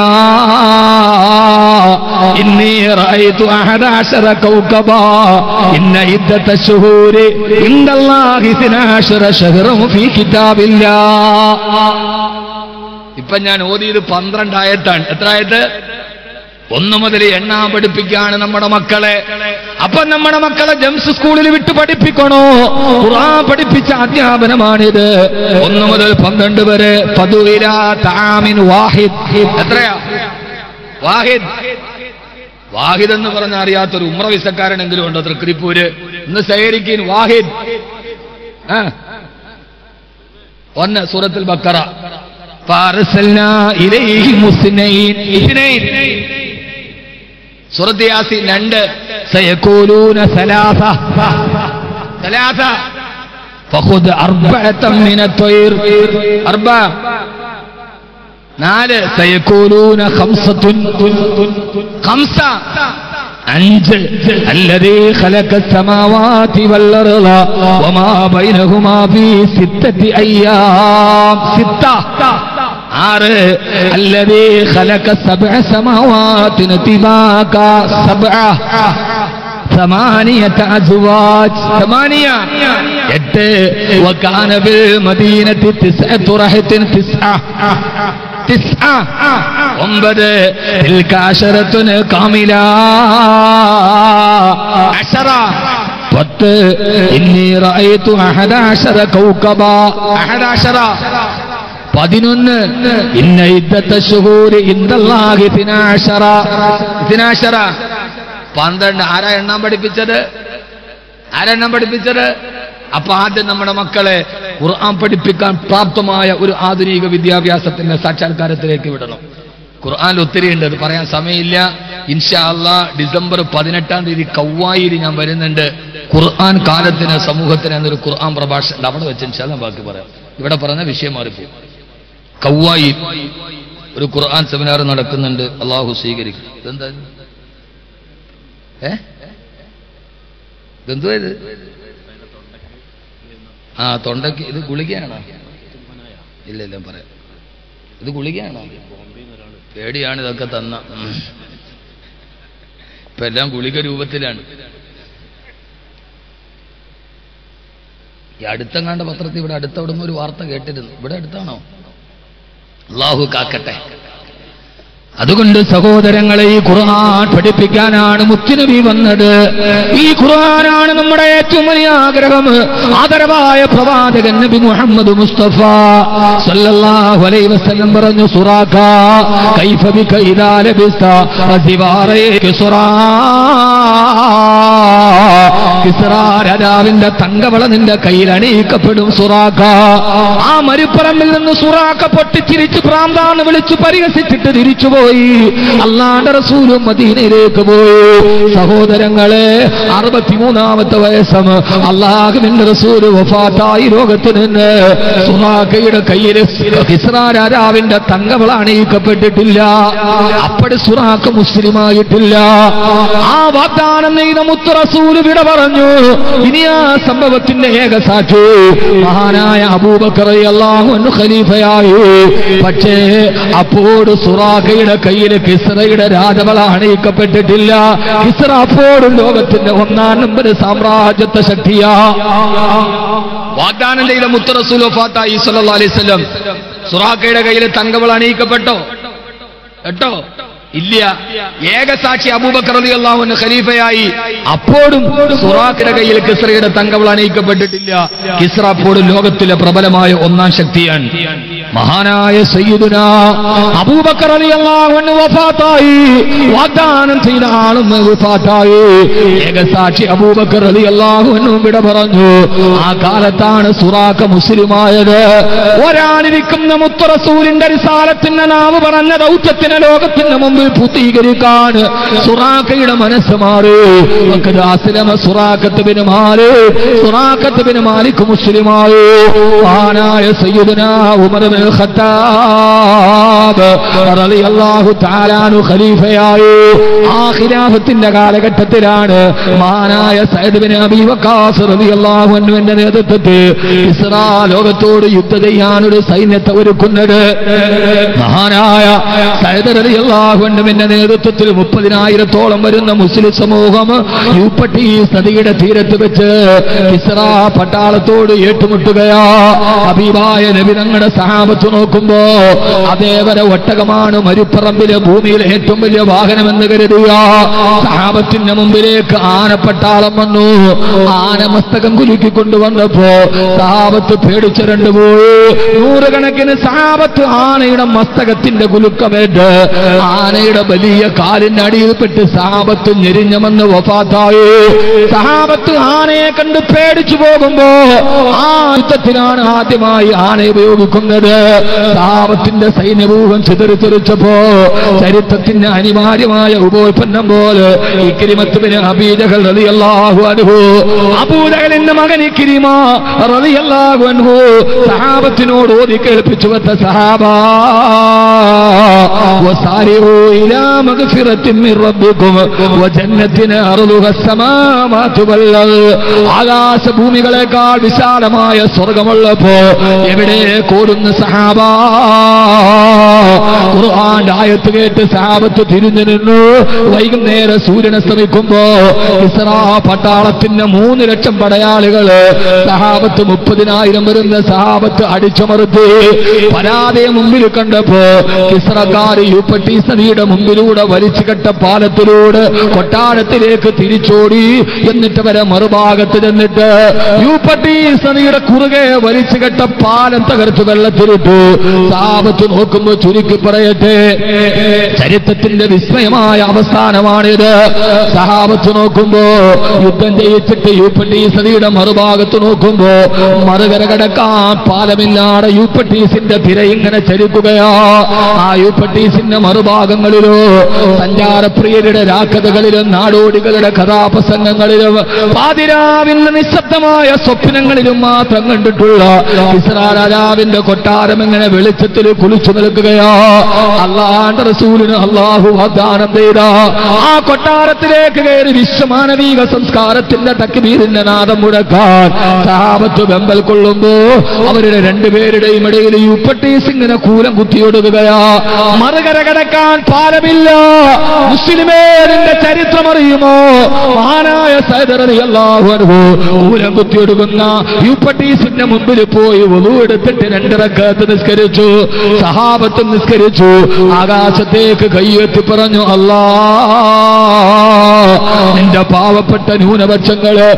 إني رأيت أحد عشر كوكبا إن عدة الشهور عند الله اثنا عشر شهرا في كتاب الله ഇപ്പൊ ഞാൻ ഓതിയത് പന്ത്രണ്ടായത്താണ് എത്ര ആയത് ഒന്ന് മുതൽ എണ്ണാൻ പഠിപ്പിക്കാണ് നമ്മുടെ മക്കളെ അപ്പൊ നമ്മുടെ മക്കളെ ജംസ് സ്കൂളിൽ വിട്ട് പഠിപ്പിക്കണോ ഖുർആൻ പഠിപ്പിച്ച അധ്യാപനമാണിത് ഒന്ന് മുതൽ പന്ത്രണ്ട് വരെ പതുവില താമിൻ വാഹിദ് എത്രയാ വാഹിദ് വാഹിദ് എന്ന് പറഞ്ഞ അറിയാത്തൊരു ഉമ്ര വിസക്കാരനെങ്കിലും ഉണ്ടോ തൃക്കരിപ്പൂര് ഇന്ന് സേരിക്കീൻ വാഹിദ് ആ. ഒന്ന് സൂറത്തുൽ ബക്കറ فارسلنا إليهم اثنين اثنين സൂറത്ത് യാസീൻ രണ്ട് سيقولون ثلاثة ثلاثة فخذ أربعة من الطير أربعة നാല് സയക്കൂലൂന ഖംസത്തുൻ ഖംസ അഞ്ച് الذي خلق السماوات والأرض وما بينهما في ستة أيام ستة ആറ് الذي خلق سبع سماوات طباقا سبعة ثمانية أزواج ثمانية എട്ട് وكان بالمدينة تسعة رهط تسعة تسعة ഒമ്പത് تلك عشرة كاملة عشرة പത്ത് ഇന്നി റഅയ്തു അഹദാശറ കൗകബ അഹദാശറ പതിനൊന്ന് ഇന്ന ഇദ്ദത്ത ശുഹൂരി ഇന്തല്ലാഹി ദിനാശറ ദിനാശറ പന്ത്രണ്ട് ആരാ എണ്ണം പഠിപ്പിച്ചത് ആരാ എണ്ണം പഠിപ്പിച്ചത് അപ്പൊ ആദ്യം നമ്മുടെ മക്കളെ ഖുർആൻ പഠിപ്പിക്കാൻ പ്രാപ്തമായ ഒരു ആധുനിക വിദ്യാഭ്യാസത്തിന്റെ സാക്ഷാത്കാരത്തിലേക്ക് വിടണം ഖുർആൻ ഒത്തിരി ഉണ്ട് അത് പറയാൻ സമയമില്ല ഇൻഷാ അള്ളാ ഡിസംബർ പതിനെട്ടാം തീയതി കൗവായിൽ ഞാൻ വരുന്നുണ്ട് ഖുർആൻ കാലത്തിന് സമൂഹത്തിന് എന്നൊരു ഖുർആൻ പ്രഭാഷണം ഉണ്ട്. അവിടെ വെച്ച് ഇൻഷാ അല്ലാ ബാക്കി പറയാം ഇവിടെ പറഞ്ഞ വിഷയം മാറിപ്പോയി കൗവായി ഒരു ഖുർആൻ സെമിനാർ നടക്കുന്നുണ്ട് അള്ളാഹു സ്വീകരിക്കും ഇതെന്താ ഇത്? ഏ ഇതെന്തുവാ ഇത് ആ തൊണ്ടയ്ക്ക് ഇത് ഗുളികയാണോ ഇല്ല ഇല്ല പറയാം ഇത് ഗുളികയാണോ പേടിയാണ് ഇതൊക്കെ തന്ന ഉം. ഇപ്പൊ എല്ലാം ഗുളിക രൂപത്തിലാണ് ഈ അടുത്തെങ്ങാണ്ട പത്രത്തിൽ ഇവിടെ അടുത്തവിടുന്ന് ഒരു വാർത്ത കേട്ടിരുന്നു ഇവിടെ അടുത്താണോ അള്ളാഹു കാക്കട്ടെ അതുകൊണ്ട് സഹോദരങ്ങളെ ഈ ഖുർആൻ പഠിപ്പിക്കാനാണ് മുത്തുനബി വന്നത് ഈ ഖുർആനാണ് നമ്മുടെ ഏറ്റവും വലിയ ആഗ്രഹം ആദരവായ പ്രവാചകൻ നബി മുഹമ്മദ് മുസ്തഫ സല്ലല്ലാഹു അലൈഹി വസല്ലം പറഞ്ഞു സുറാഖ കൈഫ ബിക ഇദാ ലബിസ്ത അസിവാറേ കിസ്റാ കിസ്റാ രാജാവിന്റെ തങ്കവള നിന്റെ കയ്യിൽ അണിയിക്കപ്പെടും സുറാഖ ആ മരുപ്പറമ്പിൽ നിന്ന് സുറാഖ പൊട്ടിച്ചിരിച്ച് പ്രാന്താന്ന് വിളിച്ചു പരിഹസിച്ചിട്ട് തിരിച്ചുപോയി അള്ളാന്റെ റസൂലും മദീനയിലേക്ക് പോയി സഹോദരങ്ങളെ അറുപത്തിമൂന്നാമത്തെ വയസ്സം അള്ളാഹുവിന്റെ റസൂല് വഫാത്തായി ലോകത്ത് നിന്ന് സുറാഖയുടെ കയ്യിൽ കിസ്റ രാജാവിന്റെ തങ്കവള അണിയിക്കപ്പെട്ടിട്ടില്ല അപ്പടി സുറാഖ് മുസ്ലിമായിട്ടില്ല ആ വാഗ്ദാനം നെയ്ത മുത്ത് റസൂല് വിട പറഞ്ഞു ഇനി ആ സംഭവത്തിന്റെ ഏക സാക്ഷി മഹാനായ അബൂബക്കർ അള്ളാഹു ഖലീഫയായി പക്ഷേ അപ്പോൾ സുറാഖയുടെ കയ്യിൽ കിസ്റയുടെ രാജവള അണിയിക്കപ്പെട്ടിട്ടില്ല കിസ്റ അപ്പോഴും ലോകത്തിന്റെ ഒന്നാം നമ്പർ സാമ്രാജ്യത്വ ശക്തിയാ വാഗ്ദാനം ചെയ്ത മുത്ത് റസൂൽ വഫാത്തായി സല്ലല്ലാഹു അലൈഹി വസല്ലം സുറാഖയുടെ കയ്യിൽ തങ്കവള അണിയിക്കപ്പെട്ടോ കേട്ടോ ഇല്ല ഏകസാക്ഷി അബൂബക്കർ റളിയല്ലാഹു അൻഹു ഖലീഫയായി അപ്പോഴും സുറാഖിന്റെ കയ്യിൽ കിസ്റയുടെ തങ്കവള അണിയിക്കപ്പെട്ടിട്ടില്ല കിസ്റ അപ്പോഴും ലോകത്തിലെ പ്രബലമായ ഒന്നാം ശക്തിയാണ് മഹാനായ സയ്യിദുന അബൂബക്കർ റളിയല്ലാഹു അൻഹു വഫാത്തായി വാഗ്ദാനം ചെയ്ത ആളും വഫാത്തായി ഏകസാക്ഷി അബൂബക്കർ റളിയല്ലാഹു അൻഹു വിട പറഞ്ഞു ആ കാലത്താണ് സുറാഖ മുസ്ലിമായത് ഒരാളിരിക്കുന്ന മുത്തറസൂലിന്റെ റിസാലത്തിന്റെ നാവ് പറഞ്ഞ ദൗത്യത്തിന് ലോകത്തിന്റെ മുമ്പിൽ പൂർത്തീകരിക്കാൻ സുറാഖയുടെ മനസ്സ് മാറി വഖദ് അസ്ലമ Suraqah bin Malik Suraqah bin Malik മുസ്ലിമായി മഹാനായ സയ്യിദുനാ ഉമർ ബിൻ ഖത്താബ് റളിയല്ലാഹു തആല അൻഹു ഖലീഫയായി ആ ഖിലാഫത്തിന്റെ കാലഘട്ടത്തിലാണ് മഹാനായ സയ്യിദ് ബിൻ അബീ വഖാസ് റളിയല്ലാഹു അൻഹുവിന്റെ നേതൃത്വത്തിൽ ഇസ്രാ ലോകത്തോട് യുദ്ധം ചെയ്യാൻ ഒരു സൈന്യത്തെ ഒരുക്കുന്നത് മഹാനായ സയ്യിദ് റളിയല്ലാഹു അൻഹുവിന്റെ നേതൃത്വത്തിൽ മുപ്പതിനായിരത്തോളം വരുന്ന മുസ്ലിം സമൂഹം യൂപ്പട്ടി നദിയുടെ തീരത്ത് വെച്ച് ഇസ്രാ പട്ടാളത്തോട് ഏറ്റുമുട്ടുകയാ ഹബീബായ നബി തങ്ങളുടെ സഹാബത്ത് നോക്കുമ്പോ അതേവരെ ഒട്ടകമാണ് മരുപ്പറമ്പിലെ ഭൂമിയിലെ ഏറ്റവും വലിയ വാഹനമെന്ന് കരുതുക സഹാബത്തിന്റെ മുമ്പിലേക്ക് ആനപ്പട്ടാളം വന്നു ആന മസ്തകം കുലുക്കി കൊണ്ടുവന്നപ്പോ സഹാബത്ത് പേടിച്ചു രണ്ടുപോയി നൂറുകണക്കിന് സഹാബത്ത് ആനയുടെ മസ്തകത്തിന്റെ കുലുക്കമേറ്റ് ആനയുടെ വലിയ കാലിന്റെ അടിയിൽപ്പെട്ട് സഹാബത്ത് ഞെരിഞ്ഞമെന്ന് വഫാത്തായി സഹാബത്ത് ആനയെ കണ്ട് പേടിച്ചു പോകുമ്പോ ആ യുദ്ധത്തിലാണ് ആദ്യമായി ആന ഉപയോഗിക്കുന്നത് സഹാബത്തിന്റെ സൈന്യവൂഹം ചിതറിത്തെറിച്ചപ്പോ ചരിത്രത്തിന്റെ അനിവാര്യമായ ഉപോൽപ്പന്നം പോലെ ഇക്കിരിമത്തുവിന് അബീജകൾ റളിയല്ലാഹു അൻഹു അബൂജഹലിന്റെ മകൻ ഇക്കിരിമ റളിയല്ലാഹു അൻഹു സഹാബത്തിനോട് ഓതി കേൾപ്പിച്ചു വെത്ത സഹാബ وسارعوا إلى مغفرة من ربكم وجنة أرضها السماوات والأرض ആകാശഭൂമികളെക്കാൾ വിശാലമായ സ്വർഗമുള്ളപ്പോ എവിടെ കൂടുന്ന സഹാബ ഖുർആന്റെ ആയത്ത് കേട്ട് സഹാബത്ത് തിരിഞ്ഞു നിന്നു വൈകുന്നേരം സൂര്യൻ അസ്തമിക്കുമ്പോ ഇസ്രാ പട്ടാളത്തിന്റെ മൂന്ന് ലക്ഷം പടയാളികള് സഹാബത്ത് മുപ്പതിനായിരം വരുന്ന സഹാബത്ത് അടിച്ചമർത്തി പരാതിയെ മുമ്പിൽ കണ്ടപ്പോ ഇസ്രക്കാർ യൂപ്പട്ടീസ് നദിയുടെ മുമ്പിലൂടെ വലിച്ചു കെട്ട പാലത്തിലൂടെ കൊട്ടാരത്തിലേക്ക് തിരിച്ചോടി എന്നിട്ട് വരെ മറുഭാഗത്ത് ചെന്നിട്ട് യൂപ്പട്ടീസ് നദിയുടെ കുറുകെ വലിച്ചു കെട്ട പാലം തകർത്ത് വെള്ളത്തിലിട്ടു സാപത്ത് നോക്കുമ്പോ ചുരുക്കി പറയട്ടെ ചരിത്രത്തിന്റെ വിസ്മയമായ അവസാനമാണിത് സഹാബത്ത് നോക്കുമ്പോ യുദ്ധം ജയിച്ചിട്ട് യൂപ്പട്ടീസ് നദിയുടെ മറുഭാഗത്ത് നോക്കുമ്പോ മറുകര കടക്കാൻ പാലമില്ലാതെ യൂപ്പട്ടീസിന്റെ തിര ഇങ്ങനെ ചലിക്കുകയാ ആ യൂപ്പട്ടീസിന്റെ മറുഭാഗങ്ങളിലോ സഞ്ചാരപ്രിയരുടെ രാക്കഥകളിലും നാടോടികളുടെ കഥാപ്രസംഗങ്ങളിലും പാതിരാവിന്റെ നിശബ്ദമായ സ്വപ്നങ്ങളിലും മാത്രം കണ്ടിട്ടുള്ള ഇസ്രാ രാജാവിന്റെ കൊട്ടാരം ഇങ്ങനെ വെളിച്ചത്തിൽ കുളിച്ചു നിൽക്കുകയാ അള്ളാന്റെ റസൂലിന് അള്ളാഹു വാഗ്ദാനം ചെയ്ത ആ കൊട്ടാരത്തിലേക്ക് കയറി വിശ്വമാനവീക സംസ്കാരത്തിന്റെ തക്ബീരിന്റെ നാദം മുടക്കാൻ സഹാബത്ത് വെമ്പൽ കൊള്ളുമ്പോ അവരുടെ രണ്ടുപേരുടെയും ഇടയിൽ യുപ്പട്ടീസ് ഇങ്ങനെ കൂലം കുത്തിയൊടുകയാ മറുകര കടക്കാൻ പാലമില്ല മുസ്ലിമേരിന്റെ ചരിത്രം അറിയുമോ മഹാനായ സൈദറി അള്ളാഹു അനുഭവ കൂലം കുത്തിയൊടുക്കുന്ന യുപ്പട്ടീസിന്റെ മുമ്പിൽ പോയി ഒതു എടുത്തിട്ട് രണ്ടിറക്കത്ത് നിസ്കരിച്ചു സഹാബത്ത് നിസ്കരിച്ചു ആകാശത്തേക്ക് കൈയെത്തി പറഞ്ഞു അല്ലാ നിന്റെ പാവപ്പെട്ട ന്യൂനപക്ഷങ്ങള്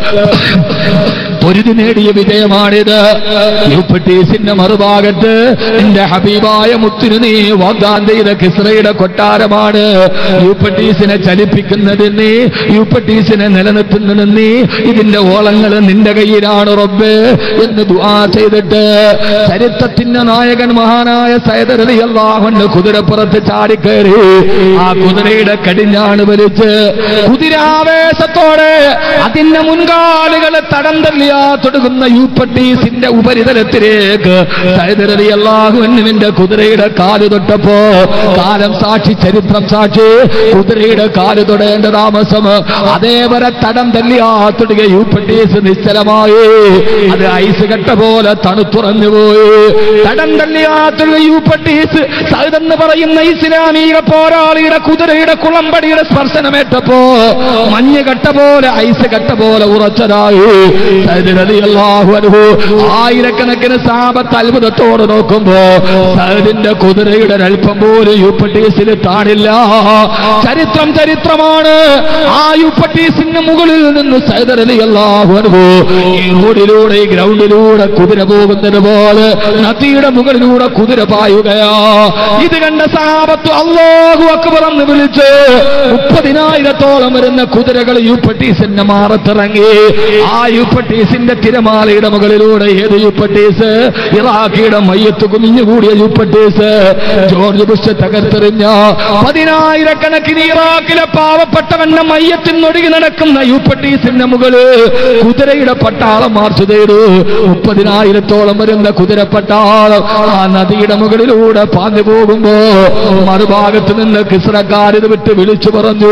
പൊരുതി നേടിയ വിജയമാണിത് യൂപ്പട്ടീസിന്റെ മറുഭാഗത്ത് നിന്റെ ഹബീബായ മുത്തിനു നീ വാഗ്ദാൻ ചെയ്ത കിസ്രയുടെ കൊട്ടാരമാണ് യൂപ്പട്ടീസിനെ ചലിപ്പിക്കുന്നതിന് നീ യൂപ്പട്ടീസിനെ നിലനിർത്തുന്നതിന് നീ ഇതിന്റെ ഓളങ്ങൾ നിന്റെ കയ്യിലാണ് റബ്ബ് എന്ന് ദുആ ചെയ്തിട്ട് ചരിത്രത്തിന്റെ നായകൻ മഹാനായ സൈദരലി അള്ളാഹുന്റെ കുതിരപ്പുറത്ത് ചാടിക്കയറി ആ കുതിരയുടെ കടിഞ്ഞാണ് വലിച്ച് കുതിരാവേശത്തോടെ അതിന്റെ മുൻകാലുകൾ തടം തള്ളിയാ തൊടുക്കുന്ന യൂപ്പട്ടീസിന്റെ ഉപരിതലത്തിലേക്ക് സൈദരലി അള്ളാഹുവിന്റെ കുതിരയുടെ കാല് തൊട്ടപ്പോ കാലം സാക്ഷി ചരിത്രം സാക്ഷി കുതിരയുടെ കാല് തൊടേണ്ട താമസം അതേവരെ തടം തല്ലിയാ തൊടുക യൂപ്പട്ടീസ് നിശ്ചലമായി അത് ഐസ് കട്ട പോലെ തണുത്തുറഞ്ഞു പോയി തടം തല്ലിയാ തൊടുക യൂപ്പട്ടീസ് സൈതെന്ന് പറയുന്ന ഇസ്ലാമിക പോരാളിയുടെ കുതിരയുടെ കുളമ്പടിയുടെ സ്പർശനമേറ്റപ്പോ മഞ്ഞ് കട്ട പോലെ ഐസ് കട്ട പോലെ ഉറച്ചതായി സൈദ് റളിയല്ലാഹു അൻഹു ആയിരക്കണക്കിന് സാപത്ത് അത്ഭുതത്തോട് നോക്കുമ്പോ സൈദിന്റെ കുതിരയുടെ അല്പം പോലും യൂപ്പട്ടീസിൽ താണില്ല ചരിത്രം ചരിത്രമാണ് ആ യൂപ്പട്ടീസിന് മുകളിൽ നിന്ന് സൈദ് റളിയല്ലാഹു അൻഹു ഈ റോഡിലൂടെ ഈ ഗ്രൗണ്ടിലൂടെ കുതിര പോകുന്നത് പോലെ നദിയുടെ മുകളിലൂടെ കുതിര പായുകയാ ഇത് കണ്ട സാപത്ത് അള്ളാഹു അക്ബർ എന്ന് വിളിച്ച് മുപ്പതിനായിരത്തോളം വരുന്ന കുതിരകൾ യൂപ്പട്ടീസിന്റെ മാറത്തിറങ്ങി ആ യൂപ്പട്ടീസിന്റെ തിരമാലയുടെ മുകളിലൂടെ ഏത് യൂപ്പട്ടീസ് ഇറാഖിയുടെ മയ്യത്ത് കുമിഞ്ഞുകൂടിയ യൂപ്പട്ടീസ് ജോർജ് ബുഷ് തകർത്തെറിഞ്ഞ പതിനായിരക്കണക്കിന് ഇറാഖിലെ പാവപ്പെട്ടവന്റെ മയ്യത്തിനൊടുങ്ങി നടക്കുന്ന യൂപ്പട്ടീസിന്റെ മുകളിൽ കുതിരയുടെ പട്ടാളം മാർച്ച് ചെയ്തു മുപ്പതിനായിരത്തോളം വരുന്ന കുതിരപ്പട്ടാളം ആ നദിയുടെ മുകളിലൂടെ പാഞ്ഞു പോകുമ്പോ മറുഭാഗത്ത് നിന്ന് കിസ്രക്കാർ ഇത് വിട്ട് വിളിച്ചു പറഞ്ഞു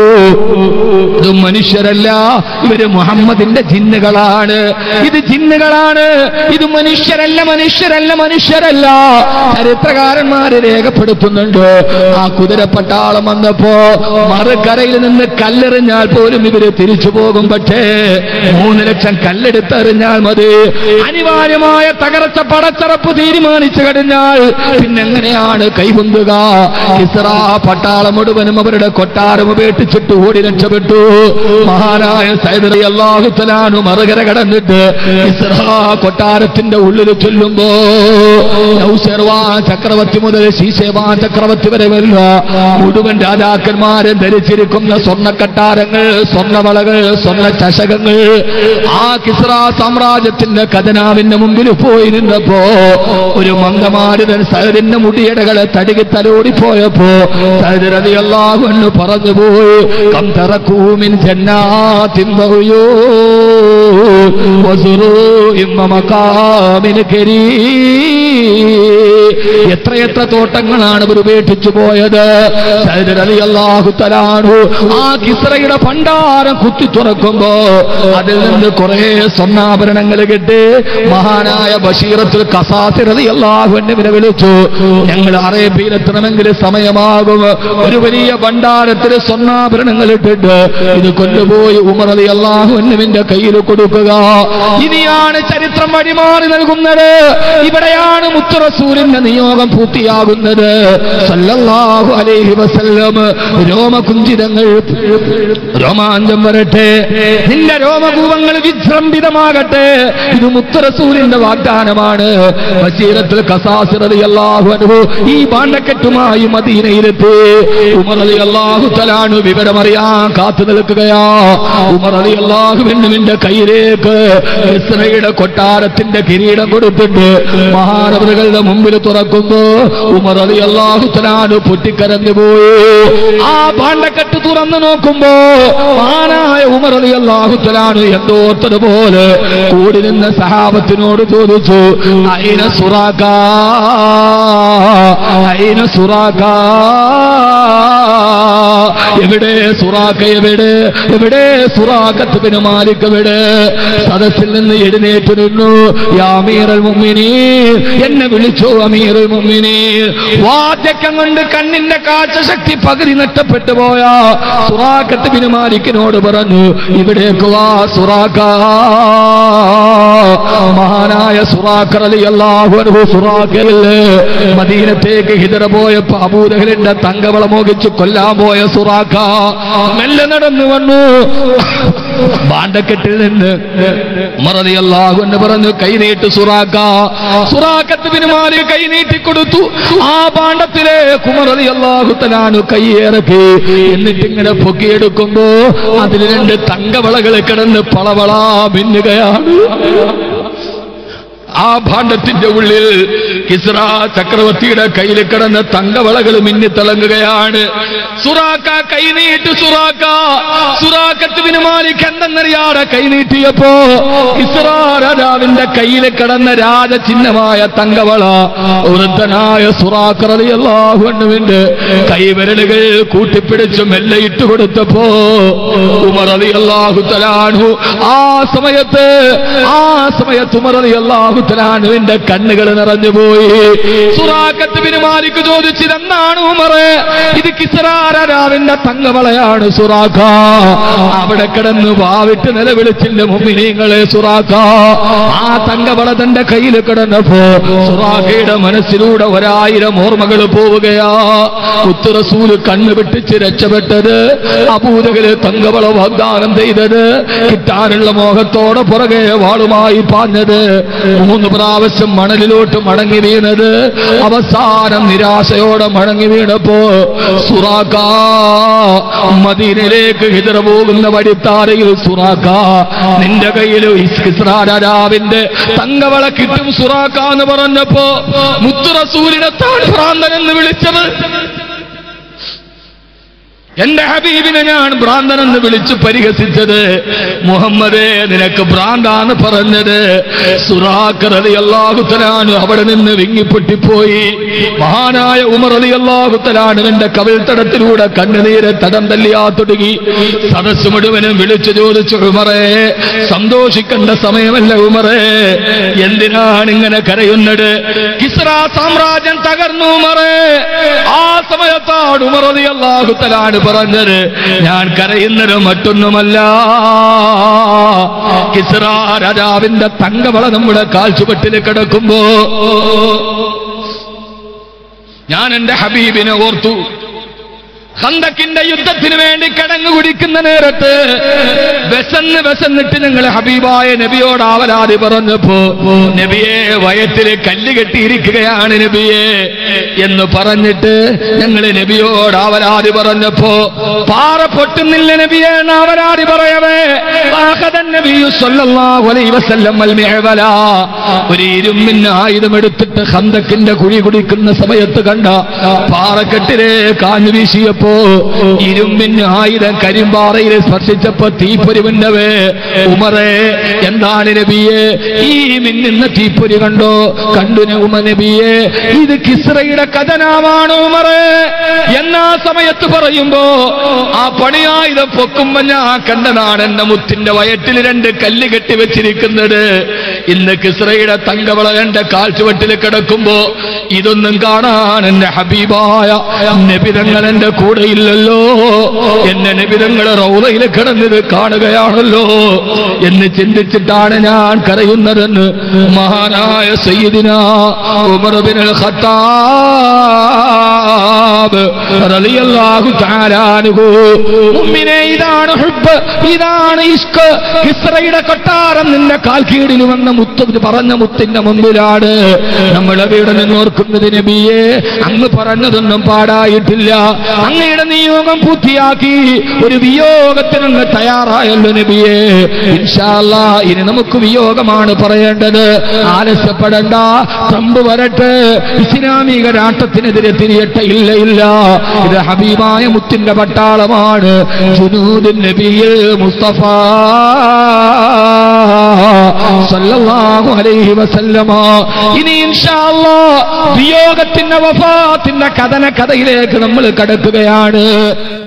ഇത് മനുഷ്യരല്ല ഇവര് മുഹമ്മദിന്റെ ജിന്നുകളാണ് ഇത് ജിന്നുകളാണ് ഇത് മനുഷ്യരല്ല മനുഷ്യരല്ല മനുഷ്യരല്ല ചരിത്രകാരന്മാര് രേഖപ്പെടുത്തുന്നുണ്ട് ആ കുതിരപ്പട്ടാളം വന്നപ്പോ മറുകരയിൽ നിന്ന് കല്ലെറിഞ്ഞാൽ പോലും ഇവര് തിരിച്ചു പോകും പക്ഷേ മൂന്ന് ലക്ഷം കല്ലെടുത്തെറിഞ്ഞാൽ മതി അനിവാര്യമായ തകർച്ച പടച്ചറപ്പ് തീരുമാനിച്ചു കഴിഞ്ഞാൽ പിന്നെങ്ങനെയാണ് കൈകൊണ്ടുക ഇസ്ര പട്ടാളം മുഴുവനും അവരുടെ കൊട്ടാരം ഉപേക്ഷിച്ചിട്ട് ഓടി രക്ഷപ്പെട്ടു മഹാനായ സൈദറി അള്ളാഹുത്തലാനു മറുകര കടന്നിട്ട് ഇസ്ര കൊട്ടാരത്തിന്റെ ഉള്ളിൽ ചൊല്ലുമ്പോ നൗശർവാ ചക്രവർത്തി മുതൽ ശീശേവാ ചക്രവർത്തി വരെ വരുന്ന മുഴുവൻ രാജാക്കന്മാരെ ധരിച്ചിരിക്കുന്ന സ്വർണ്ണക്കട്ടാരങ്ങൾ സ്വർണ്ണവളകൾ സ്വർണ്ണ ചഷകങ്ങൾ ആ കിസ്ര സാമ്രാജ്യത്തിന്റെ ഖജനാവിന്റെ മുമ്പിൽ പോയി നിന്നപ്പോ ഒരു മന്ദമാരുതൻ സഹദിന്റെ മുടിയടകളെ തടുകി തലോടി പോയപ്പോ സഹദരതി അള്ളാഹു എന്ന് പറഞ്ഞു പോയി കം തറക്കൂമിൻ ജന്നാത്തിൻ ബഹുയോ وزروع ومقام كريم എത്രയെത്ര തോട്ടങ്ങളാണ് ഇവർ ഉപേക്ഷിച്ചു പോയത് സൈദർ അലി അള്ളാഹു തലാണു ആ കിസ്രയുടെ ഭണ്ഡാരം കുത്തി തുറക്കുമ്പോ അതിൽ നിന്ന് കുറെ സ്വർണ്ണാഭരണങ്ങൾ കിട്ടി മഹാനായ ബഷീറത്തുൽ കസാസിർ അലി അള്ളാഹു എന്നിവരെ വിളിച്ചു ഞങ്ങൾ അറേബ്യയിലെത്തണമെങ്കിൽ സമയമാകും ഒരു വലിയ ഭണ്ഡാരത്തിൽ സ്വർണ്ണാഭരണങ്ങൾ ഇട്ടിട്ട് ഇത് കൊണ്ടുപോയി ഉമർ അലി അള്ളാഹു എന്നിവന്റെ കയ്യിൽ കൊടുക്കുക ഇനിയാണ് ചരിത്രം വഴിമാറി നൽകുന്നത് ഇവിടെയാണ് മുത്തുറസൂലിന്റെ നിയോഗം പൂർത്തിയാകുന്നത് സല്ലല്ലാഹു അലൈഹി വസല്ലം രോമകുഞ്ചിതങ്ങൾ രോമാഞ്ചം വരട്ടെ നിന്റെ രോമകൂപങ്ങൾ വിജൃംഭിതമാകട്ടെ ഇത് മുത്തുറസൂലിന്റെ വാഗ്ദാനമാണ് ബഷീറത്തുൽ കസാസിർ റളിയല്ലാഹു അൻഹു ഈ പാണ്ടക്കെട്ടുമായി മദീനയിലെത്തി ഉമർ അലി അള്ളാഹു തലാണു വിവരമറിയാൻ കാത്തു നിൽക്കുകയാ ഉമർ അലി അള്ളാഹുവിന്റെ കയ്യിലേക്ക് ഇസ്രയുടെ കൊട്ടാരത്തിന്റെ കിരീടം കൊടുത്തിട്ട് മഹാനവറുകളുടെ മുമ്പിൽ തുറക്കുമ്പോ ഉമർ അലി അള്ളാഹു തലാനു പൊട്ടിക്കരഞ്ഞു പോയി ആ പാണ്ടക്കെട്ട് തുറന്നു നോക്കുമ്പോ മഹാനായ ഉമർ അലി അള്ളാഹു തലാനു എന്തോർത്തതുപോലെ കൂടി നിന്ന സഹാബത്തിനോട് ചോദിച്ചു അയിന സുറാക്ക അയിന സുറാക്ക എവിടെ സുറാക്ക എവിടെ എവിടെ സുറാക്കത്ത് പിന്നെ മാലിക് എവിടെ സദസ്സിൽ നിന്ന് എഴുന്നേറ്റ് നിന്നു യാമീറൽ മുമ്മിനി എന്നെ വിളിച്ചു അമീറുൽ മുമ്മിനി വാദ്യക്കം കൊണ്ട് കണ്ണിന്റെ കാഴ്ച ശക്തി പകുതി നഷ്ടപ്പെട്ടു പോയ സുറാക്കത്ത് ബിന് മാലിക്കിനോട് പറഞ്ഞു ഇവിടേക്ക് വാ സുറാക്ക മഹാനായ സുറാക്കർ അലി അള്ളാഹു അൻഹു സുറാക്കയിൽ മദീനത്തേക്ക് ഹിതറ പോയപ്പോ അബൂദഹലിന്റെ തങ്കവള മോഹിച്ച് കൊല്ലാൻ പോയ സുറാക്ക മെല്ലെ നടന്നു വന്നു ബാണ്ടക്കെട്ടിൽ നിന്ന് മറതി അള്ളാഹു എന്ന് പറഞ്ഞു കൈനീട്ട് സുറാക്ക സുറാക്കത്ത് പിന്മാറി കൈനീട്ടി കൊടുത്തു ആ പാണ്ഡത്തിലെ കുമറതി അള്ളാഹു തലാനു കൈയിറക്കി എന്നിട്ട് ഇങ്ങനെ പൊക്കിയെടുക്കുമ്പോ അതിൽ രണ്ട് തങ്കവളകൾ കിടന്ന് പളവളാ മിന്നുകയാണ് ആ ഭാണ്ഡത്തിന്റെ ഉള്ളിൽ കിസ്ര ചക്രവർത്തിയുടെ കയ്യിൽ കിടന്ന തങ്കവളകൾ മിന്നിത്തിളങ്ങുകയാണ് സുറാക്ക കൈനീട്ട് സുറാക്ക സുറാക്കത്തുവിന് മാലിക് എന്തെന്നറിയാതെ കൈനീട്ടിയപ്പോ കിസ്ര രാജാവിന്റെ കയ്യിൽ കിടന്ന രാജചിഹ്നമായ തങ്കവള വൃദ്ധനായ സുറാക്കറിയാഹുവിന്റെ കൈവിരലുകൾ കൂട്ടിപ്പിടിച്ച് മെല്ലെ ഇട്ട് കൊടുത്തപ്പോ ഉമർ അലി അള്ളാഹു തലാണു ആ സമയത്ത് ആ സമയത്ത് ഉമർ അലി അള്ളാഹു തലാണുവിന്റെ കണ്ണുകൾ നിറഞ്ഞുപോയി സുറാക്കത്ത് ബിനുമാലിക്ക് ചോദിച്ചിതെന്നാണ് ഉമറ് ഇത് കിസ്രാരാവിന്റെ തങ്കവളയാണ് സുറാക്ക അവിടെ കിടന്ന് വാവിട്ട് നിലവിളിച്ചില്ല മുമ്പിനീങ്ങളെ സുറാക്ക ആ തങ്കവള തന്റെ കയ്യിൽ കിടന്നപ്പോ സുറാഖയുടെ മനസ്സിലൂടെ ഒരായിരം ഓർമ്മകൾ പോവുകയാ ഉത്തുറസൂല് കണ്ണു വെട്ടിച്ച് രക്ഷപ്പെട്ടത് അപൂതകര് തങ്കവള വാഗ്ദാനം ചെയ്തത് കിട്ടാനുള്ള മോഹത്തോടെ പുറകെ വാളുമായി പാഞ്ഞത് മൂന്ന് പ്രാവശ്യം മണലിലോട്ട് മടങ്ങി വീണത് അവസാനം നിരാശയോടെ മടങ്ങി വീണപ്പോ സുറാക്ക മദീനയിലേക്ക് ഹിതറ പോകുന്ന വഴിത്താരയിൽ സുറാക്ക നിന്റെ കയ്യിൽ രാജാവിന്റെ തങ്കവള കിട്ടും സുറാക്ക എന്ന് പറഞ്ഞപ്പോ മുത്തുറസൂലിനെ താൻ ഭ്രാന്തൻ എന്ന് വിളിച്ചത് എന്റെ ഹബീബിനെ ഞാൻ ഭ്രാന്തനെന്ന് വിളിച്ചു പരിഹസിച്ചത് മുഹമ്മദേ നിനക്ക് ഭ്രാന്താന്ന് പറഞ്ഞത് സുറാഖർ അലി അള്ളാഹുത്തലാണ് അവിടെ നിന്ന് വിങ്ങിപ്പൊട്ടിപ്പോയി മഹാനായ ഉമർ അലി അള്ളാഹുത്തലാണുവിന്റെ കവിൾത്തടത്തിലൂടെ കണ്ണുനീര് തടം തല്ലിയാ തുടങ്ങി സദസ് മുഴുവനും വിളിച്ചു ചോദിച്ചു ഉമറേ സന്തോഷിക്കേണ്ട സമയമല്ല ഉമറേ എന്തിനാണ് ഇങ്ങനെ കരയുന്നത് കിസ്ര സാമ്രാജ്യം തകർന്നു ഉമറേ ആ സമയത്താണ് ഉമർ അലി അള്ളാഹുത്തലാണ് പറഞ്ഞത് ഞാൻ കരയുന്നത് മറ്റൊന്നുമല്ല കിസ്ര രാജാവിന്റെ തങ്കവള നമ്മുടെ കാൽച്ചുവട്ടിൽ കിടക്കുമ്പോ ഞാൻ എന്റെ ഹബീബിനെ ഓർത്തു ഹന്തക്കിന്റെ യുദ്ധത്തിന് വേണ്ടി കടങ്ങു കുടിക്കുന്ന നേരത്ത് വിശന്ന് വിശന്നിട്ട് ഞങ്ങൾ ഹബീബായ നബിയോട് ആവലാതി പറഞ്ഞപ്പോ നബിയെ വയറ്റില് കല്ല് കെട്ടിയിരിക്കുകയാണ് നബിയെ എന്ന് പറഞ്ഞിട്ട് ഞങ്ങൾ നബിയോട് ആവലാതി പറഞ്ഞപ്പോ പാറ പൊട്ടുന്നില്ല നബിയെ എന്ന് ആവലാതി പറയവേ ആഹദൻ നബിയു സ്വല്ലല്ലാഹു അലൈഹി വസല്ലം അൽ മിഅ്വല ഒരു ഇരുമ്പിന് ആയുധം എടുത്തിട്ട് ഹന്തക്കിന്റെ കുഴി കുടിക്കുന്ന സമയത്ത് കണ്ട പാറക്കെട്ടിലെ കാഞ്ഞു വീശിയപ്പോ സ്പർശിച്ചപ്പോ ഇരുമ്പിന് ആയുധം കരിമ്പാറയിൽ സ്പർശിച്ചപ്പോ തീപ്പൊരി മിന്നവേ ഉമറേ എന്താണ് നബിയെ ഈ മിന്നുന്ന തീപ്പൊരി കണ്ടോ കണ്ടു ഉമ നബിയെ ഇത് കിസ്രയുടെ കഥനാമാണ് ഉമറേ എന്നാ സമയത്ത് പറയുമ്പോ ആ പണിയായുധം പൊക്കുമ്പോ ഞാൻ കണ്ടതാണ് എന്റെ മുത്തിന്റെ വയറ്റിൽ രണ്ട് കല്ല് കെട്ടി വെച്ചിരിക്കുന്നത് ഇന്ന് കിസ്രയുടെ തങ്കവള എന്റെ കാൽച്ചുവട്ടിൽ കിടക്കുമ്പോ ഇതൊന്നും കാണാൻ എന്റെ ഹബീബായ നബിതങ്ങൾ എന്റെ കൂടെ ഇല്ലല്ലോ എന്നെ നബിതങ്ങൾ റൗലയിൽ കിടന്നത് കാണുകയാണല്ലോ എന്ന് ചിന്തിച്ചിട്ടാണ് ഞാൻ കരയുന്നതെന്ന് മഹാനായ സയ്യിദിന ഉമർ ബിൻ ഖത്താബ് റളിയല്ലാഹു തആല അൻഹു മുഅ്മിനേ ഇതാണ് ഹുബ്ബ് ഇതാണ് ഇഷ്ക് കിസ്റയുടെ കൊട്ടാരം നിന്റെ കാൽക്കീടിൽ വന്ന മുത്ത് ഇത് പറഞ്ഞ മുത്തിന്റെ മുമ്പിലാണ് നമ്മൾ അവിടെ നിന്ന് ഓർക്കുന്നത് നബിയെ അങ്ങ് പറഞ്ഞതൊന്നും പാടായിട്ടില്ല അങ്ങയുടെ നിയോഗം പൂർത്തിയാക്കി ഒരു വിയോഗത്തിനങ്ങ് തയ്യാറായല്ലോ നബിയെ ഇൻഷാല്ലാ ഇനി നമുക്ക് വിയോഗമാണ് പറയേണ്ടത് ആലസ്യപ്പെടണ്ട ട്രംപ് വരട്ടെ ഇസ്ലാമിക രാഷ്ട്രത്തിനെതിരെ തിരിയട്ടെ ഇല്ല ഇല്ല ഇത് ഹബീബായ മുത്തിന്റെ പട്ടാളമാണ് ജുനൂദിൻ നബിയിൽ മുസ്തഫ സല്ലല്ലാഹു അലൈഹി വസല്ലമ ഇനി ഇൻഷാ അല്ലാഹ് വിയോഗത്തിന്റെ വഫാത്തിന്റെ കഥന കഥയിലേക്ക് നമ്മൾ കടക്കുകയാണ്